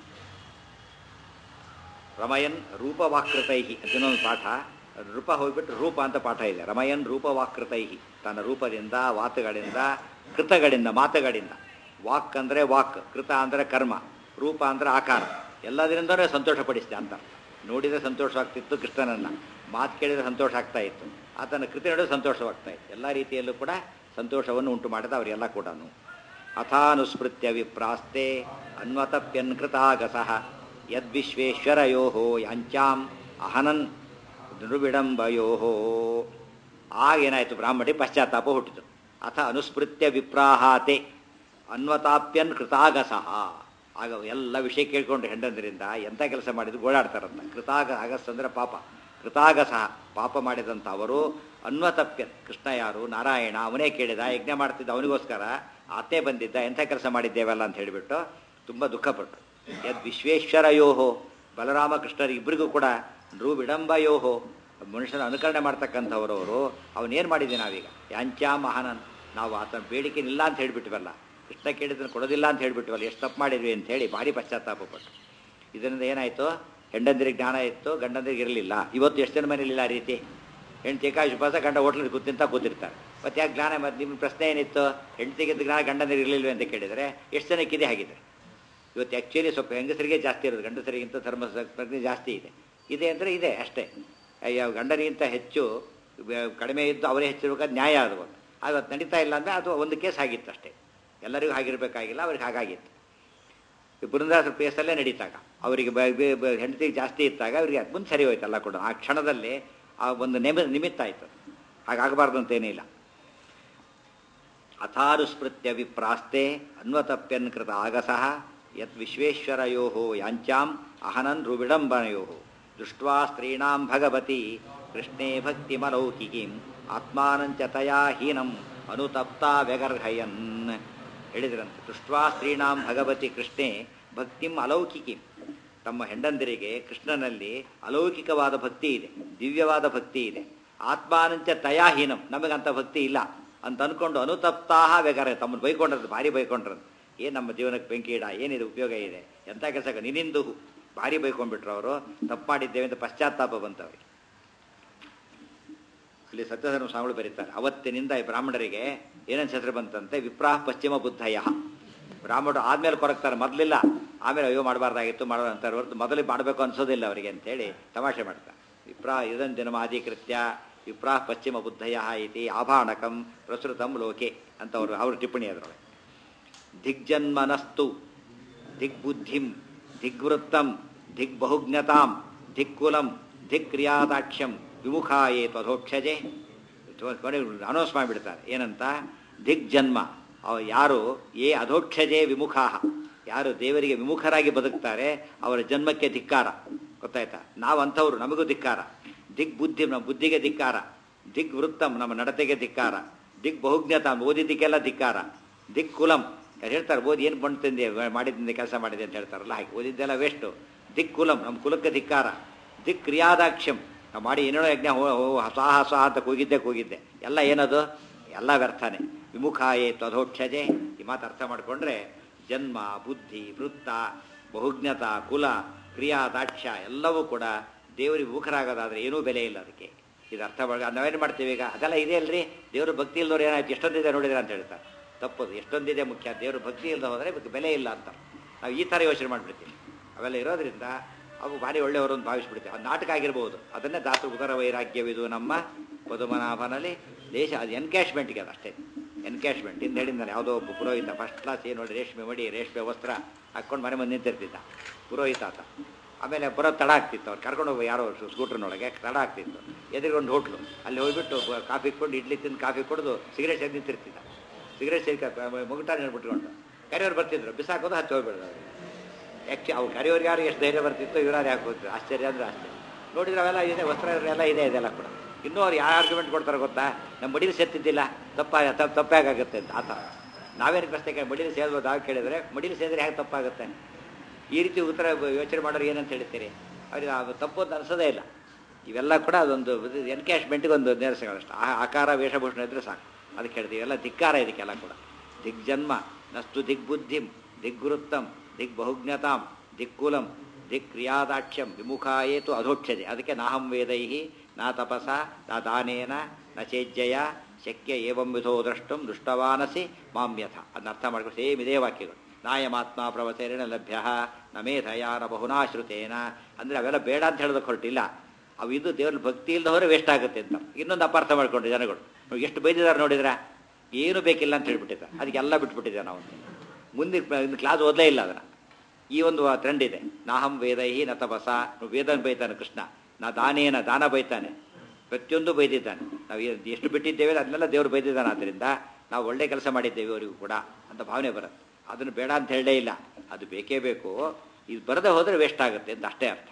ರಮಯನ್ ರೂಪವಾಕೃತೈಹಿ ಅಂತ ಇನ್ನೊಂದು ಪಾಠ ರೂಪ ಹೋಗ್ಬಿಟ್ಟು ರೂಪ ಅಂತ ಪಾಠ ಇದೆ ರಮಯನ್ ರೂಪವಾಕೃತೈಹಿ ತನ್ನ ರೂಪದಿಂದ ವಾತುಗಳಿಂದ ಕೃತಗಳಿಂದ ಮಾತುಗಳಿಂದ ವಾಕ್ ಅಂದರೆ ವಾಕ್ ಕೃತ ಅಂದರೆ ಕರ್ಮ ರೂಪ ಅಂದರೆ ಆಕಾರ ಎಲ್ಲದರಿಂದಲೇ ಸಂತೋಷಪಡಿಸಿದೆ ಅಂತ ನೋಡಿದರೆ ಸಂತೋಷವಾಗ್ತಿತ್ತು ಕೃಷ್ಣನನ್ನು ಮಾತು ಕೇಳಿದರೆ ಸಂತೋಷ ಆಗ್ತಾ ಇತ್ತು ಆತನ ಕೃತಿ ನೋಡಿದ್ರೆ ಸಂತೋಷವಾಗ್ತಾ ಇತ್ತು ಎಲ್ಲ ರೀತಿಯಲ್ಲೂ ಕೂಡ ಸಂತೋಷವನ್ನು ಉಂಟು ಮಾಡಿದ ಅವರೆಲ್ಲ ಕೂಡ ಅಥಾನುಸ್ಮೃತ್ಯ ವಿಪ್ರಾಸ್ತೆ ಅನ್ವತಪ್ಯನ್ಕೃತಾಗಸಃ ಯದ್ವಿಶ್ವೇಶ್ವರಯೋ ಯಾಂಚಾಂ ಅಹನನ್ ನೃವಿಡಂಬಯೋ ಆಗೇನಾಯಿತು ಬ್ರಾಹ್ಮಣಿ ಪಶ್ಚಾತ್ತಾಪ ಹುಟ್ಟಿತು ಅಥ ಅನುಸ್ಮೃತ್ಯ ವಿಪ್ರಾಹಾತೆ ಅನ್ವತಾಪ್ಯನ್ ಕೃತಾಗಸಃ ಆಗ ಎಲ್ಲ ವಿಷಯ ಕೇಳ್ಕೊಂಡು ಹೆಂಡಂದ್ರಿಂದ ಎಂಥ ಕೆಲಸ ಮಾಡಿದ್ರು ಗೋಳಾಡ್ತಾರಂತ ಕೃತಾಗ ಅಗಸ್ ಅಂದ್ರೆ ಪಾಪ ಕೃತಾಗಸಃ ಪಾಪ ಮಾಡಿದಂಥ ಅವರು ಅನ್ವತಪ್ಯನ್ ಕೃಷ್ಣ ಯಾರು ನಾರಾಯಣ ಅವನೇ ಕೇಳಿದ ಯಜ್ಞ ಮಾಡ್ತಿದ್ದ ಅವನಿಗೋಸ್ಕರ ಆತೇ ಬಂದಿದ್ದ ಎಂಥ ಕೆಲಸ ಮಾಡಿದ್ದೇವಲ್ಲ ಅಂತ ಹೇಳಿಬಿಟ್ಟು ತುಂಬ ದುಃಖಪಟ್ಟು ಯದ್ ವಿಶ್ವೇಶ್ವರಯೋಹೋ ಬಲರಾಮ ಕೃಷ್ಣರು ಇಬ್ಬರಿಗೂ ಕೂಡ ನೃ ವಿಡಂಬಯೋಹೋ ಮನುಷ್ಯನ ಅನುಕರಣೆ ಮಾಡ್ತಕ್ಕಂಥವರವರು ಅವನೇನು ಮಾಡಿದ್ದೆ ನಾವೀಗ ಯಾಂಚಾ ಮಹಾನನ್ ನಾವು ಆತನ ಬೇಡಿಕೆ ಇಲ್ಲ ಅಂತ ಹೇಳಿಬಿಟ್ವಲ್ಲ ಕೃಷ್ಣ ಕೇಳಿದ್ದನ್ನು ಕೊಡೋದಿಲ್ಲ ಅಂತ ಹೇಳಿಬಿಟ್ವಲ್ಲ ಎಷ್ಟು ತಪ್ಪು ಮಾಡಿದ್ವಿ ಅಂತ ಹೇಳಿ ಭಾರಿ ಪಶ್ಚಾತ್ತಾಪಪಟ್ಟು ಇದರಿಂದ ಏನಾಯಿತು ಹೆಂಡಂದಿರಿಗೆ ಜ್ಞಾನ ಇತ್ತು ಗಂಡಂದಿರಿಗೆ ಇರಲಿಲ್ಲ ಇವತ್ತು ಎಷ್ಟು ಜನ ಮನೇಲಿಲ್ಲ ಆ ರೀತಿ ಹೆಂಡತಿ ಏಕಾಶಿ ಉಪವಾಸ ಗಂಡ ಹೋಟ್ಲಲ್ಲಿ ಕೂತಿಂತ ಕೂತಿರ್ತಾರೆ ಮತ್ತೆ ಯಾಕೆ ಜ್ಞಾನ ಮತ್ತೆ ನಿಮ್ಮ ಪ್ರಶ್ನೆ ಏನಿತ್ತು ಹೆಂಡತಿಗೆ ಜ್ಞಾನ ಗಂಡಂದಿರಿಗೆ ಇರಲಿಲ್ವೇ ಅಂತ ಕೇಳಿದರೆ ಎಷ್ಟು ಜನಕ್ಕಿದೆ ಹಾಗಿದ್ರೆ ಇವತ್ತು ಆ್ಯಕ್ಚುಲಿ ಸ್ವಲ್ಪ ಹೆಂಗಸರಿಗೆ ಜಾಸ್ತಿ ಇರೋದು ಗಂಡಸರಿಗಿಂತ ಧರ್ಮ ಪ್ರಜ್ಞೆ ಜಾಸ್ತಿ ಇದೆ ಇದೆ ಅಂದರೆ ಇದೆ ಅಷ್ಟೇ ಅಯ್ಯ ಗಂಡನಿಗಿಂತ ಹೆಚ್ಚು ಬ- ಕಡಿಮೆ ಇದ್ದು ಅವರೇ ಹೆಚ್ಚಿರ್ಬೇಕಾದ ನ್ಯಾಯ ಅದು ಒಂದು ಅವತ್ತು ನಡೀತಾ ಇಲ್ಲ ಅಂದರೆ ಅದು ಒಂದು ಕೇಸ್ ಆಗಿತ್ತು ಅಷ್ಟೇ ಎಲ್ಲರಿಗೂ ಹಾಗಿರಬೇಕಾಗಿಲ್ಲ ಅವ್ರಿಗೆ ಹಾಗಾಗಿತ್ತು ಈ ಬೃಂದಾಸರ ಕೇಸಲ್ಲೇ ನಡೀತಾಗ ಅವರಿಗೆ ಹೆಂಡತಿಗೆ ಜಾಸ್ತಿ ಇದ್ದಾಗ ಅವರಿಗೆ ಮುಂದೆ ಸರಿ ಹೋಯ್ತಲ್ಲ ಕೂಡ ಆ ಕ್ಷಣದಲ್ಲಿ ಆ ಒಂದು ನೆಮ ನಿಮಿತ್ತ ಆಯಿತು ಹಾಗಾಗಬಾರ್ದು ಅಂತೇನಿಲ್ಲ ಅಥಾರುಸ್ಮೃತ್ಯ ವಿಪ್ರಾಸ್ತೆ ಅನ್ವತಪ್ಯನ್ ಕೃತ ಆಗಸಃ ಯತ್ ವಿಶ್ವೇಶ್ವರಯೋ ಯಾಂಚಾಂ ಅಹನನ್ ರುವಿಡಂಬನಯೋ ದೃಷ್ಟ್ವಾ ಸ್ತ್ರೀಣಾಂ ಭಗವತಿ ಕೃಷ್ಣೇ ಭಕ್ತಿಮಲೌಕಿಕೀಂ ಆತ್ಮಾನಂಚ ತಯಾ ಹೀನಂ ಅನುತಪ್ತಾ ವ್ಯಗರ್ಹಯನ್ ಹೇಳಿದ್ರಂತೆ ದೃಷ್ಟ್ವಾ ಸ್ತ್ರೀಣಾಂ ಭಗವತಿ ಕೃಷ್ಣೇ ಭಕ್ತಿಂ ಅಲೌಕಿಕೀಂ ತಮ್ಮ ಹೆಂಡಂದಿರಿಗೆ ಕೃಷ್ಣನಲ್ಲಿ ಅಲೌಕಿಕವಾದ ಭಕ್ತಿ ಇದೆ ದಿವ್ಯವಾದ ಭಕ್ತಿ ಇದೆ ಆತ್ಮಾನಂಚ ತಯಾಹೀನಂ ನಮಗಂತ ಭಕ್ತಿ ಇಲ್ಲ ಅಂತ ಅನ್ಕೊಂಡು ಅನುತಪ್ತಾಹ ಬೇಕಾರೆ ತಮ್ಮನ್ನು ಬೈಕೊಂಡ್ರದ್ದು ಭಾರಿ ಬೈಕೊಂಡ್ರದ್ದು ಏನು ನಮ್ಮ ಜೀವನಕ್ಕೆ ಬೆಂಕಿ ಇಡ ಏನಿದೆ ಉಪಯೋಗ ಇದೆ ಎಂಥ ಕೆಲಸ ನಿನ್ನಿಂದು ಭಾರಿ ಬೈಕೊಂಡ್ಬಿಟ್ರು ಅವರು ತಪ್ಪು ಮಾಡಿದ್ದೇವೆ ಅಂತ ಪಶ್ಚಾತ್ತಾಪ ಬಂತವ್ರಿಗೆ ಇಲ್ಲಿ ಸತ್ಯಧರ್ಮ ಸ್ವಾಮಿಗಳು ಬರೀತಾರೆ ಅವತ್ತಿನಿಂದ ಈ ಬ್ರಾಹ್ಮಣರಿಗೆ ಏನಂತ ಹೆಸರು ಬಂತಂತೆ ವಿಪ್ರಾಹ ಪಶ್ಚಿಮ ಬುದ್ಧಯ ಬ್ರಾಹ್ಮಣರು ಆದ್ಮೇಲೆ ಕೊರಗ್ತಾರೆ ಮೊದಲಿಲ್ಲ ಆಮೇಲೆ ಅಯ್ಯೋ ಮಾಡಬಾರ್ದಾಗಿತ್ತು ಮಾಡೋಣ ಅಂತಾರೆ ಹೊರತು ಮೊದಲು ಮಾಡಬೇಕು ಅನ್ಸೋದಿಲ್ಲ ಅವರಿಗೆ ಅಂತೇಳಿ ತಮಾಷೆ ಮಾಡ್ತಾರೆ ವಿಪ್ರಾ ಇದನ್ ಜನ್ಮಾಧಿಕೃತ್ಯ ವಿಪ್ರಾಹ ಪಶ್ಚಿಮ ಬುದ್ಧಯ ಇತಿ ಆಭಾಣಕಂ ಪ್ರಸೃತಂ ಲೋಕೆ ಅಂತ ಅವರು ಅವ್ರ ಟಿಪ್ಪಣಿ ಅದರೊಳಗೆ ದಿಗ್ಜನ್ಮನಸ್ತು ದಿಗ್ಬುದ್ಧಿಂ ದಿಗ್ವೃತ್ತಂ ದಿಗ್ಬಹುಜ್ಞತಾಂ ದಿಕ್ಕುಲಂ ದಿಕ್ಕ್ರಿಯಾದಾಕ್ಷ್ಯಂ ವಿಮುಖಾಯೇ ತ್ವಧೋಕ್ಷಜೆ ಅನೌನ್ಸ್ ಮಾಡಿಬಿಡ್ತಾರೆ ಏನಂತ ದಿಗ್ಜನ್ಮ ಅವ ಯಾರು ಏ ಅಧೋಕ್ಷಜೆ ವಿಮುಖಾ ಯಾರು ದೇವರಿಗೆ ವಿಮುಖರಾಗಿ ಬದುಕ್ತಾರೆ ಅವರ ಜನ್ಮಕ್ಕೆ ಧಿಕ್ಕಾರ ಗೊತ್ತಾಯ್ತಾ ನಾವು ಅಂಥವ್ರು ನಮಗೂ ಧಿಕ್ಕಾರ ದಿಗ್ ಬುದ್ಧಿ ನಮ್ಮ ಬುದ್ಧಿಗೆ ಧಿಕ್ಕಾರ ದಿಗ್ ವೃತ್ತಂ ನಮ್ಮ ನಡತೆಗೆ ಧಿಕ್ಕಾರ ದಿಗ್ ಬಹುಜ್ಞತ ಓದಿದ್ದಕ್ಕೆಲ್ಲ ಧಿಕ್ಕಾರ ದಿಕ್ ಕುಲಂ ಹೇಳ್ತಾರೆ ಓದಿ ಏನು ಬಂದು ತಿಂದೆ ಮಾಡಿದ್ದಿಂದ ಕೆಲಸ ಮಾಡಿದೆ ಅಂತ ಹೇಳ್ತಾರಲ್ಲ ಹಾಗೆ ಓದಿದ್ದೆಲ್ಲ ವೇಸ್ಟು ದಿಕ್ ಕುಲಂ ನಮ್ಮ ಕುಲಕ್ಕೆ ಧಿಕ್ಕಾರ ದಿಕ್ ಕ್ರಿಯಾದಾಕ್ಷ್ಯಂ ನಾವು ಮಾಡಿ ಏನೇನೋ ಯಜ್ಞ ಹೋ ಹೋ ಸಾಹ ಸಾಹ ಅಂತ ಕೂಗಿದ್ದೆ ಕೂಗಿದ್ದೆ ಎಲ್ಲ ಏನದು ಎಲ್ಲ ವ್ಯರ್ಥನೆ ವಿಮುಖಾಯೇ ತ್ವಧೋಕ್ಷಜೆ ಈ ಮಾತು ಅರ್ಥ ಮಾಡಿಕೊಂಡ್ರೆ ಜನ್ಮ ಬುದ್ಧಿ ವೃತ್ತ ಬಹುಜ್ಞತ ಕುಲ ಕ್ರಿಯಾ ದಾಕ್ಷ್ಯ ಎಲ್ಲವೂ ಕೂಡ ದೇವರಿಗೆ ವಿಮುಖರಾಗೋದಾದ್ರೆ ಏನೂ ಬೆಲೆ ಇಲ್ಲ ಅದಕ್ಕೆ ಇದು ಅರ್ಥ ಮಾಡಿ ನಾವೇನು ಮಾಡ್ತೀವಿ ಈಗ ಅದೆಲ್ಲ ಇದೆ ಅಲ್ರಿ ದೇವ್ರ ಭಕ್ತಿ ಇಲ್ದವ್ರು ಏನಾಯ್ತು ಎಷ್ಟೊಂದಿದೆ ನೋಡಿದ್ರೆ ಅಂತ ಹೇಳ್ತಾರೆ ತಪ್ಪದು ಎಷ್ಟೊಂದಿದೆ ಮುಖ್ಯ ದೇವ್ರ ಭಕ್ತಿ ಇಲ್ಲದ ಹೋದರೆ ಇದಕ್ಕೆ ಬೆಲೆ ಇಲ್ಲ ಅಂತ ನಾವು ಈ ಥರ ಯೋಚನೆ ಮಾಡಿಬಿಡ್ತೀವಿ ಅವೆಲ್ಲ ಇರೋದ್ರಿಂದ ಅವು ಭಾರಿ ಒಳ್ಳೆಯವರು ಅಂತ ಭಾವಿಸ್ಬಿಡ್ತೀವಿ ಅದು ನಾಟಕ ಆಗಿರ್ಬೋದು ಅದನ್ನೇ ದಾಸರು ಉದರ ವೈರಾಗ್ಯವಿದು ನಮ್ಮ ಪದುಮನಾಭನಲ್ಲಿ ದೇಶ ಅದು ಎನ್ಕ್ಯಾಶ್ಮೆಂಟ್ಗೆ ಅದು ಅಷ್ಟೇ ಎನ್ಕ್ಯಾಶ್ಮೆಂಟ್ ಇಂದ ಹೇಳಿದ್ದಾನೆ ಯಾವುದೋ ಒಬ್ಬ ಪುರೋಹಿತ ಫಸ್ಟ್ ಕ್ಲಾಸ್ ಏನು ನೋಡಿ ರೇಷ್ಮೆ ಮಡಿ ರೇಷ್ಮೆ ವಸ್ತ್ರ ಹಾಕ್ಕೊಂಡು ಮನೆ ಮುಂದೆ ನಿಂತಿರ್ತಿದ್ದ ಪುರೋಹಿತ ಆತ ಆಮೇಲೆ ಬರೋ ತಡ ಆಗ್ತಿತ್ತು ಅವ್ರು ಕರ್ಕೊಂಡು ಹೋಗಿ ಯಾರೋ ಸ್ಕೂಟ್ರ್ನೊಳಗೆ ತಡ ಆಗ್ತಿತ್ತು ಎದುರುಗೊಂಡು ಹೋಟ್ಲು ಅಲ್ಲಿ ಹೋಗ್ಬಿಟ್ಟು ಬ- ಕಾಫಿ ಕೊಂಡು ಇಡ್ಲಿ ತಿಂದು ಕಾಫಿ ಕುಡಿದು ಸಿಗರೇಟ್ ಸೇರಿ ನಿಂತಿರ್ತಿದ್ದ ಸಿಗರೇಟ್ ಸೇರಿ ಮುಗುಟಾನ ಹೇಳ್ಬಿಟ್ಕೊಂಡು ಕರೆಯವ್ರು ಬರ್ತಿದ್ರು ಬಿಸಾಕೋದು ಹತ್ತಿ ಹೋಗ್ಬಿಡೋದು ಯಾಕೆ ಅವ್ರು ಕರೆಯೋರಿಗೆ ಯಾರು ಎಷ್ಟು ಧೈರ್ಯ ಬರ್ತಿತ್ತು ಇವ್ರು ಯಾಕೆ ಹೋಗ್ತಿದ್ರು ಆಶ್ಚರ್ಯ ಅಂದ್ರೆ ಆಶ್ಚರ್ಯ ನೋಡಿದ್ರೆ ಅವೆಲ್ಲ ಇದೆ ವಸ್ತ್ರ ಎಲ್ಲ ಇದೆ ಇದೆಲ್ಲ ಕೂಡ ಇನ್ನೂ ಅವ್ರು ಯಾವ ಆರ್ಗ್ಯುಮೆಂಟ್ ಕೊಡ್ತಾರೆ ಗೊತ್ತಾ ನಮ್ಮ ಮಡಿಲಿ ಸೇರ್ತಿದ್ದಿಲ್ಲ ತಪ್ಪ ತಪ್ಪು ತಪ್ಪಾಗುತ್ತೆ ಅಂತ ಆ ಥರ ನಾವೇನು ಪ್ರಶ್ನೆ ಕೇಳಿ ಮಡಿಲಿ ಸೇರ್ಬೋದು ನಾವು ಕೇಳಿದ್ರೆ ಮಡಿಲಿ ಸೇರಿದ್ರೆ ಹೇಗೆ ತಪ್ಪಾಗುತ್ತೆ ಈ ರೀತಿ ಉತ್ತರ ಯೋಚನೆ ಮಾಡೋರು ಏನಂತ ಹೇಳ್ತೀರಿ ಅವ್ರಿಗೆ ಅದು ತಪ್ಪು ಅಂತ ಅನ್ಸೋದೇ ಇಲ್ಲ ಇವೆಲ್ಲ ಕೂಡ ಅದೊಂದು ಎನ್ಕ್ಯಾಶ್ಮೆಂಟ್ಗೆ ಒಂದು ನಿರಸಗಳಷ್ಟು ಆ ಆಕಾರ ವೇಷಭೂಷಣ ಇದ್ರೆ ಸಾಕು ಅದಕ್ಕೆ ಹೇಳ್ತೀವಿ ಎಲ್ಲ ಧಿಕ್ಕಾರ ಇದಕ್ಕೆಲ್ಲ ಕೂಡ ದಿಗ್ಜನ್ಮ ನಸ್ತು ದಿಗ್ಬುದ್ಧಿಂ ದಿಗ್ಗುರುತ್ತಂ ದಿಗ್ಬಹುಜ್ಞತಾಂ ದಿಕ್ಕುಲಂ ದಿಕ್ಕ್ರಿಯಾದಾಕ್ಷ್ಯಂ ವಿಮುಖಾಯೇತು ಅಧೋಕ್ಷತೆ ಅದಕ್ಕೆ ನಾಹಂ ವೇದೈ ನಾ ತಪಸ ನಾ ದಾನೇನ ನ ಚೇಜ್ಜಯ ಶಕ್ಯ ಏವಂ ವಿಧೋ ದ್ರಷ್ಟುಂ ದೃಷ್ಟವಾನಸಿ ಮಾಮ್ಯಥ ಅದನ್ನ ಅರ್ಥ ಮಾಡ್ಕೊಂಡು ಸೇಮ್ ಇದೇ ವಾಕ್ಯಗಳು ನಾಯಮಾತ್ಮ ಪ್ರವಚರೇಣ ಲಭ್ಯ ನ ಮೇಧಯ ನ ಬಹುನಾಶ್ರುತೇನ ಅಂದರೆ ಅವೆಲ್ಲ ಬೇಡ ಅಂತ ಹೇಳೋದಕ್ಕೆ ಹೊರಟಿಲ್ಲ ಅವು ಇದು ದೇವ್ರ ಭಕ್ತಿ ಇಲ್ಲದ ಹೋದ್ರೆ ವೇಸ್ಟ್ ಆಗುತ್ತೆ ಅಂತ ಇನ್ನೊಂದು ಅಪಾರ್ಥ ಮಾಡ್ಕೊಂಡ್ರು ಜನಗಳು ನೋಡಿ ಎಷ್ಟು ಬೈದಿದ್ದಾರೆ ನೋಡಿದ್ರ ಏನು ಬೇಕಿಲ್ಲ ಅಂತ ಹೇಳ್ಬಿಟ್ಟಿದ್ದಾರೆ ಅದಕ್ಕೆಲ್ಲ ಬಿಟ್ಬಿಟ್ಟಿದ್ದೆ ನಾವು ಮುಂದೆ ಇನ್ನು ಕ್ಲಾಸ್ ಓದಲೇ ಇಲ್ಲ ಅದನ್ನು ಈ ಒಂದು ಟ್ರೆಂಡ್ ಇದೆ ನಾಹಂ ವೇದೈಹಿ ನ ತಪಸ ವೇದನ ಬೈತಾನೆ ಕೃಷ್ಣ ನಾ ದಾನೇನ ದಾನ ಬೈತಾನೆ ಪ್ರತಿಯೊಂದು ಬೈದಿದ್ದಾನೆ ನಾವು ಏ- ಎಷ್ಟು ಬಿಟ್ಟಿದ್ದೇವೆ ಅದನ್ನೆಲ್ಲ ದೇವರು ಬೈದಿದ್ದಾನೆ ಆದ್ದರಿಂದ ನಾವು ಒಳ್ಳೆ ಕೆಲಸ ಮಾಡಿದ್ದೇವೆ ಅವರಿಗೂ ಕೂಡ ಅಂತ ಭಾವನೆ ಬರುತ್ತೆ ಅದನ್ನು ಬೇಡ ಅಂತ ಹೇಳಲೇ ಇಲ್ಲ ಅದು ಬೇಕೇ ಬೇಕು ಇದು ಬರದೆ ಹೋದರೆ ವೇಸ್ಟ್ ಆಗುತ್ತೆ ಅಂತ ಅಷ್ಟೇ ಅರ್ಥ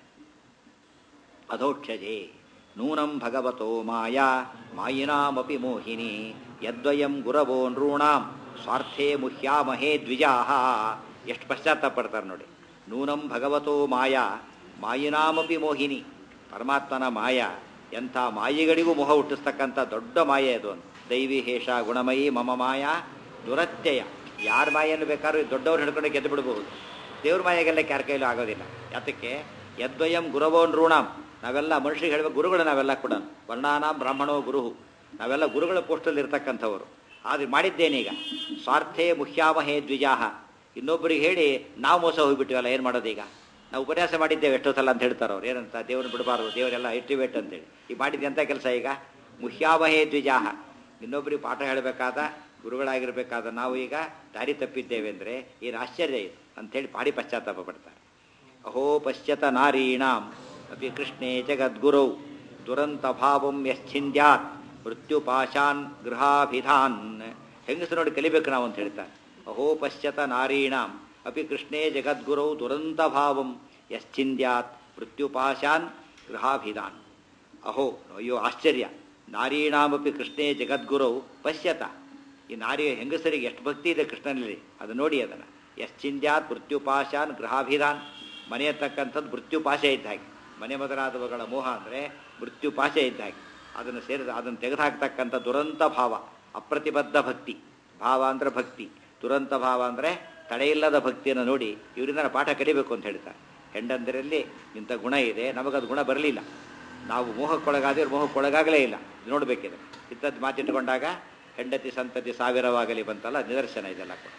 ಅಧೋಕ್ಷಜೆ ನೂನಂ ಭಗವತೋ ಮಾಯಾ ಮಾಯಿನಾಮಪಿ ಮೋಹಿನಿ ಯದ್ವಯಂ ಗುರವೋ ನೃಣಾಂ ಸ್ವಾರ್ಥೇ ಮುಹ್ಯಾಮಹೇ ದ್ವಿಜಾಹ ಎಷ್ಟು ಪಶ್ಚಾತ್ತಾಪ ಪಡ್ತಾರೆ ನೋಡಿ ನೂನಂ ಭಗವತೋ ಮಾಯಾ ಮಾಯಿನಾಮಪಿ ಮೋಹಿನಿ ಪರಮಾತ್ಮನ ಮಾಯ ಎಂಥ ಮಾಯಿಗಳಿಗೂ ಮೊಹ ಹುಟ್ಟಿಸ್ತಕ್ಕಂಥ ದೊಡ್ಡ ಮಾಯೆ ಅದು ಅಂತ ದೈವಿ ಹೇಷ ಗುಣಮಯಿ ಮಮ ಮಾಯಾ ದುರತ್ಯಯ ಯಾರ ಮಾಯನ್ನು ಬೇಕಾದ್ರೂ ದೊಡ್ಡವ್ರು ಹಿಡ್ಕೊಂಡು ಗೆದ್ದು ಬಿಡಬಹುದು ದೇವ್ರ ಮಾಯೆಗೆಲ್ಲ ಯಾರ ಕೈಲೂ ಆಗೋದಿಲ್ಲ ಯಾತಕ್ಕೆ ಯದ್ವಯಂ ಗುರವೋ ನೃಣಾಂ ನಾವೆಲ್ಲ ಮನುಷ್ಯರಿಗೆ ಹೇಳುವ ಗುರುಗಳು ನಾವೆಲ್ಲ ಕೂಡ ವರ್ಣಾನಾಂ ಬ್ರಾಹ್ಮಣೋ ಗುರುಹು ನಾವೆಲ್ಲ ಗುರುಗಳ ಪೋಸ್ಟಲ್ಲಿ ಇರ್ತಕ್ಕಂಥವ್ರು ಆದರೆ ಮಾಡಿದ್ದೇನೀಗ ಸ್ವಾರ್ಥೇ ಮುಖ್ಯಾಮಹೇ ದ್ವಿಜಾಹ ಇನ್ನೊಬ್ಬರಿಗೆ ಹೇಳಿ ನಾವು ಮೋಸ ಹೋಗ್ಬಿಟ್ಟಿವಲ್ಲ ಏನು ಮಾಡೋದೀಗ ನಾವು ಉಪನ್ಯಾಸ ಮಾಡಿದ್ದೇವೆ ಎಷ್ಟೋ ಸಲ ಅಂತ ಹೇಳ್ತಾರೆ ಅವ್ರು ಏನಂತ ದೇವ್ರನ್ನ ಬಿಡಬಾರ್ದು ದೇವರೆಲ್ಲ ಇಟ್ಟಿವೇಟ್ ಅಂತೇಳಿ ಈ ಮಾಡಿದ್ದೆ ಎಂಥ ಕೆಲಸ ಈಗ ಮುಹ್ಯಾಮಹೇ ದ್ವಿಜಾಹ ಇನ್ನೊಬ್ಬರಿಗೆ ಪಾಠ ಹೇಳಬೇಕಾದ ಗುರುಗಳಾಗಿರ್ಬೇಕಾದ ನಾವು ಈಗ ದಾರಿ ತಪ್ಪಿದ್ದೇವೆ ಅಂದರೆ ಏನು ಆಶ್ಚರ್ಯ ಇದು ಅಂಥೇಳಿ ಭಾರಿ ಪಶ್ಚಾತ್ತಾಪ ಪಡ್ತಾರೆ ಅಹೋ ಪಶ್ಯತ ನಾರೀಣಾಂ ಅಪಿ ಕೃಷ್ಣೇ ಜಗದ್ಗುರೌ ದುರಂತ ಭಾವಂ ಯಶ್ಚಿಂದ್ಯಾತ್ ಮೃತ್ಯುಪಾಶಾನ್ ಗೃಹಾಭಿಧಾನ್ ಹೆಂಗಸರು ನೋಡಿ ಕಲಿಬೇಕು ನಾವು ಅಂತ ಹೇಳ್ತಾರೆ ಅಹೋ ಪಶ್ಯತ ನಾರೀಣಾಂ ಅಪಿ ಕೃಷ್ಣೇ ಜಗದ್ಗುರೌ ದುರಂತ ಭಾವಂ ಯಶ್ಚಿಂದ್ಯಾತ್ ಮೃತ್ಯುಪಾಶಾನ್ ಗೃಹಾಭಿಧಾನ್ ಅಹೋ ಅಯ್ಯೋ ಆಶ್ಚರ್ಯ ನಾರೀಣಾಮಪಿ ಕೃಷ್ಣೇ ಜಗದ್ಗುರೌ ಪಶ್ಯತ ಈ ನಾರಿ ಹೆಂಗಸರಿಗೆ ಎಷ್ಟು ಭಕ್ತಿ ಇದೆ ಕೃಷ್ಣನಲ್ಲಿ ಅದು ನೋಡಿ ಅದನ್ನು ಯಶ್ಚಿಂದ್ಯಾತ್ ಮೃತ್ಯುಪಾಶಾನ್ ಗೃಹಾಭಿಧಾನ್ ಮನೆ ಅಂತಕ್ಕಂಥದ್ದು ಮೃತ್ಯುಪಾಶೆ ಇದ್ದ ಹಾಗೆ ಮನೆ ಮೊದಲಾದವುಗಳ ಮೋಹ ಅಂದರೆ ಮೃತ್ಯುಪಾಶೆ ಇದ್ದ ಹಾಗೆ ಅದನ್ನು ಸೇರಿದ ಅದನ್ನು ತೆಗೆದುಹಾಕ್ತಕ್ಕಂಥ ದುರಂತ ಭಾವ ಅಪ್ರತಿಬದ್ಧ ಭಕ್ತಿ ಭಾವ ಅಂದರೆ ಭಕ್ತಿ ದುರಂತ ಭಾವ ಅಂದರೆ ತಡೆಯಿಲ್ಲದ ಭಕ್ತಿಯನ್ನು ನೋಡಿ ಇವರಿಂದ ನಾವು ಪಾಠ ಕಲಿಬೇಕು ಅಂತ ಹೇಳ್ತಾರೆ ಹೆಂಡಂದರಲ್ಲಿ ಇಂಥ ಗುಣ ಇದೆ ನಮಗದು ಗುಣ ಬರಲಿಲ್ಲ ನಾವು ಮೋಹಕ್ಕೊಳಗಾದ್ರೆ ಮೋಹಕ್ಕೊಳಗಾಗಲೇ ಇಲ್ಲ ಇದು ನೋಡಬೇಕಿದೆ ಇಂಥದ್ದು ಮಾತಿಟ್ಟುಕೊಂಡಾಗ ಹೆಂಡತಿ ಸಂತತಿ ಸಾವಿರವಾಗಲಿ ಬಂತಲ್ಲ ನಿದರ್ಶನ ಇದೆಲ್ಲ ಕೂಡ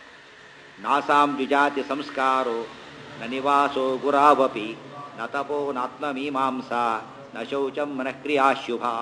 ನಾಸಾಂ ದ್ವಿಜಾತಿ ಸಂಸ್ಕಾರೋ ನ ನಿವಾಸೋ ಗುರಾವಪಿ ನ ತಪೋ ನಾತ್ಮಮೀಮಾಂಸಾ ನ ಶೌಚಂ ಮನಃ ಕ್ರಿಯಾ ಶುಭಾ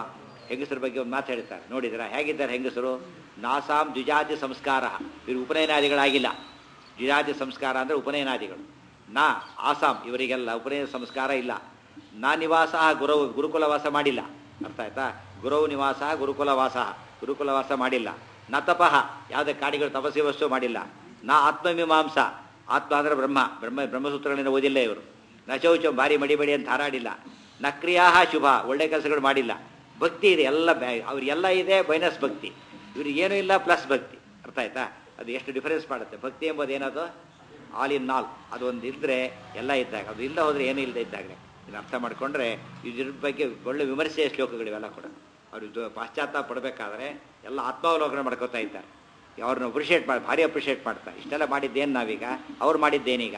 ಹೆಂಗಸರ ಬಗ್ಗೆ ಒಂದು ಮಾತು ಹೇಳ್ತಾರೆ ನೋಡಿದ್ರ ಹೇಗಿದ್ದಾರೆ ಹೆಂಗಸರು ನಾಸಾಂ ದ್ವಿಜಾತಿ ಸಂಸ್ಕಾರ ಇವರು ಉಪನಯನಾದಿಗಳಾಗಿಲ್ಲ ದ್ವಿಜಾತಿ ಸಂಸ್ಕಾರ ಅಂದರೆ ಉಪನಯನಾದಿಗಳು ನಾ ಆಸಾಂ ಇವರಿಗೆಲ್ಲ ಉಪನಯನ ಸಂಸ್ಕಾರ ಇಲ್ಲ ನಾ ನಿವಾಸ ಗುರು ಗುರುಕುಲವಾಸ ಮಾಡಿಲ್ಲ ಅರ್ಥ ಆಯ್ತಾ ಗುರವು ನಿವಾಸ ಗುರುಕುಲವಾಸ ಗುರುಕುಲವಾಸ ಮಾಡಿಲ್ಲ ನ ತಪಃ ಯಾವುದೇ ಕಾಡಿಗಳು ತಪಸ್ಸಿ ವಸ್ತು ಮಾಡಿಲ್ಲ ನಾ ಆತ್ಮಮೀಮಾಂಸ ಆತ್ಮ ಅಂದರೆ ಬ್ರಹ್ಮ ಬ್ರಹ್ಮ ಬ್ರಹ್ಮಸೂತ್ರಗಳನ್ನು ಓದಿಲ್ಲ ಇವರು ನ ಶೌಚಂ ಭಾರಿ ಮಡಿ ಮಡಿ ಅಂತ ಹಾರಾಡಿಲ್ಲ ನ ಕ್ರಿಯಾ ಶುಭ ಒಳ್ಳೆ ಕೆಲಸಗಳು ಮಾಡಿಲ್ಲ ಭಕ್ತಿ ಇದೆ ಎಲ್ಲ ಬ್ಯಾ- ಅವ್ರಿಗೆಲ್ಲ ಇದೆ ಮೈನಸ್ ಭಕ್ತಿ ಇವ್ರಿಗೆ ಏನೂ ಇಲ್ಲ ಪ್ಲಸ್ ಭಕ್ತಿ ಅರ್ಥ ಆಯ್ತಾ ಅದು ಎಷ್ಟು ಡಿಫರೆನ್ಸ್ ಮಾಡುತ್ತೆ ಭಕ್ತಿ ಎಂಬುದು ಏನದು ಆಲ್ ಇನ್ ಆಲ್ ಅದೊಂದು ಇದ್ದರೆ ಎಲ್ಲ ಇದ್ದಾಗ ಅದು ಇಲ್ಲ ಹೋದರೆ ಏನೂ ಇಲ್ಲದೆ ಇದ್ದಾಗಲೇ ಇದನ್ನ ಅರ್ಥ ಮಾಡಿಕೊಂಡ್ರೆ ಇದ್ರ ಬಗ್ಗೆ ಒಳ್ಳೆ ವಿಮರ್ಶೆಯ ಶ್ಲೋಕಗಳಿವೆಲ್ಲ ಕೂಡ ಅವರು ಇದು ಪಾಶ್ಚಾತ್ತಾಪ ಪಡಬೇಕಾದ್ರೆ ಎಲ್ಲ ಆತ್ಮಾವಲೋಕನ ಮಾಡ್ಕೋತಾ ಇದ್ದಾರೆ ಅವ್ರನ್ನ ಅಪ್ರಿಷಿಯೇಟ್ ಮಾಡಿ ಭಾರಿ ಅಪ್ರಿಷಿಯೇಟ್ ಮಾಡ್ತಾರೆ ಇಷ್ಟೆಲ್ಲ ಮಾಡಿದ್ದೇನು ನಾವೀಗ ಅವ್ರು ಮಾಡಿದ್ದೇನೀಗ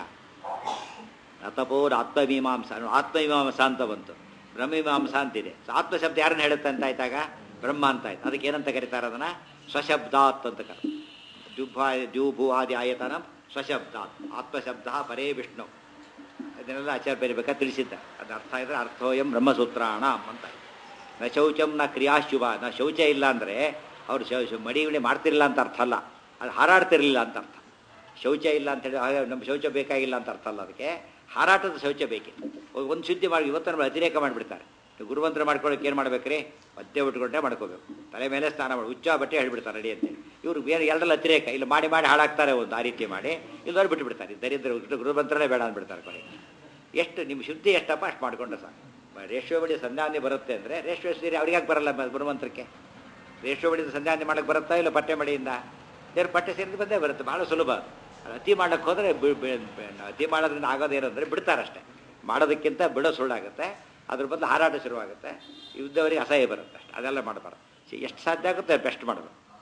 ಅತಪೋರ್ ಆತ್ಮಮೀಮಾಂಸ ಆತ್ಮಮೀಮಾಂಸ ಅಂತ ಬಂತು ಬ್ರಹ್ಮಮೀಮಾಂಸ ಅಂತಿದೆ ಸೊ ಆತ್ಮ ಶಬ್ದ ಯಾರನ್ನ ಹೇಳುತ್ತೆ ಅಂತ ಆಯ್ತಾಗ ಬ್ರಹ್ಮ ಅಂತ ಆಯ್ತು ಅದಕ್ಕೆ ಏನಂತ ಕರೀತಾರೆ ಅದನ್ನ ಸ್ವಶಬ್ದಾತ್ ಅಂತ ಕರ ದ್ಯುಭಾ ದ್ಯೂಭು ಆದಿ ಆಯತನ ಸ್ವಶಬ್ದಾತ್ ಆತ್ಮಶಬ್ದ ಪರೇ ವಿಷ್ಣು ಇದನ್ನೆಲ್ಲ ಆಚಾರ್ಯ ಬರೀಬೇಕಾ ತಿಳಿಸಿದ್ದಾರೆ ಅದು ಅರ್ಥ ಇದ್ರೆ ಅರ್ಥೋಯಂ ಬ್ರಹ್ಮಸೂತ್ರಾಣ ಅಂತ ನ ಶೌಚಂ ನ ಕ್ರಿಯಾಶುಭ ನ ಶೌಚ ಇಲ್ಲ ಅಂದರೆ ಅವರು ಶೌ ಶೌ- ಮಡಿ ಗಿಡಿ ಮಾಡ್ತಿರಲಿಲ್ಲ ಅಂತ ಅರ್ಥ ಅಲ್ಲ ಅದು ಹಾರಾಡ್ತಿರ್ಲಿಲ್ಲ ಅಂತ ಅರ್ಥ ಶೌಚ ಇಲ್ಲ ಅಂತ ಹೇಳಿ ಆಗ ನಮ್ಮ ಶೌಚ ಬೇಕಾಗಿಲ್ಲ ಅಂತ ಅರ್ಥ ಅಲ್ಲ ಅದಕ್ಕೆ ಹಾರಾಟದ ಶೌಚ ಬೇಕಿಲ್ಲ ಒಂದು ಶುದ್ಧಿ ಮಾಡಿ ಇವತ್ತು ನಮ್ಮ ಅತಿರೇಕ ಮಾಡಿಬಿಡ್ತಾರೆ ಗುರುವಂತರ ಮಾಡ್ಕೊಳ್ಳೋಕೆ ಏನು ಮಾಡ್ಬೇಕ್ರಿ ಮಧ್ಯೆ ಉಟ್ಕೊಂಡೆ ಮಾಡ್ಕೋಬೇಕು ತಲೆ ಮೇಲೆ ಸ್ನಾನ ಮಾಡಿ ಹುಚ್ಚ ಬಟ್ಟೆ ಹೇಳ್ಬಿಡ್ತಾರೆ ರೆಡಿ ಅಂತೇಳಿ ಇವ್ರು ಬೇರೆ ಎರಡಲ್ಲ ಅತಿರೇಕ ಇಲ್ಲಿ ಮಾಡಿ ಮಾಡಿ ಹಾಳಾಗ್ತಾರೆ ಒಂದು ಆ ರೀತಿ ಮಾಡಿ ಇಲ್ಲದವ್ರು ಬಿಟ್ಟು ಬಿಡ್ತಾರೆ ದರಿದ್ರ ಗುರುಮಂತ್ರನೇ ಬೇಡ ಅಂದ್ಬಿಡ್ತಾರೆ ಕೊನೆಗೆ ಎಷ್ಟು ನಿಮ್ಮ ಶುದ್ಧಿ ಎಷ್ಟಪ್ಪ ಅಷ್ಟು ಮಾಡಿಕೊಂಡ್ರೆ ಸಾಕು ರೇಷ್ಮೆ ಬಡಿ ಸಂಧ್ಯಾವಂದಿ ಬರುತ್ತೆ ಅಂದರೆ ರೇಷ್ಮೆ ಸೀರೆ ಅವ್ರಿಗೆ ಯಾಕೆ ಬರಲ್ಲ ಮ- ಗುರುಮಂತ್ರಕ್ಕೆ ರೇಷ್ಮೆ ಬಡಿದ ಸಂಧ್ಯಾವಂದಿ ಮಾಡಕ್ಕೆ ಬರುತ್ತಾ ಇಲ್ಲ ಪಟ್ಟೆ ಮಡಿಯಿಂದ ದೇವ್ರ ಪಟ್ಟೆ ಸೇರಿದ ಬಂದೇ ಬರುತ್ತೆ ಭಾಳ ಸುಲಭ ಅದು. ಅದು ಅತಿ ಮಾಡಕ್ಕೆ ಹೋದರೆ ಅತಿ ಮಾಡೋದ್ರಿಂದ ಆಗೋದೇನಂದರೆ ಬಿಡ್ತಾರಷ್ಟೇ ಮಾಡೋದಕ್ಕಿಂತ ಬಿಡೋ ಸುಳ್ಳಾಗುತ್ತೆ ಅದ್ರ ಬದಲು ಹಾರಾಟ ಶುರುವಾಗುತ್ತೆ ಇದ್ದವರಿಗೆ ಅಸಹ್ಯ ಬರುತ್ತೆ ಅಷ್ಟೇ ಅದೆಲ್ಲ ಮಾಡಬಾರ್ದು ಎಷ್ಟು ಸಾಧ್ಯ ಆಗುತ್ತೆ ಬೆಸ್ಟ್ ಮಾಡಬೇಕು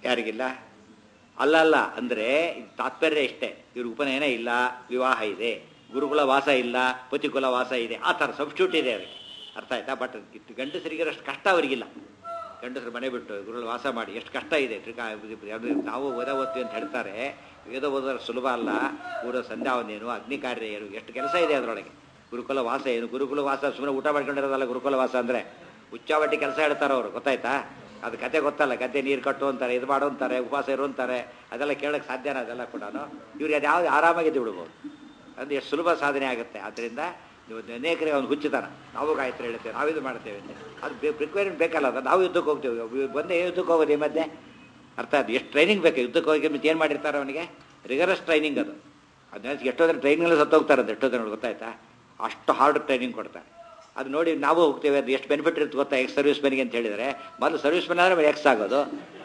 ಯಾರಿಗಿಲ್ಲ ಅಲ್ಲ ಅಲ್ಲ ಅಂದರೆ ತಾತ್ಪರ್ಯ ಇಷ್ಟೇ ಇವ್ರ ಉಪನಯನ ಇಲ್ಲ ವಿವಾಹ ಇದೆ ಗುರುಕುಲ ವಾಸ ಇಲ್ಲ ಪತಿಕುಲ ವಾಸ ಇದೆ ಆ ಥರ ಸಬ್ಸ್ಟ್ಯೂಟ್ ಇದೆ ಅದಕ್ಕೆ ಅರ್ಥ ಆಯ್ತಾ ಬಟ್ ಗಂಡಸರಿಗೆ ಅಷ್ಟು ಕಷ್ಟ ಅವರಿಗಿಲ್ಲ ಗಂಡಸರು ಮನೆ ಬಿಟ್ಟು ಗುರುಗಳು ವಾಸ ಮಾಡಿ ಎಷ್ಟು ಕಷ್ಟ ಇದೆ ತ್ರಿಕಾ- ಅದು ನಾವು ವೇದ ಓದ್ತೀವಿ ಅಂತ ಹೇಳ್ತಾರೆ ವೇದ ಓದೋದು ಸುಲಭ ಅಲ್ಲ ಊರ ಸಂಧ್ಯಾವನೇನು ಅಗ್ನಿ ಕಾರ್ಯ ಏನು ಎಷ್ಟು ಕೆಲಸ ಇದೆ ಅದರೊಳಗೆ ಗುರುಕುಲ ವಾಸ ಏನು ಗುರುಕುಲ ವಾಸ ಸುಮ್ಮನೆ ಊಟ ಮಾಡ್ಕೊಂಡಿರೋದಲ್ಲ ಗುರುಕುಲ ವಾಸ ಅಂದರೆ ಉಚ್ಚಾವಟಿ ಕೆಲಸ ಹೇಳ್ತಾರೆ ಅವರು ಗೊತ್ತಾಯ್ತಾ ಅದು ಕತೆ ಗೊತ್ತಲ್ಲ ಗದ್ದೆ ನೀರು ಕಟ್ಟು ಅಂತಾರೆ ಇದು ಮಾಡು ಅಂತಾರೆ ಉಪವಾಸ ಇರು ಅಂತಾರೆ ಅದೆಲ್ಲ ಕೇಳಕ್ಕೆ ಸಾಧ್ಯನ ಅದೆಲ್ಲ ಕೂಡ ಇವ್ರಿಗೆ ಅದು ಯಾವ್ದು ಆರಾಮಾಗಿದ್ದು ಬಿಡ್ಬೋದು ಅದು ಎಷ್ಟು ಸುಲಭ ಸಾಧನೆ ಆಗುತ್ತೆ ಆದ್ದರಿಂದ ನೀವು ಅನೇಕರಿಗೆ ಒಂದು ಹುಚ್ಚುತ್ತಾನ ನಾವು ಗಾಯತ್ರಿ ಹೇಳ್ತೇವೆ ನಾವು ಇದು ಮಾಡ್ತೇವೆ ಅಂತ ಅದು ಪ್ರಿಕ್ವೈರ್ಮೆಂಟ್ ಬೇಕಲ್ಲ ಅದು ನಾವು ಯುದ್ಧಕ್ಕೆ ಹೋಗ್ತೇವೆ ಬಂದೇ ಯುದ್ಧಕ್ಕೆ ಹೋಗೋದು ಈ ಮಧ್ಯೆ ಅರ್ಥ ಅದು ಎಷ್ಟು ಟ್ರೈನಿಂಗ್ ಬೇಕು ಯುದ್ಧಕ್ಕೆ ಹೋಗಿ ಮತ್ತೆ ಏನು ಮಾಡಿರ್ತಾರೆ ಅವನಿಗೆ ರಿಗರಸ್ ಟ್ರೈನಿಂಗ್ ಅದು ಅದನ್ನ ಎಷ್ಟೋ ಜನ ಟ್ರೈನಿಂಗಲ್ಲಿ ಸತ್ತೋಗ್ತಾರೆ ಎಷ್ಟೋ ಜನ ಗೊತ್ತಾಯ್ತಾ ಅಷ್ಟು ಹಾರ್ಡ್ ಟ್ರೈನಿಂಗ್ ಕೊಡ್ತಾರೆ ಅದು ನೋಡಿ ನಾವು ಹೋಗ್ತೇವೆ ಅದು ಎಷ್ಟು ಬೆನಿಫಿಟ್ ಇರುತ್ತೆ ಗೊತ್ತಾ ಎಕ್ಸ್ ಸರ್ವಿಸ್ ಮೆನ್ಗೆ ಅಂತ ಹೇಳಿದರೆ ಮೊದಲು ಸರ್ವಿಸ್ ಮೆನ್ ಆದರೆ ಎಕ್ಸ್ ಆಗೋದು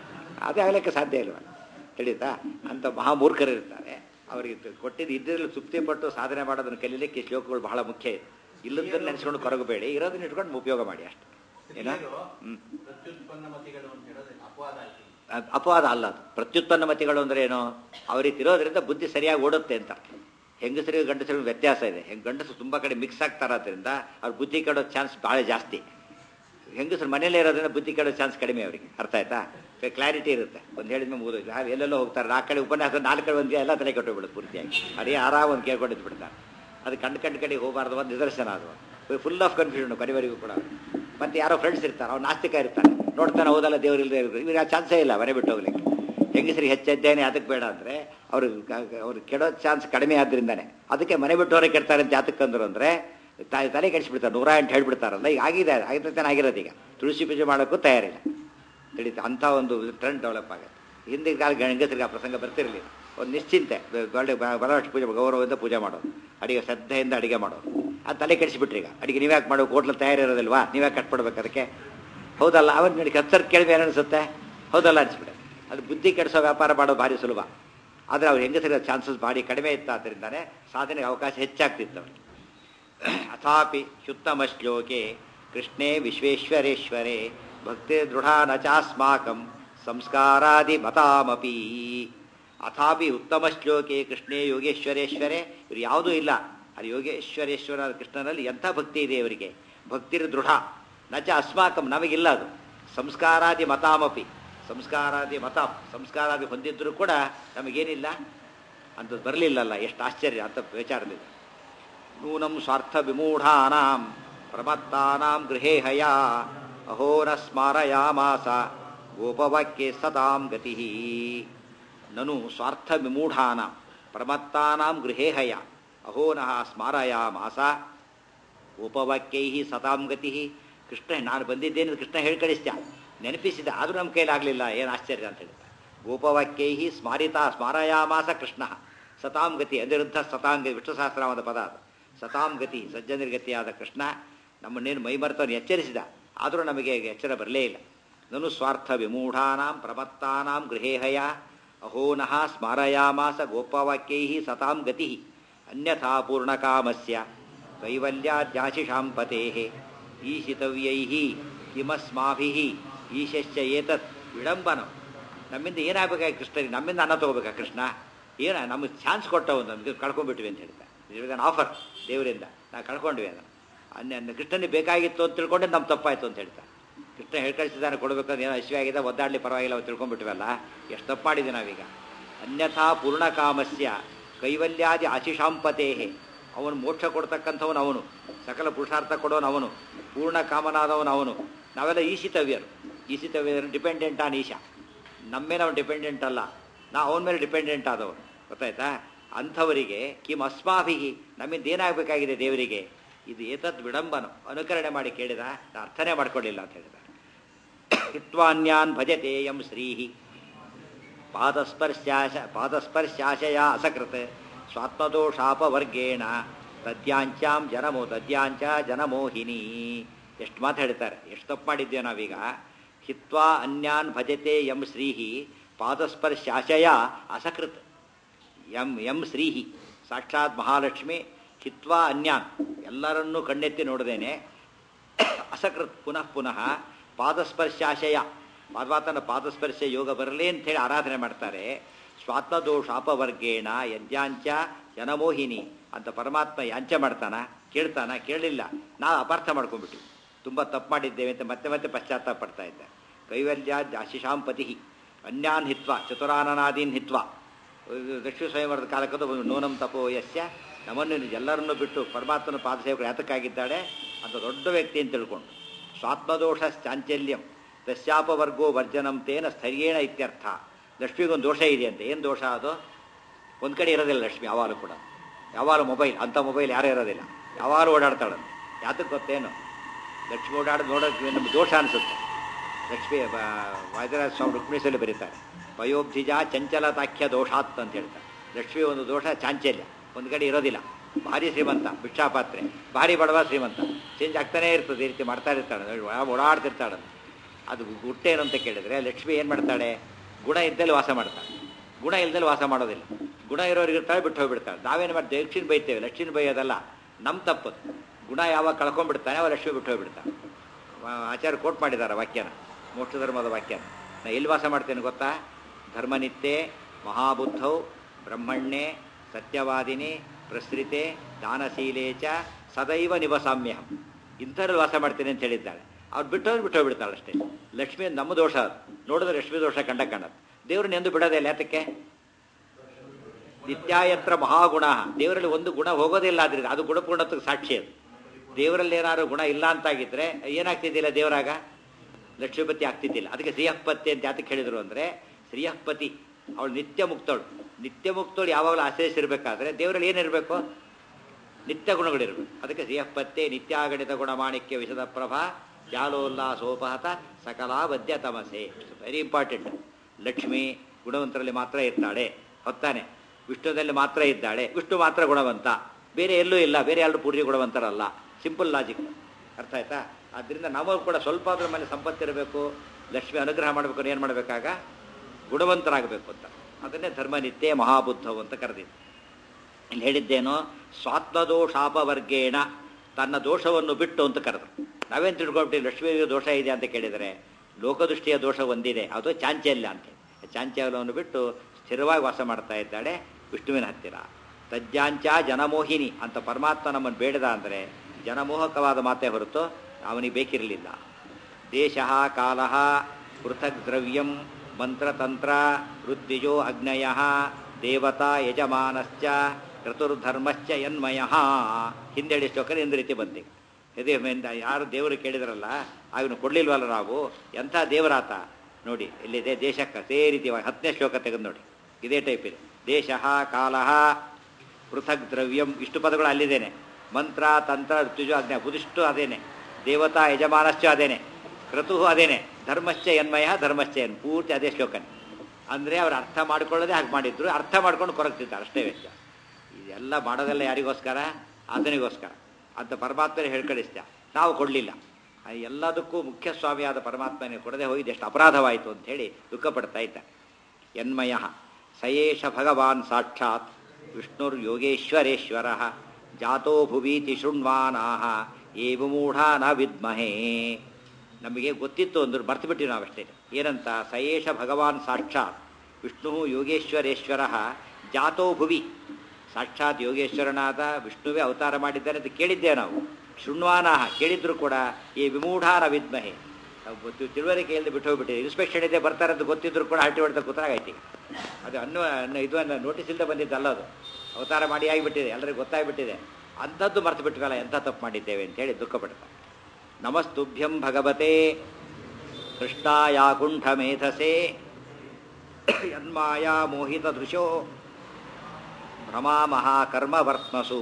ಅದೇ ಆಗಲಿಕ್ಕೆ ಸಾಧ್ಯ ಇಲ್ವ ತಿಳಿತಾ ಅಂತ ಮಹಾಮೂರ್ಖರು ಇರ್ತಾರೆ ಅವರಿಗೆ ಕೊಟ್ಟಿದ್ದು ಇದ್ರಲ್ಲಿ ತೃಪ್ತಿ ಪಟ್ಟು ಸಾಧನೆ ಮಾಡೋದನ್ನು ಕಲೀಲಿಕ್ಕೆ ಈ ಶ್ಲೋಕಗಳು ಬಹಳ ಮುಖ್ಯ ಇದೆ ಇಲ್ಲದನ್ನು ನೆನೆಸ್ಕೊಂಡು ಕೊರಗಬೇಡಿ ಇರೋದನ್ನ ಇಟ್ಕೊಂಡು ಉಪಯೋಗ ಮಾಡಿ ಅಷ್ಟೇ ಏನೋ ಸ್ತ್ರೀಯರು ಹ್ಮ್ ಪ್ರತ್ಯುತ್ಪನ್ನ ಮತಿಗಳು ಅಂತ ಹೇಳೋದು ಅಪವಾದ ಆಯ್ತು ಅದ್ ಅಪವಾದ ಅಲ್ಲ ಅದು ಪ್ರತ್ಯುತ್ಪನ್ನ ಮತಿಗಳು ಅಂದ್ರೆ ಏನು ಅವ್ರಿಗೆ ಇರೋದ್ರಿಂದ ಬುದ್ಧಿ ಸರಿಯಾಗಿ ಓಡುತ್ತೆ ಅಂತ ಹೆಂಗಸರಿಗೂ ಗಂಡಸರಿಗೂ ವ್ಯತ್ಯಾಸ ಇದೆ ಹೆಂಗ್ ಗಂಡಸರು ತುಂಬ ಕಡೆ ಮಿಕ್ಸ್ ಆಗ್ತಾರೋದ್ರಿಂದ ಅವ್ರ ಬುದ್ಧಿ ಕೆಡೋ ಚಾನ್ಸ್ ಭಾಳ ಜಾಸ್ತಿ ಹೆಂಗಸರು ಮನೇಲೇ ಇರೋದ್ರಿಂದ ಬುದ್ಧಿ ಕೆಡೋ ಚಾನ್ಸ್ ಕಡಿಮೆ ಅವರಿಗೆ ಅರ್ಥ ಆಯ್ತಾ ಕ್ಲಾರಿಟಿ ಇರುತ್ತೆ ಒಂದು ಹೇಳಿದ್ಮೇಲೆ ಮುಗಿದು ಯಾರು ಎಲ್ಲೆಲ್ಲೋ ಹೋಗ್ತಾರೆ ನಾಲ್ಕು ಕಡೆ ಉಪನ್ಯಾಸ ನಾಲ್ಕು ಕಡೆ ಒಂದು ಎಲ್ಲ ತಲೆ ಕೆಟ್ಟೋಗ್ಬಿಡುತ್ತೆ ಪೂರ್ತಿಯಾಗಿ ಅದೇ ಆರಾಮ ಒಂದು ಕೇಳ್ಕೊಂಡಿದ್ದು ಬಿಡ್ತಾರೆ ಅದು ಕಂಡು ಕಂಡು ಕಡೆ ಹೋಗಬಾರ್ದು ಒಂದು ನಿದರ್ಶನ ಅದು ಫುಲ್ ಆಫ್ ಕನ್ಫ್ಯೂಷನ್ ಕೊನೆವರೆಗೂ ಕೂಡ ಮತ್ತೆ ಯಾರೋ ಫ್ರೆಂಡ್ಸ್ ಇರ್ತಾರೆ ಅವ್ನು ನಾಸ್ತಿಕ ಇರ್ತಾನೆ ನೋಡ್ತಾನೆ ಹೌದಲ್ಲ ದೇವ್ರು ಇಲ್ಲದೆ ಇರೋದು ಇವ್ರಿಗೆ ಆ ಚಾನ್ಸೇ ಇಲ್ಲ ಮನೆ ಬಿಟ್ಟು ಹೋಗ್ಲಿಕ್ಕೆ ಹೆಂಗಸರಿಗೆ ಹೆಚ್ಚು ಅಧ್ಯಯನ ಅದಕ್ಕೆ ಬೇಡ ಅಂದರೆ ಅವ್ರು ಅವ್ರು ಕೆಡೋ ಚಾನ್ಸ್ ಕಡಿಮೆ ಆದ್ರಿಂದಾನೆ ಅದಕ್ಕೆ ಮನೆ ಬಿಟ್ಟವರೇ ಕೆಡ್ತಾರೆ ಅಂತ ಯಾತಕ್ಕೆ ಅಂದ್ರು ಅಂದರೆ ತ- ತಲೆ ಕೆಡಿಸ್ಬಿಡ್ತಾರೆ ನೂರ ಎಂಟು ಹೇಳ್ಬಿಡ್ತಾರಲ್ಲ ಈಗ ಆಗಿದೆ ಆಗಿರ್ತೇನೆ ಆಗಿರೋದು ಈಗ ತುಳಸಿ ಪೂಜೆ ಮಾಡೋಕ್ಕೂ ತಯಾರಿಲ್ಲ ತಿಳಿತು ಅಂಥ ಒಂದು ಟ್ರೆಂಡ್ ಡೆವಲಪ್ ಆಗುತ್ತೆ ಹಿಂದಿನ ಕಾಲ ಗಂಗಸರಿಗೆ ಆ ಪ್ರಸಂಗ ಬರ್ತಿರಲಿಲ್ಲ ಒಂದು ನಿಶ್ಚಿಂತೆ ಒಳ್ಳೆ ಬಲವಷ್ಟು ಪೂಜೆ ಗೌರವದಿಂದ ಪೂಜೆ ಮಾಡೋದು ಅಡಿಗೆ ಶ್ರದ್ಧೆಯಿಂದ ಅಡಿಗೆ ಮಾಡೋದು ಅದು ತಲೆ ಕೆಡಿಸಿಬಿಟ್ರಿ ಈಗ ಅಡಿಗೆ ನೀವ್ಯಾಕೆ ಮಾಡೋ ಹೋಟ್ಲ ತಯಾರಿರೋದಿಲ್ವಾ ನೀವ್ಯಾಕೆ ಕಟ್ಬಿಡ್ಬೇಕು ಅದಕ್ಕೆ ಹೌದಲ್ಲ ಅವನ್ ನೋಡಿ ಕತ್ತರ್ ಕೇಳಿದ್ರೆ ಏನು ಅನಿಸುತ್ತೆ ಹೌದಲ್ಲ ಅನ್ಸ್ಬಿಡೆ ಅದು ಬುದ್ಧಿ ಕೆಡಿಸೋ ವ್ಯಾಪಾರ ಮಾಡೋದು ಭಾರಿ ಸುಲಭ ಆದರೆ ಅವ್ರು ಹೆಂಗಸರಿರೋ ಚಾನ್ಸಸ್ ಭಾರಿ ಕಡಿಮೆ ಇತ್ತು ಆದ್ದರಿಂದನೇ ಸಾಧನೆಗೆ ಅವಕಾಶ ಹೆಚ್ಚಾಗ್ತಿತ್ತು ಅವ್ರಿಗೆ ಅಥಾಪಿ ಶುತ್ತಮ ಶ್ಲೋಕೆ ಕೃಷ್ಣೇ ವಿಶ್ವೇಶ್ವರೇಶ್ವರೇ ಭಕ್ತಿ ದೃಢ ನ ಚಾಸ್ಮಾಕಂ ಸಂಸ್ಕಾರಾದಿ ಮತಾಮಪಿ ಅಥಾಪಿ ಉತ್ತಮ ಶ್ಲೋಕೆ ಕೃಷ್ಣೇ ಯೋಗೇಶ್ವರೇಶ್ವರೇ ಇವ್ರು ಯಾವುದೂ ಇಲ್ಲ ಅದು ಯೋಗೇಶ್ವರೇಶ್ವರ ಕೃಷ್ಣನಲ್ಲಿ ಎಂಥ ಭಕ್ತಿ ಇದೆ ಇವರಿಗೆ ಭಕ್ತಿರ್ ದೃಢ ನಚ ಅಸ್ಮಾಕಂ ನಮಗಿಲ್ಲ ಅದು ಸಂಸ್ಕಾರಾದಿ ಮತಾಮಪಿ ಸಂಸ್ಕಾರಾದಿ ಮತ ಸಂಸ್ಕಾರಾದಿ ಹೊಂದಿದ್ರೂ ಕೂಡ ನಮಗೇನಿಲ್ಲ ಅಂಥದ್ದು ಬರಲಿಲ್ಲಲ್ಲ ಎಷ್ಟು ಆಶ್ಚರ್ಯ ಅಂತ ವಿಚಾರದಿಂದ ನೂನಂ ಸ್ವಾರ್ಥ ವಿಮೂಢಾನಾಂ ಪ್ರಮತ್ತಾನಾಂ ಗೃಹೇ ಹಯ ಅಹೋರ ಸ್ಮಾರಯಾಮಾಸ ಗೋಪವಾಕ್ಯೆ ಸತಾಂ ಗತಿ ನನು ಸ್ವಾರ್ಥ ವಿಮೂಢಾನಾಂ ಪ್ರಮತ್ತಾನಾಂ ಗೃಹೇ ಹಯ ಅಹೋನಃ ಸ್ಮಾರಯಾಮಾಸ ಉಪವಾಕ್ಯೈ ಸತಾಂ ಗತಿ ಕೃಷ್ಣ ನಾನು ಬಂದಿದ್ದೇನೆ ಅಂತ ಕೃಷ್ಣ ಹೇಳಿ ಕಳಿಸ್ತ್ಯ ನೆನಪಿಸಿದ ಆದರೂ ನಮ್ಮ ಕೈಲಾಗಲಿಲ್ಲ ಏನು ಆಶ್ಚರ್ಯ ಅಂತ ಹೇಳ್ತಾರೆ ಗೋಪವಾಕ್ಯೈ ಸ್ಮಾರಿತ ಸ್ಮಾರಯಾಮಾಸ ಕೃಷ್ಣ ಸತಾಂ ಗತಿ ಅನಿರುದ್ಧ ಸತಾಂ ಗತಿ ವಿಷ್ಣು ಸಹಸ್ರನಾಮದ ಪದ ಅದು ಸತಾಂ ಗತಿ ಸಜ್ಜನಿರ್ಗತಿಯಾದ ಕೃಷ್ಣ ನಮ್ಮನ್ನೇನು ಮೈಮರ್ತವನ್ನು ಎಚ್ಚರಿಸಿದ ಆದರೂ ನಮಗೆ ಎಚ್ಚರ ಬರಲೇ ಇಲ್ಲ ನನು ಸ್ವಾರ್ಥ ವಿಮೂಢಾನಾಂ ಪ್ರಮತ್ತಾನಾಂ ಗೃಹೇಹಯ ಅಹೋನಃ ಸ್ಮಾರಯಾಮಾಸ ಗೋಪವಾಕ್ಯೈ ಸತಾಂ ಗತಿ ಅನ್ಯಥಾ ಪೂರ್ಣಕಾಮಸ್ಯ ಕೈವಲ್ಯಾದ್ಯಾಶಿಷಾಂ ಪತೇ ಈಶಿತವ್ಯೈ ಕಿಮಸ್ಮಾಭಿ ಈಶಶ್ಚ ಏತತ್ ವಿಡಂಬನಂ ನಮ್ಮಿಂದ ಏನಾಗಬೇಕಾಗಿ ಕೃಷ್ಣರಿಗೆ ನಮ್ಮಿಂದ ಅನ್ನ ತಗೋಬೇಕಾ ಕೃಷ್ಣ ಏನ ನಮಗೆ ಚಾನ್ಸ್ ಕೊಟ್ಟವು ನಮಗೆ ಕಳ್ಕೊಂಡ್ಬಿಟ್ವಿ ಅಂತ ಹೇಳ್ತಾರೆ ಇವಾಗ ಆಫರ್ ದೇವರಿಂದ ನಾವು ಕಳ್ಕೊಂಡ್ವಿ ಅದನ್ನು ಅನ್ಯ ಕೃಷ್ಣನಿಗೆ ಬೇಕಾಗಿತ್ತು ಅಂತ ತಿಳ್ಕೊಂಡೆ ನಮ್ಮ ತಪ್ಪಾಯ್ತು ಅಂತ ಹೇಳ್ತಾರೆ ಕೃಷ್ಣ ಹೇಳ್ಕಳಿಸಿದ್ದಾನೆ ಕೊಡಬೇಕಂದ್ರೆ ಏನೋ ಹಸಿವೆ ಆಗಿದೆ ಒದ್ದಾಡಲಿ ಪರವಾಗಿಲ್ಲ ಅವ್ರು ತಿಳ್ಕೊಂಡ್ಬಿಟ್ವಲ್ಲ ಎಷ್ಟು ತಪ್ಪು ಮಾಡಿದ್ವಿ ನಾವೀಗ ಅನ್ಯಥಾ ಪೂರ್ಣಕಾಮಸ್ಯ ಕೈವಲ್ಯಾದಿ ಆಶಿಷಾಂಪತೇಹೆ ಅವನು ಮೋಕ್ಷ ಕೊಡ್ತಕ್ಕಂಥವನು ಅವನು ಸಕಲ ಪುರುಷಾರ್ಥ ಕೊಡೋನು ಅವನು ಪೂರ್ಣ ಕಾಮನಾದವನು ಅವನು ನಾವೆಲ್ಲ ಈಶಿತವ್ಯರು ಈಶಿತವ್ಯರು ಡಿಪೆಂಡೆಂಟ್ ಆನ್ ಈಶಾ ನಮ್ಮ ಮೇಲೆ ಅವನು ಡಿಪೆಂಡೆಂಟ್ ಅಲ್ಲ ನಾ ಅವನ ಮೇಲೆ ಡಿಪೆಂಡೆಂಟ್ ಆದವನು ಗೊತ್ತಾಯ್ತಾ ಅಂಥವರಿಗೆ ಕಿಮ್ ಅಸ್ಮಾಭಿಹಿ ನಮ್ಮಿಂದ ಏನಾಗಬೇಕಾಗಿದೆ ದೇವರಿಗೆ ಇದು ಏತದ್ ವಿಡಂಬನ ಅನುಕರಣೆ ಮಾಡಿ ಕೇಳಿದ ನಾ ಅರ್ಥನೇ ಮಾಡ್ಕೊಳ್ಳಿಲ್ಲ ಅಂತ ಹೇಳಿದ ಹಿತ್ವಾನ್ಯಾನ್ ಭಜತೆ ಯಂ ಶ್ರೀಹಿ ಪಾದಸ್ಪರ್ಶಾಶ ಪಾದಸ್ಪರ್ಶಾಶಯ ಅಸಕೃತ್ ಸ್ವಾತ್ಮದೋಷಾಪವರ್ಗೇಣ ತದ್ಯಾಂಚಾಂ ಜನಮೋ ತದ್ಯಾಂಚ ಜನಮೋಹಿನಿ ಎಷ್ಟು ಮಾತು ಹೇಳ್ತಾರೆ ಎಷ್ಟು ತಪ್ಪು ಮಾಡಿದ್ದೇವೆ ನಾವೀಗ ಹಿತ್ವಾ ಅನ್ಯಾನ್ ಭಜತೆ ಯಂ ಶ್ರೀಹಿ ಪಾದಸ್ಪರ್ಶಾಶಯ ಅಸಕೃತ್ ಎಂ ಎಂ ಶ್ರೀಹಿ ಸಾಕ್ಷಾತ್ ಮಹಾಲಕ್ಷ್ಮಿ ಹಿತ್ವಾ ಅನ್ಯಾನ್ ಎಲ್ಲರನ್ನೂ ಕಣ್ಣೆತ್ತಿ ನೋಡ್ದೇನೆ ಅಸಕೃತ್ ಪುನಃ ಪುನಃ ಪಾದಸ್ಪರ್ಶಾಶಯ ಪರಮಾತ್ಮನ ಪಾದಸ್ಪರ್ಶ ಯೋಗ ಬರಲಿ ಅಂತ ಹೇಳಿ ಆರಾಧನೆ ಮಾಡ್ತಾರೆ ಸ್ವಾತ್ಮದೋಷ ಅಪವರ್ಗೇಣ ಯಜ್ಞಾಂಚ ಜನಮೋಹಿನಿ ಅಂತ ಪರಮಾತ್ಮ ಯಾಂಚ ಮಾಡ್ತಾನ ಕೇಳ್ತಾನ ಕೇಳಲಿಲ್ಲ ನಾವು ಅಪಾರ್ಥ ಮಾಡ್ಕೊಂಡ್ಬಿಟ್ಟು ತುಂಬ ತಪ್ಪು ಮಾಡಿದ್ದೇವೆ ಅಂತ ಮತ್ತೆ ಮತ್ತೆ ಪಶ್ಚಾತ್ತಾಪ ಪಡ್ತಾ ಇದ್ದ ಕೈವಲ್ಯ ಆಶಿಷಾಂ ಪತಿ ಅನ್ಯಾನ್ ಹಿತ್ವ ಚತುರಾನನಾದೀನ್ ಹಿತ್ವ ದಕ್ಷಿಣ ಸ್ವಯಂವರದ ಕಾಲಕ್ಕದು ಒಂದು ನೂನಂ ತಪೋ ಯಸ್ಯ ನಮ್ಮನ್ನು ಎಲ್ಲರನ್ನೂ ಬಿಟ್ಟು ಪರಮಾತ್ಮನ ಪಾದಸೇವಕರು ಯಾತಕ್ಕಾಗಿದ್ದಾಳೆ ಅಂತ ದೊಡ್ಡ ವ್ಯಕ್ತಿ ಅಂತ ತಿಳ್ಕೊಂಡು ಸ್ವಾತ್ಮದೋಷ ಚಾಂಚಲ್ಯಂ ದಸ್ಯಾಪವರ್ಗೋ ವರ್ಜನಂ ತೇನ ಸ್ಥೈರ್ಯೇಣ ಇತ್ಯರ್ಥ ಲಕ್ಷ್ಮಿಗೊಂದು ದೋಷ ಇದೆ ಅಂತ ಏನು ದೋಷ ಅದು ಒಂದು ಕಡೆ ಇರೋದಿಲ್ಲ ಲಕ್ಷ್ಮಿ ಯಾವಾಗಲೂ ಕೂಡ ಯಾವಾಗಲೂ ಮೊಬೈಲ್ ಅಂಥ ಮೊಬೈಲ್ ಯಾರೂ ಇರೋದಿಲ್ಲ ಯಾವಾಗಲೂ ಓಡಾಡ್ತಾಳಂತೆ ಯಾತಕ್ಕೆ ಗೊತ್ತೇನು ಲಕ್ಷ್ಮಿ ಓಡಾಡೋದು ನೋಡೋಕ್ಕೆ ನಮ್ಗೆ ದೋಷ ಅನಿಸುತ್ತೆ ಲಕ್ಷ್ಮಿ ವಾದಿರಾಜ ಸ್ವಾಮಿ ರುಕ್ಮಿಣಿಸಲ್ಲಿ ಬರೀತಾರೆ ವಯೋಬ್ಧಿಜ ಚಂಚಲತಾಖ್ಯ ದೋಷಾತ್ ಅಂತ ಹೇಳ್ತಾರೆ ಲಕ್ಷ್ಮಿ ಒಂದು ದೋಷ ಚಾಂಚಲ್ಯ ಒಂದು ಕಡೆ ಇರೋದಿಲ್ಲ ಭಾರಿ ಶ್ರೀಮಂತ ಭಿಕ್ಷಾಪಾತ್ರೆ ಭಾರಿ ಬಡವ ಶ್ರೀಮಂತ ಚೇಂಜ್ ಆಗ್ತಾನೇ ಇರ್ತದೆ ಈ ರೀತಿ ಮಾಡ್ತಾ ಇರ್ತಾಳೆ ಓಡಾಡ್ತಿರ್ತಾಳೆ ಅದು ಗುಟ್ಟೇನು ಅಂತ ಕೇಳಿದ್ರೆ ಲಕ್ಷ್ಮಿ ಏನು ಮಾಡ್ತಾಳೆ ಗುಣ ಇದ್ದಲ್ಲಿ ವಾಸ ಮಾಡ್ತಾಳೆ ಗುಣ ಇಲ್ದಲ್ಲಿ ವಾಸ ಮಾಡೋದಿಲ್ಲ ಗುಣ ಇರೋರಿಗೆ ಇರ್ತಾಳೆ ಬಿಟ್ಟು ಹೋಗ್ಬಿಡ್ತಾಳೆ ನಾವೇನು ಮಾಡಿ ದಕ್ಷಿಣ ಬೈತೇವೆ ಲಕ್ಷ್ಮೀ ಬೈಯೋದಲ್ಲ ನಮ್ಮ ತಪ್ಪದು ಗುಣ ಯಾವಾಗ ಕಳ್ಕೊಂಡ್ಬಿಡ್ತಾನೆ ಅವ ಲಕ್ಷ್ಮಿ ಬಿಟ್ಟು ಹೋಗ್ಬಿಡ್ತಾನೆ ಆಚಾರ್ಯ ಕೋಟ್ ಮಾಡಿದ್ದಾರೆ ವಾಕ್ಯನ ಮೋಕ್ಷ ಧರ್ಮದ ವಾಕ್ಯನ ನಾ ಎಲ್ಲಿ ವಾಸ ಮಾಡ್ತೇನೆ ಗೊತ್ತಾ ಧರ್ಮನಿತ್ಯೆ ಮಹಾಬುದ್ಧೌ ಬ್ರಹ್ಮಣ್ಯೆ ಸತ್ಯವಾದಿನಿ ಪ್ರಸೃತೆ ದಾನಶೀಲೇ ಚ ಸದೈವ ನಿವಸಾಮ್ಯಹಂ ಇಂಥವ್ರಲ್ಲಿ ವಾಸ ಮಾಡ್ತೇನೆ ಅಂತ ಹೇಳಿದ್ದಾಳೆ ಅವ್ರು ಬಿಟ್ಟೋದ್ರೆ ಬಿಟ್ಟು ಹೋಗ್ಬಿಡ್ತಾಳೆ ಅಷ್ಟೇ ಲಕ್ಷ್ಮಿ ನಮ್ಮ ದೋಷ ಅದು ನೋಡಿದ್ರೆ ಲಕ್ಷ್ಮಿ ದೋಷ ಕಂಡ ಕಂಡದ್ದು ದೇವ್ರನ್ನ ಎಂದು ಬಿಡೋದೇ ಇಲ್ಲ ಯಾತಕ್ಕೆ ನಿತ್ಯಾಯತ್ರ ಮಹಾಗುಣ ದೇವರಲ್ಲಿ ಒಂದು ಗುಣ ಹೋಗೋದಿಲ್ಲ ಆದ್ರಿಂದ ಅದು ಗುಣಪೂರ್ಣತ್ವಕ್ಕೆ ಸಾಕ್ಷಿ ಅದು ದೇವರಲ್ಲಿ ಏನಾದ್ರು ಗುಣ ಇಲ್ಲ ಅಂತಾಗಿದ್ರೆ ಏನಾಗ್ತಿದ್ದಿಲ್ಲ ದೇವರಾಗ ಲಕ್ಷ್ಮೀಪತಿ ಆಗ್ತಿದ್ದಿಲ್ಲ ಅದಕ್ಕೆ ಶ್ರೀಯಃಪತಿ ಅಂತ ಯಾತಕ್ಕೆ ಹೇಳಿದ್ರು ಅಂದರೆ ಶ್ರೀಯಃಪತಿ ಅವಳು ನಿತ್ಯ ಮುಕ್ತಳು ನಿತ್ಯ ಮುಕ್ತಳು ಯಾವಾಗಲೂ ಆಶ್ರಯಿಸಿರ್ಬೇಕಾದ್ರೆ ದೇವರಲ್ಲಿ ಏನಿರಬೇಕು ನಿತ್ಯ ಗುಣಗಳಿರಬೇಕು ಅದಕ್ಕೆ ಶ್ರೀಯಃಪತ್ತೆ ನಿತ್ಯಾಗಣಿತ ಗುಣಮಾಣಿಕ್ಯ ವಿಷದ ಪ್ರಭಾ ಜಾಲೋಲ್ಲಾಸೋಪಹತ ಸಕಲಾವದ್ಯ ತಮಸೆ ವೆರಿ ಇಂಪಾರ್ಟೆಂಟ್ ಲಕ್ಷ್ಮಿ ಗುಣವಂತರಲ್ಲಿ ಮಾತ್ರ ಇರ್ತಾಳೆ ಹೊತ್ತಾನೆ ವಿಷ್ಣುದಲ್ಲಿ ಮಾತ್ರ ಇದ್ದಾಳೆ ವಿಷ್ಣು ಮಾತ್ರ ಗುಣವಂತ ಬೇರೆ ಎಲ್ಲೂ ಇಲ್ಲ ಬೇರೆ ಎಲ್ಲರೂ ಪೂರ್ತಿ ಗುಣವಂತರಲ್ಲ ಸಿಂಪಲ್ ಲಾಜಿಕ್ ಅರ್ಥ ಆಯ್ತಾ ಆದ್ದರಿಂದ ನಾವು ಕೂಡ ಸ್ವಲ್ಪ ಅದ್ರ ಮೇಲೆ ಸಂಪತ್ತಿರಬೇಕು ಲಕ್ಷ್ಮಿ ಅನುಗ್ರಹ ಮಾಡಬೇಕು ಏನು ಮಾಡಬೇಕಾಗ ಗುಣವಂತರಾಗಬೇಕು ಅಂತ ಅದನ್ನೇ ಧರ್ಮನಿತ್ಯ ಮಹಾಬುದ್ಧವು ಅಂತ ಕರೆದಿದ್ದು ಇಲ್ಲಿ ಹೇಳಿದ್ದೇನು ಸ್ವಾತ್ಮದೋಷಾಪವರ್ಗೇಣ ತನ್ನ ದೋಷವನ್ನು ಬಿಟ್ಟು ಅಂತ ಕರೆದ್ರು ನಾವೇನು ತಿಳ್ಕೊಬಿಟ್ಟು ಲಕ್ಷ್ಮಿಗೆ ದೋಷ ಇದೆ ಅಂತ ಕೇಳಿದರೆ ಲೋಕದೃಷ್ಟಿಯ ದೋಷ ಒಂದಿದೆ ಅದು ಚಾಂಚಲ್ಯ ಅಂತ ಚಾಂಚಲ್ಯವನ್ನು ಬಿಟ್ಟು ಸ್ಥಿರವಾಗಿ ವಾಸ ಮಾಡ್ತಾ ಇದ್ದಾಳೆ ವಿಷ್ಣುವಿನ ಹತ್ತಿರ ತಜ್ಜಾಂಚ ಜನಮೋಹಿನಿ ಅಂತ ಪರಮಾತ್ಮ ನಮ್ಮನ್ನು ಬೇಡದ ಅಂದರೆ ಜನಮೋಹಕವಾದ ಮಾತೇ ಹೊರತು ಅವನಿಗೆ ಬೇಕಿರಲಿಲ್ಲ ದೇಶ ಕಾಲ ಪೃಥಕ್ ದ್ರವ್ಯಂ ಮಂತ್ರತಂತ್ರ ವೃತ್ತಿಜೋ ಅಗ್ನಯ ದೇವತಾ ಯಜಮಾನಶ್ಚ ಕ್ರತುರ್ಧರ್ಮಶ್ಚ ಯನ್ಮಯ ಹಿಂದೆಡಿ ಶ್ಲೋಕನ ಇಂದ ರೀತಿ ಬಂದಿ ಇದೇ ಮೇನ್- ಯಾರು ದೇವರು ಕೇಳಿದ್ರಲ್ಲ ಅವನು ಕೊಡ್ಲಿಲ್ವಲ್ಲ ನಾವು ಎಂಥ ದೇವರಾತ ನೋಡಿ ಇಲ್ಲಿದೆ ದೇಶಕ್ಕೆ ಅದೇ ರೀತಿ ಹತ್ತನೇ ಶ್ಲೋಕ ತೆಗೆದು ನೋಡಿ ಇದೇ ಟೈಪ್ ಇದೆ ದೇಶ ಕಾಲ ಪೃಥಕ್ ದ್ರವ್ಯಂ ಇಷ್ಟು ಪದಗಳು ಅಲ್ಲಿದ್ದೇನೆ ಮಂತ್ರ ತಂತ್ರ ಋತುಜು ಅಗ್ನ ಬುದಿಷ್ಟು ಅದೇನೆ ದೇವತಾ ಯಜಮಾನಶ್ಚ ಅದೇನೆ ಕ್ರತು ಅದೇನೆ ಧರ್ಮಶ್ಚ ಯನ್ಮಯ ಧರ್ಮಶ್ಚ ಯನ್ ಪೂರ್ತಿ ಅದೇ ಶ್ಲೋಕನೆ ಅಂದರೆ ಅವ್ರು ಅರ್ಥ ಮಾಡ್ಕೊಳ್ಳೋದೇ ಹಾಗೆ ಮಾಡಿದ್ರು ಅರ್ಥ ಮಾಡ್ಕೊಂಡು ಕೊರಗ್ತಿದ್ದಾರೆ ಅಷ್ಟೇ ವೆಚ್ಚ ಇದೆಲ್ಲ ಮಾಡೋದೆಲ್ಲ ಯಾರಿಗೋಸ್ಕರ ಆತನಿಗೋಸ್ಕರ ಅಂತ ಪರಮಾತ್ಮನೇ ಹೇಳ್ಕಳಿಸ್ತ ನಾವು ಕೊಡಲಿಲ್ಲ ಎಲ್ಲದಕ್ಕೂ ಮುಖ್ಯ ಸ್ವಾಮಿಯಾದ ಪರಮಾತ್ಮನೇ ಕೊಡದೆ ಹೋಗಿದ್ದು ಎಷ್ಟು ಅಪರಾಧವಾಯಿತು ಅಂತ ಹೇಳಿ ದುಃಖ ಪಡ್ತಾ ಇದ್ದ ಯನ್ಮಯ ಸಯೇಷ ಭಗವಾನ್ ಸಾಕ್ಷಾತ್ ವಿಷ್ಣುರ್ ಯೋಗೇಶ್ವರೇಶ್ವರ ಜಾತೋ ಭುವೀತಿ ಶೃಣ್ವಾನಾಹ ಏವ ಮೂಢ ನ ವಿದ್ಮಹೇ ನಮಗೆ ಗೊತ್ತಿತ್ತು ಅಂದ್ರೆ ಮರ್ತು ಬಿಟ್ಟಿವಿ ನಾವಷ್ಟೇ ಏನಂತ ಸಯೇಷ ಭಗವಾನ್ ಸಾಕ್ಷಾತ್ ವಿಷ್ಣು ಯೋಗೇಶ್ವರೇಶ್ವರ ಜಾತೋ ಭುವಿ ಸಾಕ್ಷಾತ್ ಯೋಗೇಶ್ವರನಾದ ವಿಷ್ಣುವೇ ಅವತಾರ ಮಾಡಿದ್ದಾನೆ ಅಂತ ಕೇಳಿದ್ದೆ ನಾವು ಶೃಣ್ವಾನಾಹ ಕೇಳಿದ್ರು ಕೂಡ ಈ ವಿಮೂಢಾನ ವಿದ್ಮಹೆ ತಿ- ತಿಳುವಳಿಕೆ ಇಲ್ಲದೆ ಬಿಟ್ಟು ಹೋಗ್ಬಿಟ್ಟಿದೆ ಇನ್ಸ್ಪೆಕ್ಷನ್ ಇದೆ ಬರ್ತಾರೆ ಅಂತ ಗೊತ್ತಿದ್ರು ಕೂಡ ಹಟ್ಟಿ ಹೊಡೆದ ಕೂತಾಗೈತಿ ಅದು ಅನ್ನು ಅನ್ನು ಇದು ಅನ್ನು ನೋಟಿಸ್ ಇಲ್ಲದೆ ಬಂದಿದ್ದಲ್ಲ ಅದು ಅವತಾರ ಮಾಡಿ ಆಗಿಬಿಟ್ಟಿದೆ ಎಲ್ಲರಿಗೂ ಗೊತ್ತಾಗ್ಬಿಟ್ಟಿದೆ ಅಂಥದ್ದು ಮರ್ತು ಬಿಟ್ವಲ್ಲ ಎಂಥ ತಪ್ಪು ಮಾಡಿದ್ದೇವೆ ಅಂತೇಳಿ ದುಃಖ ಪಡ್ತಾರೆ ನಮಸ್ತುಭ್ಯಂ ಭಗವತೆ ಕೃಷ್ಣಾಯ ಕುಂಠಮೇಧಸೆ ಯನ್ಮಾಯಾ ಮೋಹಿತ ದೃಶೋ ಭ್ರಮಾಮಹ ಕರ್ಮವರ್ತ್ಮಸು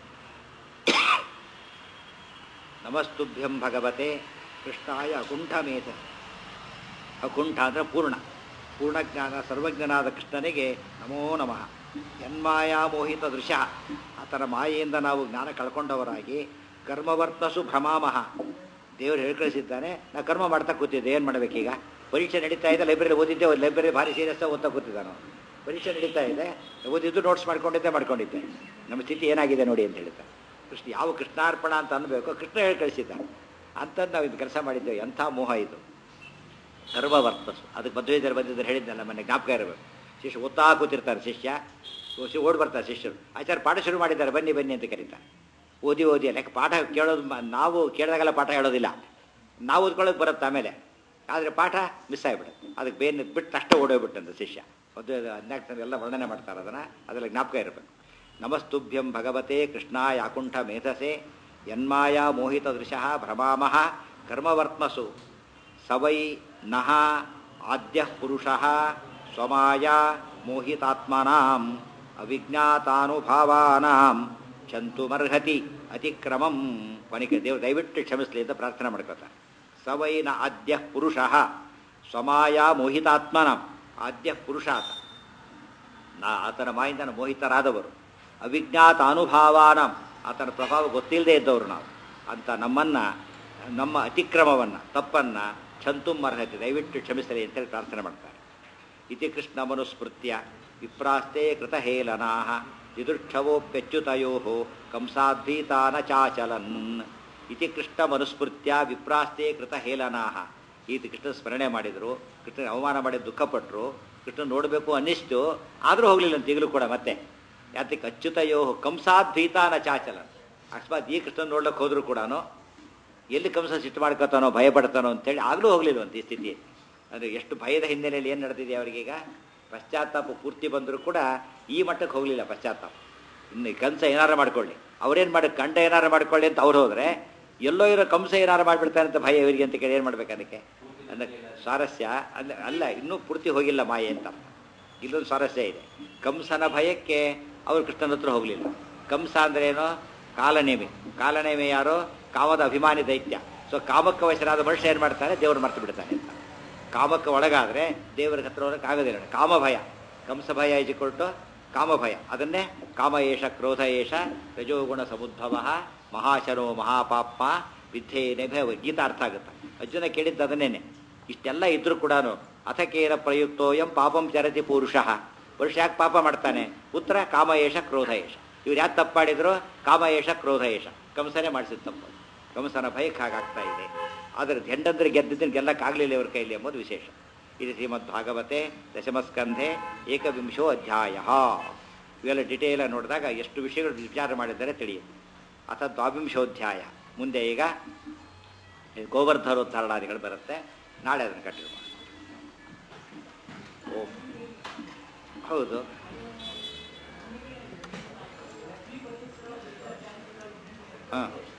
ನಮಸ್ತುಭ್ಯಂ ಭಗವತೆ ಕೃಷ್ಣಾಯ ಅಕುಂಠಮೇಧ ಅಕುಂಠ ಅಂದರೆ ಪೂರ್ಣ ಪೂರ್ಣಜ್ಞಾನ ಸರ್ವಜ್ಞನಾದ ಕೃಷ್ಣನಿಗೆ ನಮೋ ನಮಃ ಯನ್ಮಾಯಾ ಮೋಹಿತ ದೃಶ್ಯ ಆತನ ಮಾಯೆಯಿಂದ ನಾವು ಜ್ಞಾನ ಕಳ್ಕೊಂಡವರಾಗಿ ಕರ್ಮವರ್ತಸು ಭ್ರಮಾಮಹ ದೇವರು ಹೇಳ್ಕಳಿಸಿದ್ದಾನೆ ನಾ ಕರ್ಮ ಮಾಡ್ತಾ ಕೂತಿದ್ದೆ ಏನು ಮಾಡಬೇಕೀಗ ಪರೀಕ್ಷೆ ನಡೀತಾ ಇದೆ ಲೈಬ್ರರಿ ಓದಿದ್ದೆ ಲೈಬ್ರರಿ ಭಾರಿ ಸೀರಿಯಸ್ ಓದ್ತಾ ಕೂತಿದ್ದಾನು ಪರೀಕ್ಷೆ ನಡೀತಾ ಇದೆ ಓದಿದ್ದು ನೋಟ್ಸ್ ಮಾಡ್ಕೊಂಡಿದ್ದೆ ಮಾಡ್ಕೊಂಡಿದ್ದೆ ನಮ್ಮ ಸ್ಥಿತಿ ಏನಾಗಿದೆ ನೋಡಿ ಅಂತ ಹೇಳ್ತಾರೆ ಕೃಷ್ಣ ಯಾವ ಕೃಷ್ಣಾರ್ಪಣ ಅಂತ ಅನ್ಬೇಕು ಕೃಷ್ಣ ಹೇಳಿ ಕಳಿಸಿದ್ದಾನೆ ಅಂಥದ್ದು ನಾವು ಇದು ಕೆಲಸ ಮಾಡಿದ್ದೇವೆ ಎಂಥ ಮೋಹ ಇದು ಕರ್ಮವರ್ತಸು ಅದಕ್ಕೆ ಮಧ್ವೇಜರು ಬಂದಿದ್ದರೆ ಹೇಳಿದ್ನಲ್ಲ ಮೊನ್ನೆ ಜ್ಞಾಪಕ ಇರಬೇಕು ಶಿಷ್ಯ ಓದ್ತಾ ಕೂತಿರ್ತಾರೆ ಶಿಷ್ಯ ಶಿಷ್ಯ ಓಡಿ ಬರ್ತಾರೆ ಶಿಷ್ಯರು ಆಚಾರ್ಯ ಪಾಠ ಶುರು ಮಾಡಿದ್ದಾರೆ ಬನ್ನಿ ಬನ್ನಿ ಅಂತ ಕರೀತಾರೆ ಓದಿ ಓದಿ ಯಾಕೆ ಪಾಠ ಕೇಳೋದು ಮ- ನಾವು ಕೇಳಿದಾಗೆಲ್ಲ ಪಾಠ ಹೇಳೋದಿಲ್ಲ ನಾವು ಓದ್ಕೊಳ್ಳೋಕೆ ಬರುತ್ತೆ ಆಮೇಲೆ ಆದರೆ ಪಾಠ ಮಿಸ್ ಆಗಿಬಿಡುತ್ತೆ ಅದಕ್ಕೆ ಬೇರೆ ಬಿಟ್ಟು ಅಷ್ಟೇ ಓಡೋಗ್ಬಿಟ್ಟಂತ ಶಿಷ್ಯ ಅದು ಹದಿನಾಲ್ಕು ಎಲ್ಲ ವರ್ಣನೆ ಮಾಡ್ತಾರೆ ಅದನ್ನು ಅದೆಲ್ಲ ಜ್ಞಾಪಕ ಇರಬೇಕು ನಮಸ್ತುಭ್ಯಂ ಭಗವತೆ ಕೃಷ್ಣಾಯ ಅಕುಂಠ ಮೇಧಸೆ ಯನ್ಮಾಯ ಮೋಹಿತ ದೃಶಃ ಭ್ರಮಾಮಹ ಕರ್ಮವರ್ತ್ಮಸು ಸವೈ ನಃ ಆದ್ಯ ಪುರುಷ ಸ್ವಮಾಯ ಮೋಹಿತಾತ್ಮನಾಂ ಅವಿಜ್ಞಾತಾನುಭಾವಾನಾಂ ಚಂತುಮರ್ಹತಿ ಅತಿಕ್ರಮಂ ಕೊನೆಗೆ ದೇವರು ದಯವಿಟ್ಟು ಕ್ಷಮಿಸಲಿ ಅಂತ ಪ್ರಾರ್ಥನೆ ಮಾಡ್ಕೋತಾರೆ ಸವೈ ನ ಆದ್ಯ ಪುರುಷ ಸ್ವಮಾಯ ಮೋಹಿತಾತ್ಮನಾಂ ಆದ್ಯ ಪುರುಷ ಆತ ನಾ ಆತನ ಮಾಯಿಂದ ಮೋಹಿತರಾದವರು ಅವಿಜ್ಞಾತ ಅನುಭಾವಾನ ಆತನ ಪ್ರಭಾವ ಗೊತ್ತಿಲ್ಲದೆ ಇದ್ದವರು ನಾವು ಅಂತ ನಮ್ಮನ್ನು ನಮ್ಮ ಅತಿಕ್ರಮವನ್ನು ತಪ್ಪನ್ನು ಕ್ಷಂತುಮರ್ಹತೆ ದಯವಿಟ್ಟು ಕ್ಷಮಿಸಲಿ ಅಂತೇಳಿ ಪ್ರಾರ್ಥನೆ ಮಾಡ್ತಾರೆ ಇತಿ ಕೃಷ್ಣ ಮನುಸ್ಮೃತ್ಯ ವಿಪ್ರಾಸ್ತೆ ಕೃತಹೇಲನಾ ದಿದುಕ್ಷವೋಪ್ಯಚ್ಯುತಯೋ ಕಂಸಾದ್ವೀತಾನ ಚಾಚಲನ್ ಇತಿ ಕೃಷ್ಣ ಮನುಸ್ಮೃತ್ಯ ವಿಪ್ರಾಸ್ತೆ ಕೃತಹೇಲನಾ ಈತ ಕೃಷ್ಣ ಸ್ಮರಣೆ ಮಾಡಿದರು ಕೃಷ್ಣ ಅವಮಾನ ಮಾಡಿ ದುಃಖಪಟ್ಟರು ಕೃಷ್ಣ ನೋಡಬೇಕು ಅನ್ನಿಸ್ತು ಆದರೂ ಹೋಗಲಿಲ್ಲ ಅಂತ ಈಗಲೂ ಕೂಡ ಮತ್ತೆ ಯಾತಕ್ಕೆ ಅಚ್ಯುತಯೋ ಕಂಸಾದ್ವೀತಾನ ಚಾಚಲನ್ ಅಕಸ್ಮಾತ್ ಈ ಕೃಷ್ಣ ನೋಡ್ಲಿಕ್ಕೆ ಹೋದ್ರು ಕೂಡ ಎಲ್ಲಿ ಕಂಸ ಸಿಟ್ಟು ಮಾಡ್ಕೋತಾನೋ ಭಯ ಪಡ್ತಾನೋ ಅಂತೇಳಿ ಆಗಲೂ ಹೋಗಲಿಲ್ವಂತ ಈ ಸ್ಥಿತಿ ಅಂದರೆ ಎಷ್ಟು ಭಯದ ಹಿನ್ನೆಲೆಯಲ್ಲಿ ಏನು ನಡೆದಿದೆ ಅವರಿಗೀಗ ಪಶ್ಚಾತ್ತಾಪ ಪೂರ್ತಿ ಬಂದರೂ ಕೂಡ ಈ ಮಟ್ಟಕ್ಕೆ ಹೋಗಲಿಲ್ಲ ಪಶ್ಚಾತ್ತಾಪ ಇನ್ನು ಕಂಸ ಏನಾರು ಮಾಡ್ಕೊಳ್ಳಿ ಅವ್ರೇನು ಮಾಡಿ ಕಂಡ ಏನಾರು ಮಾಡ್ಕೊಳ್ಳಿ ಅಂತ ಅವ್ರು ಹೋದರೆ ಎಲ್ಲೋ ಇರೋ ಕಂಸ ಏನಾರು ಮಾಡಿಬಿಡ್ತಾನೆ ಅಂತ ಭಯ ಇವರಿಗೆ ಅಂತ ಕೇಳಿ ಏನು ಮಾಡ್ಬೇಕು ಅದಕ್ಕೆ ಅಂದರೆ ಸ್ವಾರಸ್ಯ ಅಂದರೆ ಅಲ್ಲ ಇನ್ನೂ ಪೂರ್ತಿ ಹೋಗಿಲ್ಲ ಮಾಯೆ ಅಂತ ಇಲ್ಲೊಂದು ಸ್ವಾರಸ್ಯ ಇದೆ ಕಂಸನ ಭಯಕ್ಕೆ ಅವರು ಕೃಷ್ಣನ ಹತ್ರ ಹೋಗಲಿಲ್ಲ ಕಂಸ ಅಂದ್ರೆ ಏನು ಕಾಲನೇಮಿ ಕಾಲನೇಮಿ ಯಾರು ಕಾಮದ ಅಭಿಮಾನಿ ದೈತ್ಯ ಸೊ ಕಾಮಕ್ಕೆ ವಶರಾದ ಮನುಷ್ಯ ಏನು ಮಾಡ್ತಾನೆ ದೇವರು ಮರ್ತು ಬಿಡ್ತಾನೆ ಅಂತ ಕಾಮಕ್ಕೆ ಒಳಗಾದರೆ ದೇವರ ಹತ್ರ ಹೋಗಕ್ಕೆ ಆಗೋದಿಲ್ಲ ಕಾಮ ಭಯ ಕಂಸ ಭಯ ಇಜಿಕೊಟ್ಟು ಕಾಮ ಭಯ ಅದನ್ನೇ ಕಾಮ ಏಷ ಕ್ರೋಧ ಏಷ ರಜೋಗುಣ ಸಮುದ್ಭವ ಮಹಾಶನೋ ಮಹಾಪಾಪ ವಿದ್ಯೆಯೇ ಭಯ ಗೀತಾ ಅರ್ಥ ಆಗುತ್ತೆ ಅರ್ಜುನ ಕೇಳಿದ್ದು ಅದನ್ನೇನೆ ಇಷ್ಟೆಲ್ಲ ಇದ್ರೂ ಕೂಡ ಅಥಕೇನ ಪ್ರಯುಕ್ತೋಯಂ ಪಾಪಂ ಚರತಿ ಪುರುಷ ಪುರುಷ ಯಾಕೆ ಪಾಪ ಮಾಡ್ತಾನೆ ಪುತ್ರ ಕಾಮ ಏಷ ಕ್ರೋಧ ಏಷ ಇವ್ರು ಯಾಕೆ ತಪ್ಪು ಮಾಡಿದ್ರು ಕಾಮ ಏಷ ಕ್ರೋಧ ಏಷ ಕಂಸನೇ ಮಾಡಿಸಿದ ತಪ್ಪು ಕಂಸನ ಭಯಕ್ಕೆ ಹಾಗಾಗ್ತಾ ಇದೆ ಆದರೆ ಹೆಂಡಂದ್ರೆ ಗೆದ್ದಿದ್ದನ್ನು ಗೆಲ್ಲಕ್ಕಾಗಲಿಲ್ಲ ಇವ್ರ ಕೈಲಿ ಎಂಬುದು ವಿಶೇಷ ಇದು ಶ್ರೀಮದ್ ಭಾಗವತೆ ದಶಮಸ್ಕಂಧೆ ಏಕವಿಂಶೋ ಅಧ್ಯಾಯ ಇವೆಲ್ಲ ಡಿಟೇಲ್ ನೋಡಿದಾಗ ಎಷ್ಟು ವಿಷಯಗಳು ವಿಚಾರ ಮಾಡಿದ್ದಾರೆ ತಿಳಿಯುತ್ತೆ ಅಥ ದ್ವಾವಿಂಶೋಧ್ಯಾಯ ಮುಂದೆ ಈಗ ಗೋವರ್ಧನೋದ್ಧಾರಣಾದಿಗಳು ಬರುತ್ತೆ ನಾಳೆ ಅದನ್ನು ಕಂಟಿನ್ಯೂ ಮಾಡೋಣ ಓಂ ಹೌದು ಹಾಂ